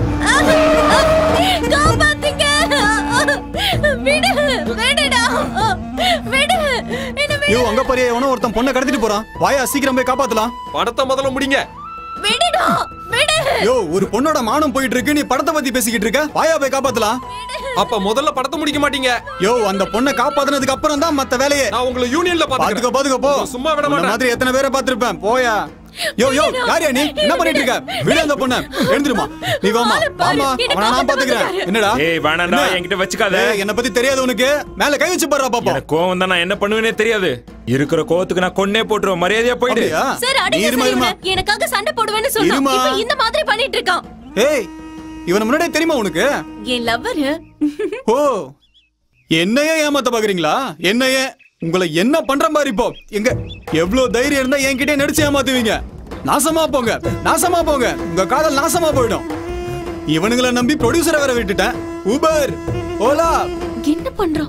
காப்பாத்தீங்க விடு விடுடா விடு என்ன விடு ஐயோ அங்க பாரு எவனோ ஒருத்தன் பொண்ணை கடத்திட்டு போறான் வாயா சீக்கிரம் போய் காப்பாத்தலாம் படத்தை முதல்ல முடிங்க விடுடா விடு யோ ஒரு பொண்ணோட மானம் போயிட்டு இருக்கு நீ படத்தை பத்தி பேசிக்கிட்டு இருக்க வாயா போய் காப்பாத்தலாம் அப்ப முதல்ல படத்தை முடிக்க மாட்டீங்க யோ அந்த பொண்ணை காப்பாத்துனதுக்கு அப்புறம் தான் மத்த வேலையே நான் உங்களை யூனியன்ல பாத்துக்கோ பாத்துக்கோ போ சும்மா விட உன்னை மாட்டேன் மாதிரி எத்தனை பேரை பாத்திருப்பேன் போயா யோ யோ யாரியா நீ என்ன பண்ணிட்டு இருக்க விடு அந்த பொண்ணை எழுந்துருமா நீ வாமா வாமா அவனை நான் பாத்துக்கிறேன் என்னடா ஏய் வேணாண்டா என்ன? என்கிட்ட வச்சுக்காத ஏய், என்னை பத்தி தெரியாது உனக்கு மேல கை வச்சு பாரு பாப்பா எனக்கு கோவம் தான் நான் என்ன பண்ணுவேனே தெரியாது இருக்கிற கோவத்துக்கு நான் கொன்னே போட்டுருவேன் மரியாதையா போயிடு சார் அடிங்க இருமா, சார் இருமா. இவனை. எனக்காக சண்டை போடுவேன்னு சொன்னான் இருமா. இப்ப இந்த மாதிரி பண்ணிட்டு இருக்கான் ஏய் இவனை முன்னாடியே தெரியுமா உனக்கு என் லவ்வரு ஓ என்னையே ஏமாத்த பாக்குறீங்களா என்னையே உங்களை என்ன பண்ற மாதிரி இப்போ எங்க எவ்வளவு தைரியம் இருந்தா என்கிட்ட நடிச்சு ஏமாத்துவீங்க நாசமா போங்க நாசமா போங்க உங்க காதல் நாசமா போயிடும் இவனுங்களை நம்பி ப்ரொடியூசரை வேற விட்டுட்டேன் ஊபர் ஓலா என்ன பண்றோம்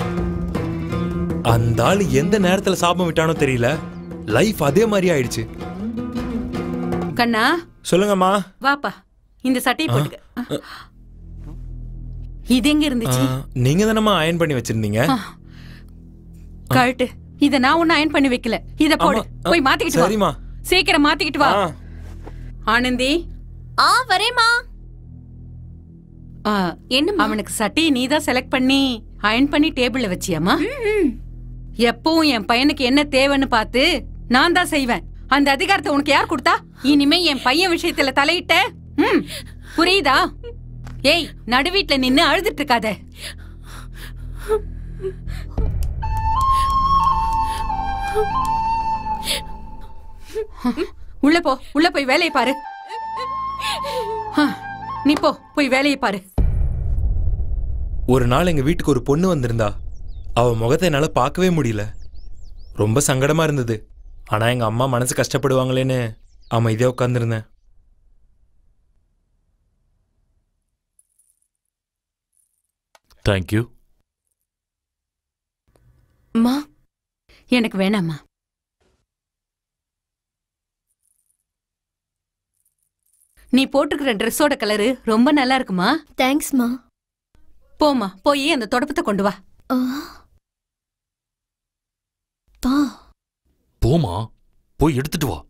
அந்த ஆள் எந்த நேரத்துல சாபம் விட்டானோ தெரியல லைஃப் அதே மாதிரி ஆயிடுச்சு கண்ணா சொல்லுங்கம்மா வாப்பா இந்த சட்டையை போட்டுக்க இது எங்க இருந்துச்சு ஆ, நீங்க தானம்மா அயன் பண்ணி வச்சிருந்தீங்க ஆ. கழட்டு இத நான் ஒண்ணு அயன் பண்ணி வைக்கல இத போடு ஆமா. ஆ, போய் மாத்திக்கிட்டு சரிம்மா. வா சீக்கிரம் மாத்திக்கிட்டு வா ஆனந்தி ஆ வரேம்மா என்ன அவனுக்கு சட்டையை நீ தான் செலக்ட் பண்ணி அயன் பண்ணி டேபிள்ல வச்சியாமா எப்பவும் என் பையனுக்கு என்ன தேவைன்னு பார்த்து நான் தான் செய்வேன் அந்த அதிகாரத்தை உனக்கு யார் கொடுத்தா இனிமே என் பையன் விஷயத்துல தலையிட்ட ம், புரியுதா ஏய் நடுவீட்ல நின்னு அழுதுட்டு இருக்காத உள்ள போ உள்ள போய் வேலையை பாரு ஆ, நீ போ போய் வேலையை பாரு ஒரு நாள் எங்க வீட்டுக்கு ஒரு பொண்ணு வந்திருந்தா அவ முகத்தை என்னால பார்க்கவே முடியல ரொம்ப சங்கடமா இருந்தது ஆனா எங்க அம்மா மனசு கஷ்டப்படுவாங்களேன்னு அமைதியா உட்காந்துருந்தேன் தேங்க்யூ அம்மா எனக்கு வேணாம்மா நீ போட்டிருக்கிற ட்ரெஸ்ஸோட கலரு ரொம்ப நல்லா இருக்குமா தேங்க்ஸ்மா போம்மா போய் அந்த தொடப்பத்தை கொண்டு வா பா போமா போய் எடுத்துட்டு வா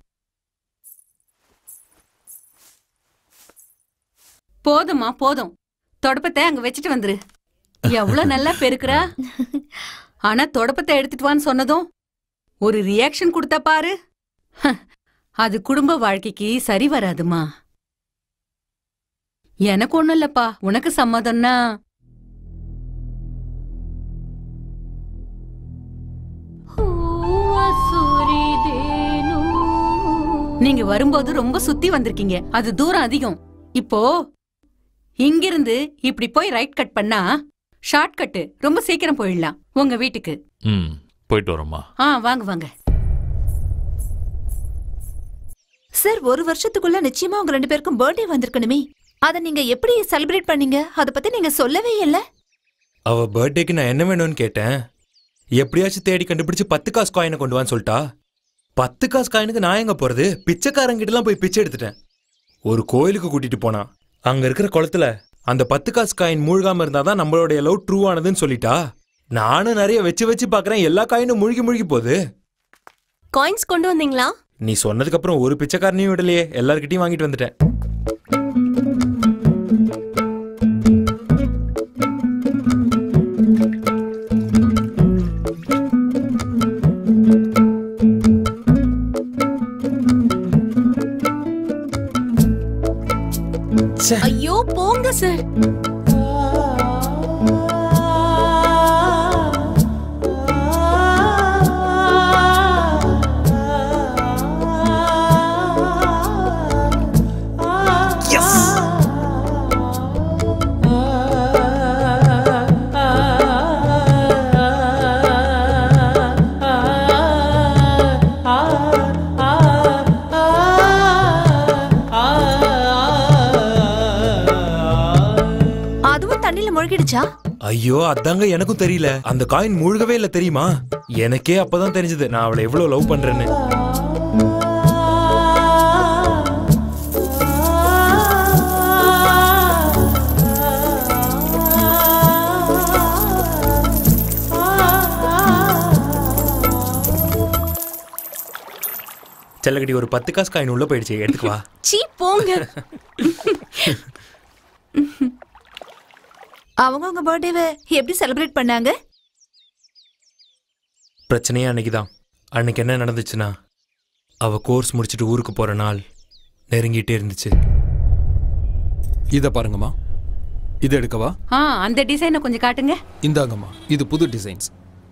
போதும்மா போதும் தொடப்பத்தை அங்க வச்சுட்டு வந்துரு எவ்வளவு நல்லா பெருக்குறா ஆனா தொடப்பத்தை எடுத்துட்டு வான்னு சொன்னதும் ஒரு ரியாக்ஷன் கொடுத்தா பாரு ஹ, அது குடும்ப வாழ்க்கைக்கு சரி வராதுமா எனக்கு ஒண்ணும் இல்லப்பா உனக்கு சம்மதம்னா நீங்க வரும்போது ரொம்ப சுத்தி வந்திருக்கீங்க அது தூரம் அதிகம் இப்போ இங்கிருந்து இப்படி போய் ரைட் கட் பண்ணா ஷார்ட் கட்டு ரொம்ப சீக்கிரம் போயிடலாம் உங்க வீட்டுக்கு ம் போயிட்டு வரோம்மா ஆ வாங்க வாங்க சார் ஒரு வருஷத்துக்குள்ள நிச்சயமா உங்க ரெண்டு பேருக்கும் பர்த்டே வந்திருக்கணுமே அத நீங்க எப்படி செலிப்ரேட் பண்ணீங்க அத பத்தி நீங்க சொல்லவே இல்ல அவ பர்த்டேக்கு நான் என்ன வேணும்னு கேட்டேன் எப்படியாச்சும் தேடி கண்டுபிடிச்சு பத்து காசு காயினை கொண்டு வான்னு சொல்லிட்டா பத்து காசு காயினுக்கு நான் எங்க போறது பிச்சைக்காரங்கிட்டலாம் போய் பிச்சை எடுத்துட்டேன் ஒரு கோயிலுக்கு கூட்டிட்டு போனா அங்க இருக்கிற குளத்துல அந்த பத்து காசு காயின் மூழ்காம இருந்தாதான் நம்மளுடைய லவ் ட்ரூ ஆனதுன்னு சொல்லிட்டா நானும் நிறைய வச்சு வச்சு பார்க்கறேன் எல்லா காயினும் மூழ்கி மூழ்கி போகுது காயின்ஸ் கொண்டு வந்தீங்களா நீ சொன்னதுக்கு அப்புறம் ஒரு பிச்சைக்காரனையும் விடலையே எல்லார்கிட்டயும் வாங்கிட்டு வந்துட்டேன் ஐயோ போங்க சார் அதுவும் தண்ணில முழுகிடுச்சா ஐயோ அதாங்க எனக்கும் தெரியல அந்த காயின் மூழ்கவே இல்ல தெரியுமா எனக்கே அப்பதான் தெரிஞ்சது நான் அவளை எவ்வளவு லவ் பண்றேன்னு செல்லகடி ஒரு பத்து காசு காயின் உள்ள போயிடுச்சு எடுத்துக்கு வா சீ போங்க அவங்க உங்க பர்த்டேவை எப்படி செலிப்ரேட் பண்ணாங்க பிரச்சனையே அன்னைக்கு தான் அன்னைக்கு என்ன நடந்துச்சுன்னா அவ கோர்ஸ் முடிச்சுட்டு ஊருக்கு போற நாள் நெருங்கிட்டே இருந்துச்சு இத பாருங்கம்மா இது எடுக்கவா ஆ அந்த டிசைனை கொஞ்சம் காட்டுங்க இந்தாங்கம்மா இது புது டிசைன்ஸ்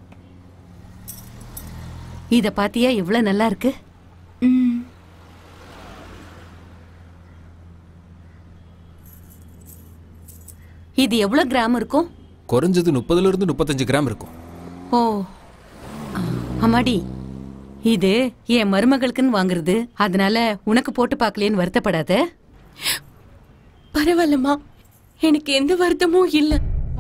இத பாத்தியா எவ்வளவு நல்லா இருக்கு இது எவ்வளவு கிராம் இருக்கும் குறைஞ்சது முப்பதுல இருந்து முப்பத்தஞ்சு கிராம் இருக்கும் ஓ ஆ, அம்மாடி இது என் மருமகளுக்குன்னு வாங்குறது அதனால உனக்கு போட்டு பார்க்கலையேன்னு வருத்தப்படாத பரவாயில்லம்மா எனக்கு எந்த வருத்தமும் இல்ல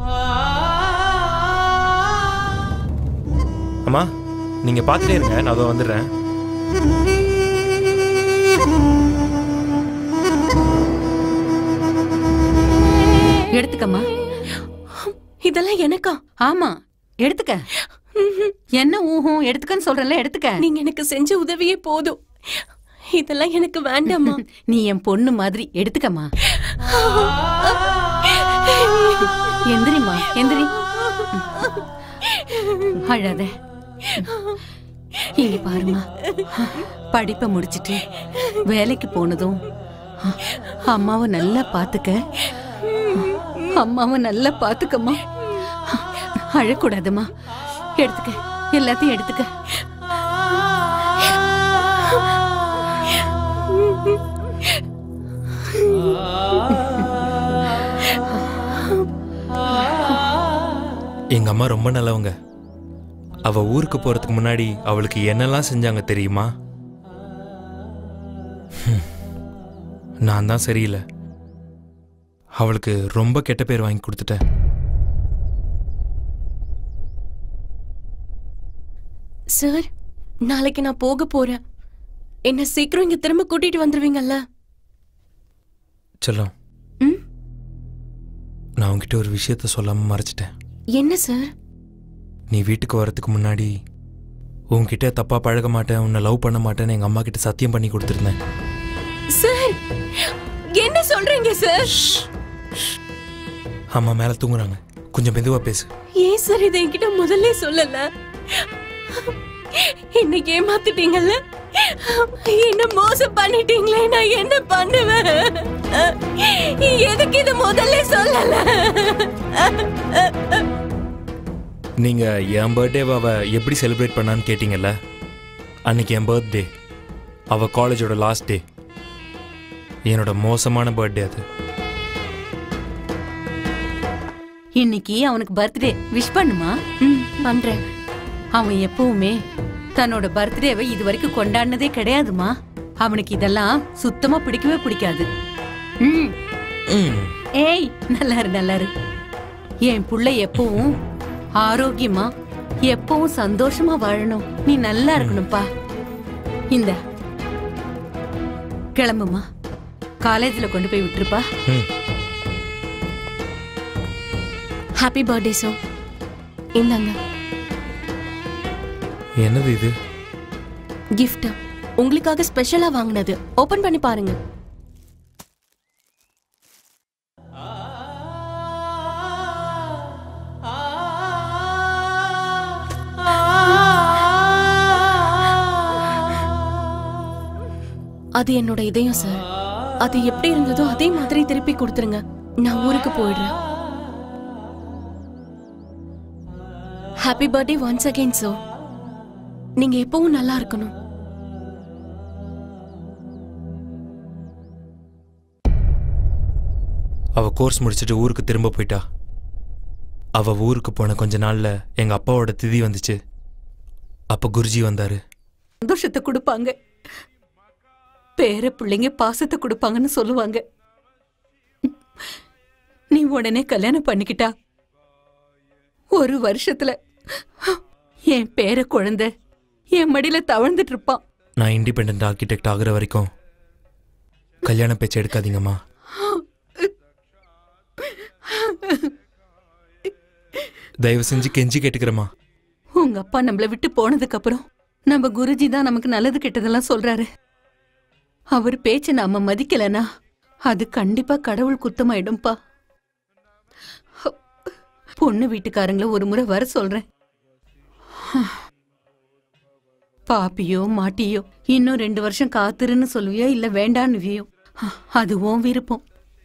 அம்மா நீங்க பார்த்துட்டே இருங்க நான் அதோ வந்துடுறேன் எடுத்துக்கம்மா இதெல்லாம் எனக்கா ஆமா எடுத்துக்க என்ன ஊஹும் எடுத்துக்கன்னு சொல்றேன்ல எடுத்துக்க நீங்க எனக்கு செஞ்ச உதவியே போதும் இதெல்லாம் எனக்கு வேண்டாமா நீ என் பொண்ணு மாதிரி எடுத்துக்கம்மா எந்திரிம்மா எந்திரி அழாத இங்க பாருமா படிப்பை முடிச்சிட்டு வேலைக்கு போனதும் அம்மாவை நல்லா பாத்துக்க அம்மாவை நல்லா பாத்துக்கம்மா அழக்கூடாதும்மா எடுத்துக்க எல்லாத்தையும் எடுத்துக்க எங்க அம்மா ரொம்ப நல்லவங்க அவ ஊருக்கு போறதுக்கு முன்னாடி அவளுக்கு என்னெல்லாம் செஞ்சாங்க தெரியுமா ஹம். நான் தான் சரியில்லை அவளுக்கு ரொம்ப கெட்ட பேர் வாங்கி கொடுத்துட்டேன் சார் நாளைக்கு நான் போக போறேன் என்ன சீக்கிரம் இங்க திரும்ப கூட்டிட்டு வந்துருவீங்கல்ல செல்லம் நான் உன்கிட்ட ஒரு விஷயத்த சொல்லாம மறைச்சிட்டேன் என்ன சார் நீ வீட்டுக்கு வரதுக்கு முன்னாடி உன்கிட்ட தப்பா பழக மாட்டேன் உன்னை லவ் பண்ண மாட்டேன்னு எங்க அம்மா கிட்ட சத்தியம் பண்ணி கொடுத்துருந்தேன் சார் என்ன சொல்றீங்க சார் அம்மா மேல தூங்குறாங்க கொஞ்சம் மெதுவா பேசு ஏன் சார் இதை என்கிட்ட முதல்ல சொல்லல என்ன ஏமாத்திட்டீங்கல்ல என்ன மோசம் பண்ணிட்டீங்களே நான் என்ன பண்ணுவேன் எதுக்கு இது முதல்ல சொல்லல நீங்க என் பர்த்டேவை அவ எப்படி செலிப்ரேட் பண்ணான்னு கேட்டீங்கல்ல அன்னைக்கு என் பர்த்டே அவ காலேஜோட லாஸ்ட் டே என்னோட மோசமான பர்த்டே அது இன்னைக்கு அவனுக்கு பர்த்டே விஷ் பண்ணுமா பண்றேன் அவன் எப்பவுமே தன்னோட பர்த்டேவை இது வரைக்கும் கொண்டாடினதே கிடையாதுமா அவனுக்கு இதெல்லாம் சுத்தமா பிடிக்கவே பிடிக்காது ம். ஏய் நல்லாரு நல்லாரு என் புள்ள எப்பவும் ஆரோக்கியமா எப்பவும் சந்தோஷமா வாழணும் நீ நல்லா இருக்கணும்ப்பா இந்த கிளம்புமா காலேஜ்ல கொண்டு போய் விட்டுருப்பா ஹாப்பி பர்த்டே சார் இந்தாங்க என்னது இது gift உங்களுக்காக ஸ்பெஷலா வாங்கினது ஓபன் பண்ணி பாருங்க அது என்னோட இதயம் சார் அது எப்படி இருந்ததோ அதே மாதிரி திருப்பி கொடுத்துருங்க நான் ஊருக்கு போயிடுறேன் happy birthday once again sir நீங்க எப்பவும் நல்லா இருக்கணும் அவ கோர்ஸ் முடிச்சுட்டு ஊருக்கு திரும்ப போயிட்டா அவ ஊருக்கு போன கொஞ்ச நாள்ல எங்க அப்பாவோட திதி வந்துச்சு அப்ப குருஜி வந்தாரு சந்தோஷத்தை கொடுப்பாங்க பேர பிள்ளைங்க பாசத்தை கொடுப்பாங்கன்னு சொல்லுவாங்க நீ உடனே கல்யாணம் பண்ணிக்கிட்டா ஒரு வருஷத்துல என் பேர குழந்தை என் மடியில தவழ்ந்துட்டு இருப்பான் நான் இண்டிபெண்ட் ஆர்கிடெக்ட் ஆகுற வரைக்கும் கல்யாண பேச்சு எடுக்காதீங்கம்மா தயவு செஞ்சு கெஞ்சி கேட்டுக்கிறேம்மா உங்க அப்பா நம்மள விட்டு போனதுக்கு அப்புறம் நம்ம குருஜி தான் நமக்கு நல்லது கெட்டதெல்லாம் சொல்றாரு அவர் பேச்ச நாம மதிக்கலனா அது கண்டிப்பா கடவுள் குத்தமாயிடும்பா பொண்ணு வீட்டுக்காரங்கள ஒரு முறை வர சொல்றேன் பாப்பியோ மாட்டியோ இன்னும் ரெண்டு வருஷம் காத்துருன்னு சொல்லுவியோ இல்ல வேண்டான்னுவியோ அது உன் விருப்பம்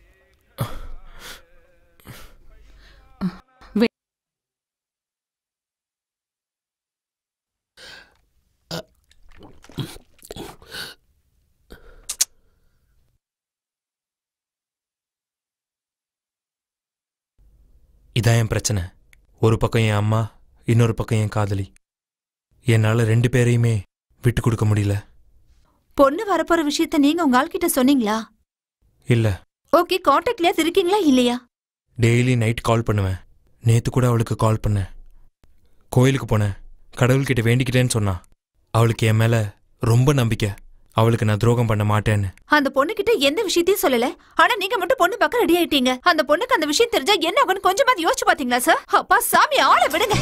இதான் என் பிரச்சனை ஒரு பக்கம் என் அம்மா இன்னொரு பக்கம் என் காதலி என்னால ரெண்டு பேரையுமே விட்டு கொடுக்க முடியல பொண்ணு வரப்போற விஷயத்த நீங்க உங்க ஆள்கிட்ட சொன்னீங்களா இல்ல ஓகே கான்டாக்ட்லயா இருக்கீங்களா இல்லையா டெய்லி நைட் கால் பண்ணுவேன் நேற்று கூட அவளுக்கு கால் பண்ணேன் கோயிலுக்கு போனேன் கடவுள்கிட்ட வேண்டிக்கிட்டேன்னு சொன்னா அவளுக்கு என் மேலே ரொம்ப நம்பிக்கை அவளுக்கு நான் துரோகம் பண்ண மாட்டேன்னு அந்த பொண்ணுகிட்ட எந்த விஷயத்தையும் சொல்லல ஆனா நீங்க மட்டும் பொண்ணு பார்க்க ரெடி ஆயிட்டீங்க அந்த பொண்ணுக்கு அந்த விஷயம் தெரிஞ்சா என்ன ஆகும்னு கொஞ்சமாவது யோசிச்சு பாத்தீங்களா சார் அப்பா சாமி ஆளை விடுங்க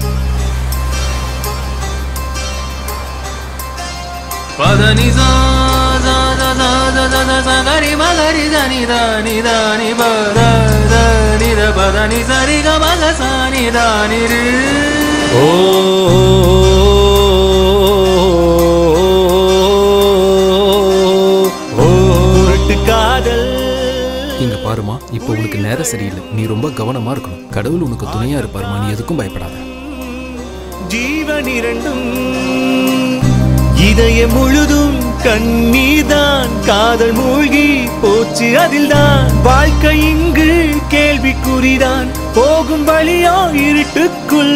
పదని సా సా సా సా సా సా సా సా గరి మ గరి ద ని ద ని ద ని ప ద ద ని ద ప ద ని స రి గ మ గ స ని ద ని రి ஓ காதல் இங்க பாருமா இப்போ உனக்கு நேரம் சரியில்லை நீ ரொம்ப கவனமா இருக்கணும் கடவுள் உனக்கு துணையா இருப்பாருமா நீ எதுக்கும் பயப்படாத ஜீவன் இரண்டும் இதயம் முழுதும் கண்ணீர்தான் காதல் மூழ்கி போச்சு அதில்தான் வாழ்க்கை இங்கு கேள்விக்குறிதான் போகும் வழியோ இருட்டுக்குள்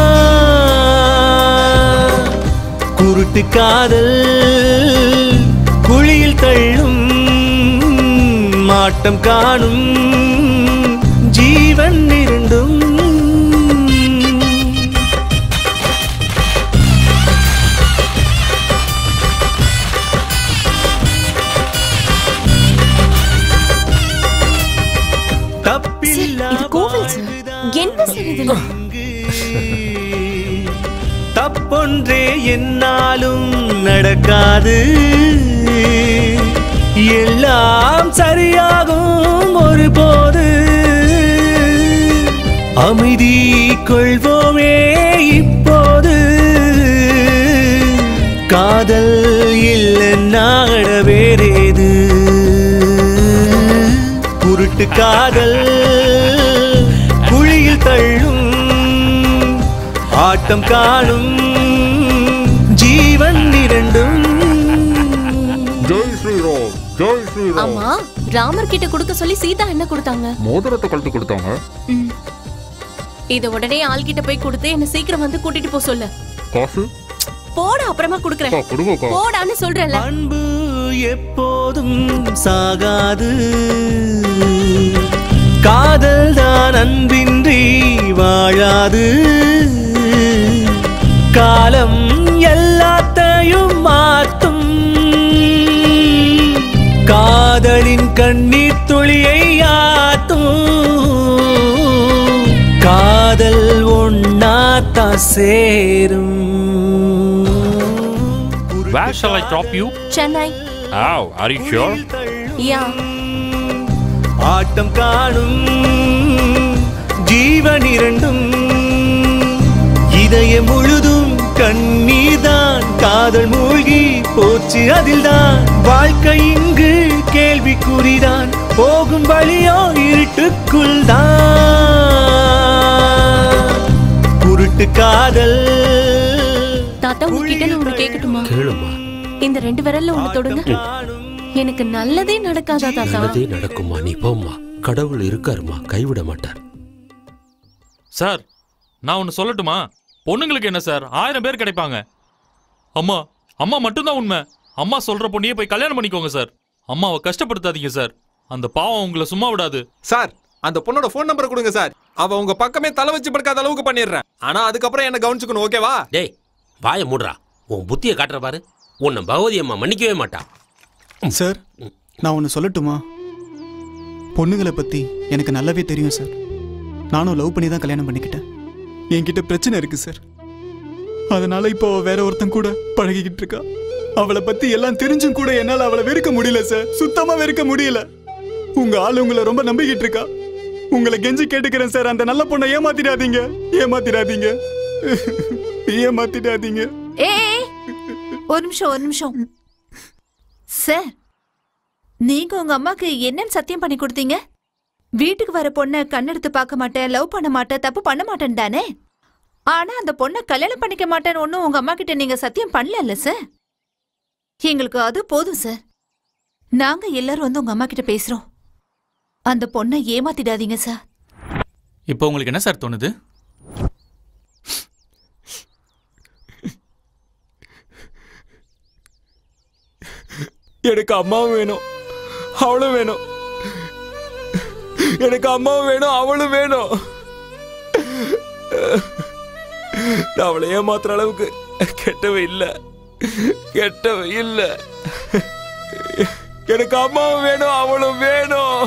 தான் குருட்டு காதல் குழியில் தள்ளும் மாட்டம் காணும் ஜீவன் இரண்டும் இது கோவில் சார் என்ன சார் இதெல்லாம் தப்பொன்றே என்னாலும் நடக்காது எல்லாம் சரியாகும் ஒரு போது அமைதி கொள்வோமே இப்போது காதல் இல்லைன்னாட வேறேது குருட்டு காதல் குழியில் தள்ளும் ஆட்டம் காணும் ஜீவன் இரண்டும் ஜெய் ஸ்ரீராம் ஜெய் ஸ்ரீராம் ஆமா ராமர் கிட்ட கொடுக்க சொல்லி சீதா என்ன கொடுத்தாங்க மோதிரத்தை கழட்டி கொடுத்தாங்க ம். இத உடனே ஆள்கிட்ட போய் கொடுத்து என்ன சீக்கிரம் வந்து கூட்டிட்டு போ சொல்லு காசு போட அப்புறமா குடுக்கறேன் அக்கா, கொடுங்கக்கா. போடான்னு சொல்றேன்ல அன்பு எப்போதும் சாகாது காதல் தான் அன்பின்றி வாழாது காலம் எல்லாத்தையும் மாற்றும் காதலின் கண்ணீர் துளியை ஆத்தும் காதல் ஒன்னாத்தா சேரும் Where shall I drop you? Chennai Oh, are you sure? யா ஆட்டம் காணும் ஜீவன் இரண்டும் இதயம் முழுதும் கண்ணீர்தான் காதல் மூழ்கி போச்சு அதில்தான் வாழ்க்கை இங்கு கேள்விக்குறிதான் போகும் வழியோ இருட்டுக்குள் தான் குருட்டு காதல் தாத்தா உங்ககிட்ட நான் ஒண்ணு கேட்கட்டுமா கேளுமா இந்த ரெண்டு விரல்ல ஒண்ணு தொடுங்க எனக்கு நல்லதே நடக்காதா தாத்தா நல்லதே நடக்குமா நீ போம்மா கடவுள் இருக்காருமா கைவிட மாட்டார் சார் நான் ஒன்று சொல்லட்டுமா பொண்ணுங்களுக்கு என்ன சார் ஆயிரம் பேர் கிடைப்பாங்க அம்மா அம்மா மட்டும்தான் உண்மை அம்மா சொல்ற பொண்ணையே போய் கல்யாணம் பண்ணிக்கோங்க சார் அம்மாவை கஷ்டப்படுத்தாதீங்க சார் அந்த பாவம் உங்களை சும்மா விடாது சார் அந்த பொண்ணோட ஃபோன் நம்பர் கொடுங்க சார் அவ உங்க பக்கமே தலை வச்சு படுக்காத அளவுக்கு பண்ணிடுறேன் ஆனா அதுக்கப்புறம் என்ன கவனிச்சுக்கணும் ஓகேவா டேய் வாயை மூடுறா உன் புத்தியை காட்டுற பாரு உன்னை பகவதி அம்மா மன்னிக்கவே மாட்டா சார் நான் ஒன்று சொல்லட்டுமா பொண்ணுங்களை பற்றி எனக்கு நல்லாவே தெரியும் சார் நானும் லவ் பண்ணி தான் கல்யாணம் பண்ணிக்கிட்டேன் என்கிட்ட பிரச்சனை இருக்கு சார் அதனால இப்போ அவ வேற ஒருத்தன் கூட பழகிக்கிட்டு இருக்கா அவளை பத்தி எல்லாம் தெரிஞ்சும் கூட என்னால அவளை வெறுக்க முடியல சார் சுத்தமா வெறுக்க முடியல உங்க ஆளு உங்களை ரொம்ப நம்பிக்கிட்டு இருக்கா உங்களை கெஞ்சி கேட்டுக்கிறேன் சார் அந்த நல்ல பொண்ணை ஏமாத்திடாதீங்க ஏமாத்திடாதீங்க ஏமாத்திடாதீங்க ஏய் ஒரு நிமிஷம் ஒரு நிமிஷம் சார் நீங்க உங்க அம்மாக்கு என்னன்னு சத்தியம் பண்ணி கொடுத்தீங்க வீட்டுக்கு வர பொண்ணை கண்ணெடுத்து பார்க்க மாட்டேன் லவ் பண்ண மாட்டேன் தப்பு பண்ண மாட்டேன் தானே ஆனா அந்த பொண்ணை கல்யாணம் பண்ணிக்க மாட்டேன்னு ஒன்னும் உங்க அம்மா கிட்ட நீங்க சத்தியம் பண்ணல சார் எங்களுக்கு அது போதும் சார் நாங்க எல்லாரும் வந்து உங்க அம்மா கிட்ட பேசுறோம் அந்த பொண்ணை ஏமாத்திடாதீங்க சார் இப்போ உங்களுக்கு என்ன சார் தோணுது எனக்கு அம்மாவும் வேணும் அவளும் வேணும் எனக்கு அம்மாவும் வேணும் அவளும் வேணும் நான் அவளை ஏமாத்துற அளவுக்கு கெட்டவ இல்ல கெட்டவ இல்ல எனக்கு அம்மாவும் வேணும் அவளும் வேணும்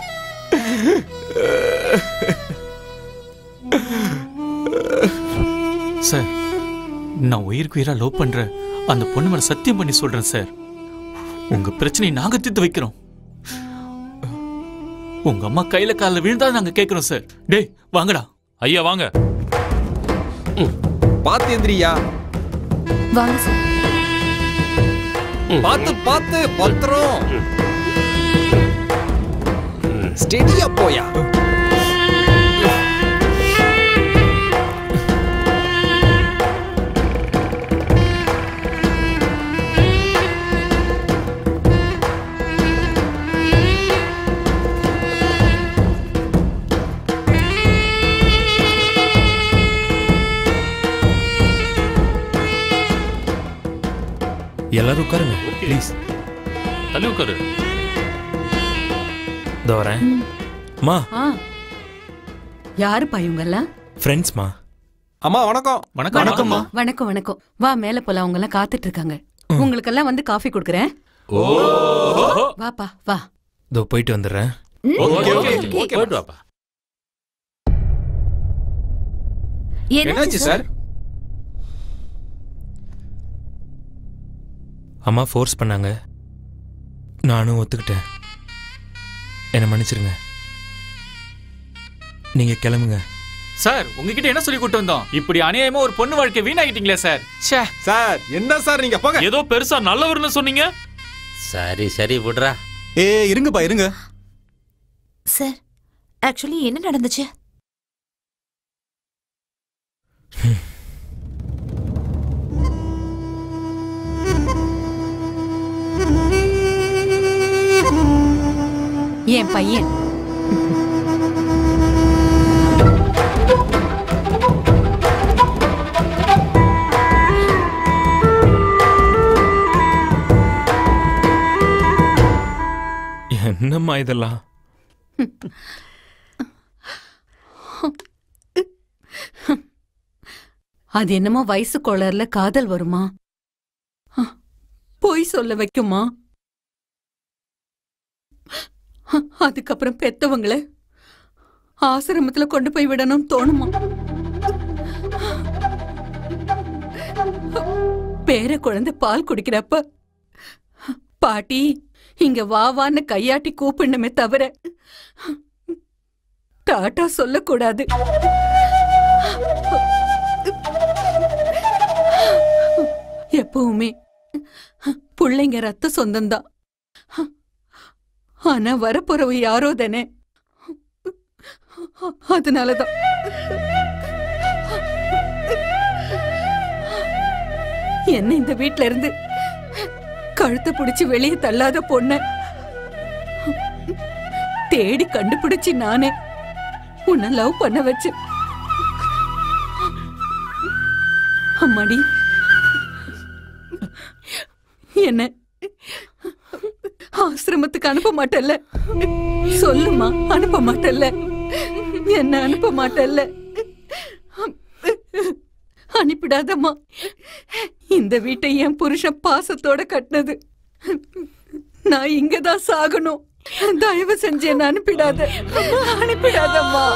சார் நான் உயிருக்கு உயிரா லவ் பண்ற அந்த பொண்ணு மேல சத்தியம் பண்ணி சொல்றேன் சார் உங்க பிரச்சனையை நாங்க தீர்த்து வைக்கிறோம் உங்க அம்மா கையில காலில் விழுந்தா நாங்க கேட்கிறோம் சார் டேய் வாங்கடா ஐயா வாங்க பாத்து எந்திரியா வாங்க சார் பாத்து பாத்து பத்திரம் ஸ்டெடியா போயா எல்லாரும் உட்காருங்க ப்ளீஸ் தள்ளி உட்காரு இதோ வரேன் மா ஆ யாருப்பா இவங்கெல்லாம் ஃப்ரெண்ட்ஸ்மா அம்மா வணக்கம் வணக்கம் வணக்கம்மா வணக்கம் வணக்கம் வா மேல போல அவங்க எல்லாம் காத்துட்டு இருக்காங்க உங்களுக்கெல்லாம் வந்து காஃபி கொடுக்குறேன் வாப்பா வா இதோ போயிட்டு வந்துடுறேன் ஓகே ஓகே ஓகே போயிட்டு வாப்பா என்னாச்சு சார் அம்மா ஃபோர்ஸ் பண்ணாங்க நானும் ஒத்துக்கிட்டேன் என்னை மன்னிச்சிருங்க நீங்க கிளம்புங்க சார் உங்ககிட்ட என்ன சொல்லி கூட்டு வந்தோம் இப்படி அநியாயமா ஒரு பொண்ணு வாழ்க்கை வீணாக்கிட்டீங்களே சார் ச்சே சார் என்ன சார் நீங்க போங்க ஏதோ பெருசா நல்லவர்னு சொன்னீங்க சரி சரி விடுறா ஏ இருங்கப்பா இருங்க சார் ஆக்சுவலி என்ன நடந்துச்சு என் பையன் என்னம்மா இதெல்லாம் அது என்னமோ வயசு கோளர்ல காதல் வருமா அ, பொய் சொல்ல வைக்குமா அ, அதுக்கப்புறம் பெத்தவங்கள ஆசிரமத்துல கொண்டு போய் விடணும் தோணுமா பேர குழந்தை பால் குடிக்கிறப்ப பாட்டி இங்க வா வான்னு கையாட்டி கூப்பிடணுமே தவிர டாட்டா சொல்லக்கூடாது எப்பவுமே புள்ளைங்க ரத்த சொந்தம்தான் ஆனா வரப்போறவ யாரோ தானே அதனாலதான் என்ன இந்த வீட்ல இருந்து கழுத்தை பிடிச்சு வெளியே தள்ளாத பொண்ண தேடி கண்டுபிடிச்சு நானே உன்னை லவ் பண்ண வச்சு அம்மாடி என்ன ஆசிரமத்துக்கு அனுப்ப மாட்டல்ல சொல்லுமா அனுப்ப மாட்டல்ல என்ன அனுப்ப மாட்டல்ல அனுப்பிடாதம்மா இந்த வீட்டை என் புருஷன் பாசத்தோட கட்டினது நான் இங்கதான் சாகணும் தயவு செஞ்சு என்ன அனுப்பிடாத அனுப்பிடாதம்மா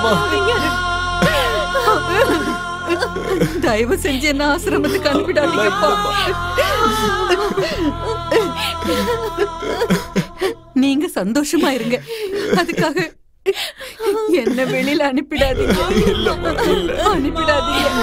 தயவு செஞ்சு என்ன ஆசிரமத்துக்கு அனுப்பிடாதீங்கப்பா நீங்க சந்தோஷமா இருங்க அதுக்காக என்ன வெளியில அனுப்பிடாதீங்க அனுப்பிடாதீங்க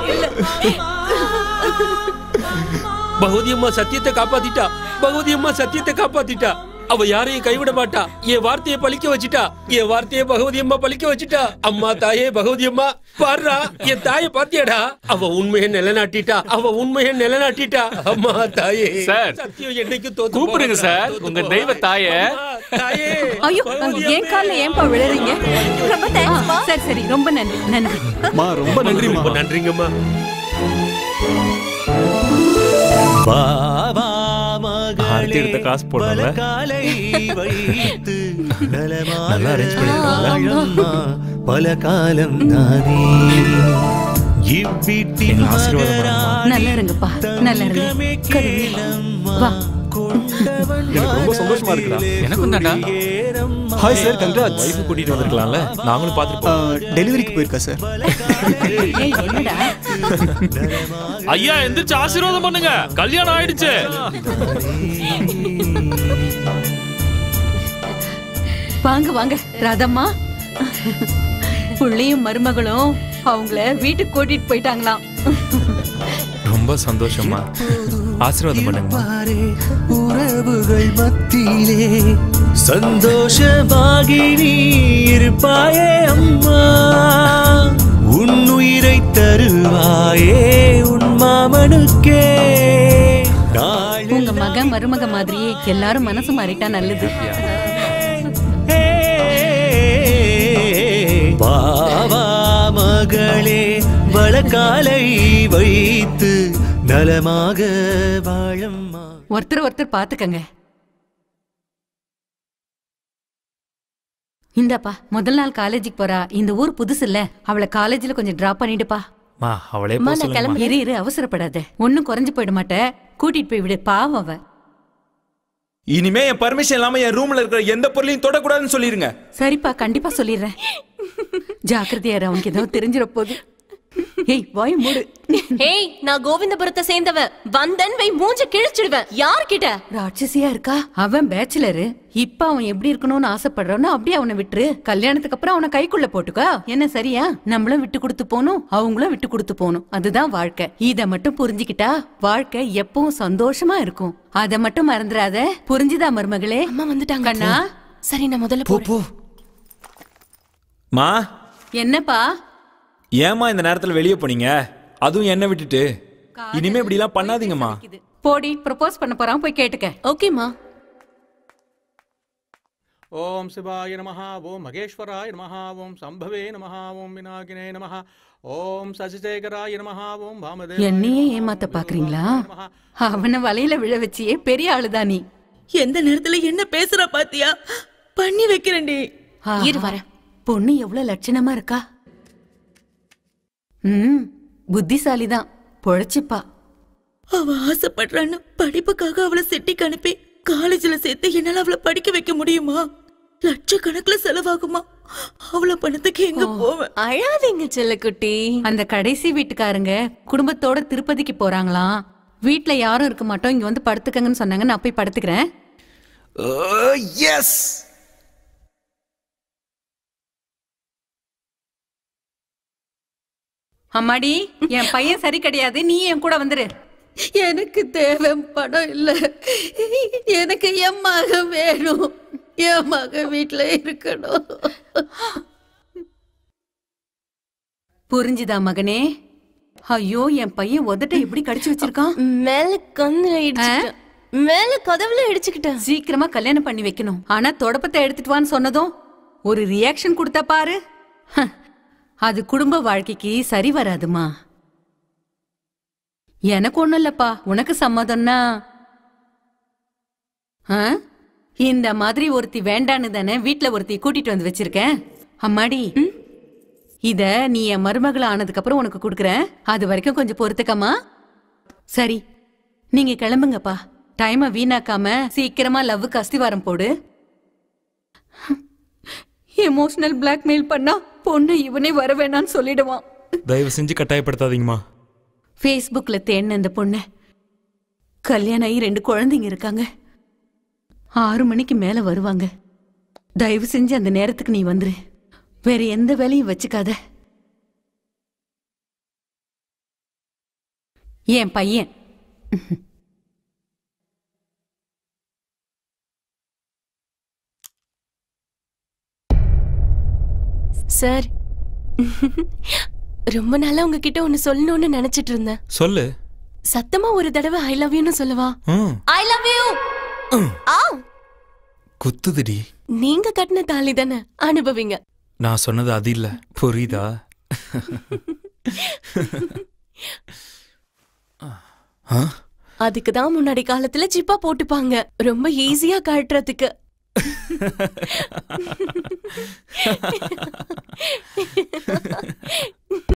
பகவதி அம்மா சத்தியத்தை காப்பாத்திட்டா பகவதி அம்மா சத்தியத்தை காப்பாத்திட்டா அவ யாரையும் கைவிட மாட்டா என் வார்த்தையை பழிக்க வச்சிட்டா என் வார்த்தையை பகவதி அம்மா பழிக்க வச்சிட்டா அம்மா தாயே பகவதி அம்மா பாடுறா என் தாயை பாத்தியாடா அவ உண்மையை நிலைநாட்டிட்டா அவ உண்மையை நிலைநாட்டிட்டா அம்மா தாயே சார், சத்தியம் என்னைக்கு தோத்து கூப்பிடுங்க போகாதா. சார் உங்க தெய்வ தாய தாயே ஐயோ ஏன் கால்ல ஏன்பா விழுறீங்க ரொம்ப தேங்க்ஸ்மா சரி சரி ரொம்ப நன்றி நன்றி மா ரொம்ப நன்றிமா ரொம்ப நன்றிங்கம்மா வா வா மகளே ஆரத்தி எடுத்த காசு போடணும்ல காலை வைத்து நல்லா arrange பண்ணிருக்காங்கல்ல? நலமாக பல காலம் தானே இவ்விட்டின் எங்களை ஆசீர்வாதம் பண்ணுமா நல்லா இருங்கப்பா நல்லா இருங்க கடவுளே. வா எனக்கு ரொம்ப சந்தோஷமா இருக்குடா எனக்கும் தான்டா ஹாய் சார் கங்க்ராட்ஸ் வைஃப் கூட்டிட்டு வந்திருக்கலாம்ல நாங்களும் பார்த்துட்டு டெலிவரிக்கு போயிருக்கா சார் ஏய் என்னடா ஐயா எந்திரிச்சு ஆசீர்வாதம் பண்ணுங்க கல்யாணம் ஆயிடுச்சு வாங்க வாங்க ராதம்மா புள்ளையும் மருமகளும் அவங்கள வீட்டுக்கு கூட்டிட்டு போயிட்டாங்களாம் ரொம்ப சந்தோஷமா ஆசீர்வாதம் பண்ணுங்கம்மா பாரே உறவுகள் மத்தியிலே சந்தோஷமாகி நீ இருப்பாயே அம்மா உன் உயிரை தருவாயே உன் மாமனுக்கே நாள் உங்க மக மருமக மாதிரியே எல்லாரும் மனசு மாறிட்டா நல்லது பாவா மகளே வழக்காலை வைத்து நலமாக வாழம்மா ஒருத்தர் ஒருத்தர் பாத்துக்கங்க இந்தாப்பா முதல் நாள் காலேஜுக்கு போறா இந்த ஊர் புதுசு இல்ல அவளை காலேஜ்ல கொஞ்சம் டிராப் பண்ணிடுப்பா மா அவளே அம்மா, போக நான் சொல்லுங்கம்மா. கிளம்பி இரு இரு அவசரப்படாத ஒண்ணும் குறைஞ்சு போயிட மாட்ட கூட்டிட்டு போய் விடு பாவம் அவ இனிமே என் பர்மிஷன் இல்லாம என் ரூம்ல இருக்கிற எந்த பொருளையும் தொடக்கூடாதுன்னு சொல்லிருங்க சரிப்பா கண்டிப்பா சொல்லிடுறேன் ஜாக்கிரதையா இரு, அவனுக்கு ஏதோ தெரிஞ்சிட போகுது ஏய் வாய் மூடு ஏய் நான் கோவிந்தபுரத்தை சேர்ந்தவ வந்தன் வை மூஞ்ச கிழிச்சிடுவேன் யார்கிட்ட ராட்சசியா இருக்கா அவன் பேச்சுலரு இப்ப அவன் எப்படி இருக்கணும்னு ஆசைப்படுறானோ அப்படியே அவனை விட்டுரு கல்யாணத்துக்கு அப்புறம் அவனை கைக்குள்ள போட்டுக்கோ என்ன சரியா நம்மளும் விட்டு கொடுத்து போகணும் அவங்களும் விட்டு கொடுத்து போகணும் அதுதான் வாழ்க்கை இத மட்டும் புரிஞ்சுக்கிட்டா வாழ்க்கை எப்பவும் சந்தோஷமா இருக்கும் அத மட்டும் மறந்துடாத புரிஞ்சுதா மருமகளே அம்மா வந்துட்டாங்க கண்ணா சரி நான் முதல்ல போ போறேன் போ மா என்னப்பா ஏமா இந்த நேரத்துல வெளியே போனீங்க அதுவும் என்ன விட்டுட்டு இனிமே இப்படி எல்லாம் பண்ணாதீங்கம்மா போடி ப்ரப்போஸ் பண்ண போறான் போய் கேட்டுக்க ஓகேமா ஓம் சிவாய நம ஓம் மகேஸ்வராய நம ஓம் சம்பவே நம ஓம் விநாயகனே நம ஓம் சசிசேகராய நம ஓம் வாமதே என்னையே ஏமாத்த பாக்குறீங்களா அவனை வலையில விழ வச்சியே பெரிய ஆளுதான் நீ எந்த நேரத்துல என்ன பேசுறா பாத்தியா பண்ணி வைக்கிறேன்டி இரு வரேன் பொண்ணு எவ்வளவு லட்சணமா இருக்கா ம் புத்திசாலிதான் பொழைச்சுப்பா அவ ஆசைப்படுறான்னு படிப்புக்காக அவளை சிட்டிக்கு அனுப்பி காலேஜ்ல சேர்த்து என்னால அவளை படிக்க வைக்க முடியுமா லட்சக்கணக்குல செலவாகுமா அவள பணத்துக்கு எங்க போவேன் அழாதீங்க செல்லக்குட்டி அந்த கடைசி வீட்டுக்காரங்க குடும்பத்தோட திருப்பதிக்கு போறாங்களாம் வீட்ல யாரும் இருக்க மாட்டோம் இங்க வந்து படுத்துக்கங்கன்னு சொன்னாங்க நான் போய் படுத்துக்கிறேன் எஸ் அம்மாடி என் பையன் சரி கிடையாது நீ என் கூட வந்துரு எனக்கு தேவை பணம் இல்ல எனக்கு என் மக வேணும் என் மக வீட்டுல இருக்கணும் புரிஞ்சுதா மகனே ஐயோ என் பையன் உதட்ட எப்படி கடிச்சு வச்சிருக்கான் மேல கந்து இடிச்சுக்கிட்டேன் மேல கதவுல இடிச்சுக்கிட்டேன் சீக்கிரமா கல்யாணம் பண்ணி வைக்கணும் ஆனா தொடப்பத்தை எடுத்துட்டு வான்னு சொன்னதும் ஒரு ரியாக்ஷன் கொடுத்தா பாரு ஹ, அது குடும்ப வாழ்க்கைக்கு சரி வராதுமா எனக்கு ஒண்ணும் இல்லப்பா உனக்கு சம்மதம்னா ஆ? இந்த மாதிரி ஒருத்தி வேண்டான்னு தானே வீட்ல ஒருத்தி கூட்டிட்டு வந்து வச்சிருக்கேன் அம்மாடி இத நீ என் மருமகள் ஆனதுக்கு அப்புறம் உனக்கு கொடுக்குறேன் அது வரைக்கும் கொஞ்சம் பொறுத்துக்கம்மா சரி நீங்க கிளம்புங்கப்பா டைமை வீணாக்காம சீக்கிரமா லவ்வுக்கு அஸ்திவாரம் போடு எமோஷனல் பிளாக்மெயில் பண்ணா பொண்ணு இவனே வர வேணாம்னு சொல்லிடுவான் தயவு செஞ்சு கட்டாயப்படுத்தாதீங்கம்மா ஃபேஸ்புக்ல தேடின இந்த பொண்ணு கல்யாணம் ஆகி ரெண்டு குழந்தைங்க இருக்காங்க ஆறு மணிக்கு மேல வருவாங்க தயவு செஞ்சு அந்த நேரத்துக்கு நீ வந்துரு வேற எந்த வேலையும் வச்சுக்காத என் பையன் சார் ரொம்ப நாளா உங்ககிட்ட ஒன்னு சொல்லணும்னு நினைச்சிட்டு இருந்தேன் சொல்லு சத்தமா ஒரு தடவை ஐ லவ் யூன்னு சொல்லவா ம் ஐ லவ் யூ ஆ குத்துதுடி நீங்க கட்டின தாலி தானே அனுபவிங்க நான் சொன்னது அது இல்ல புரியுதா ஆ? அதுக்கு தான் முன்னாடி காலத்துல ஜிப்பா போட்டுப்பாங்க ரொம்ப ஈஸியா கழட்டுறதுக்கு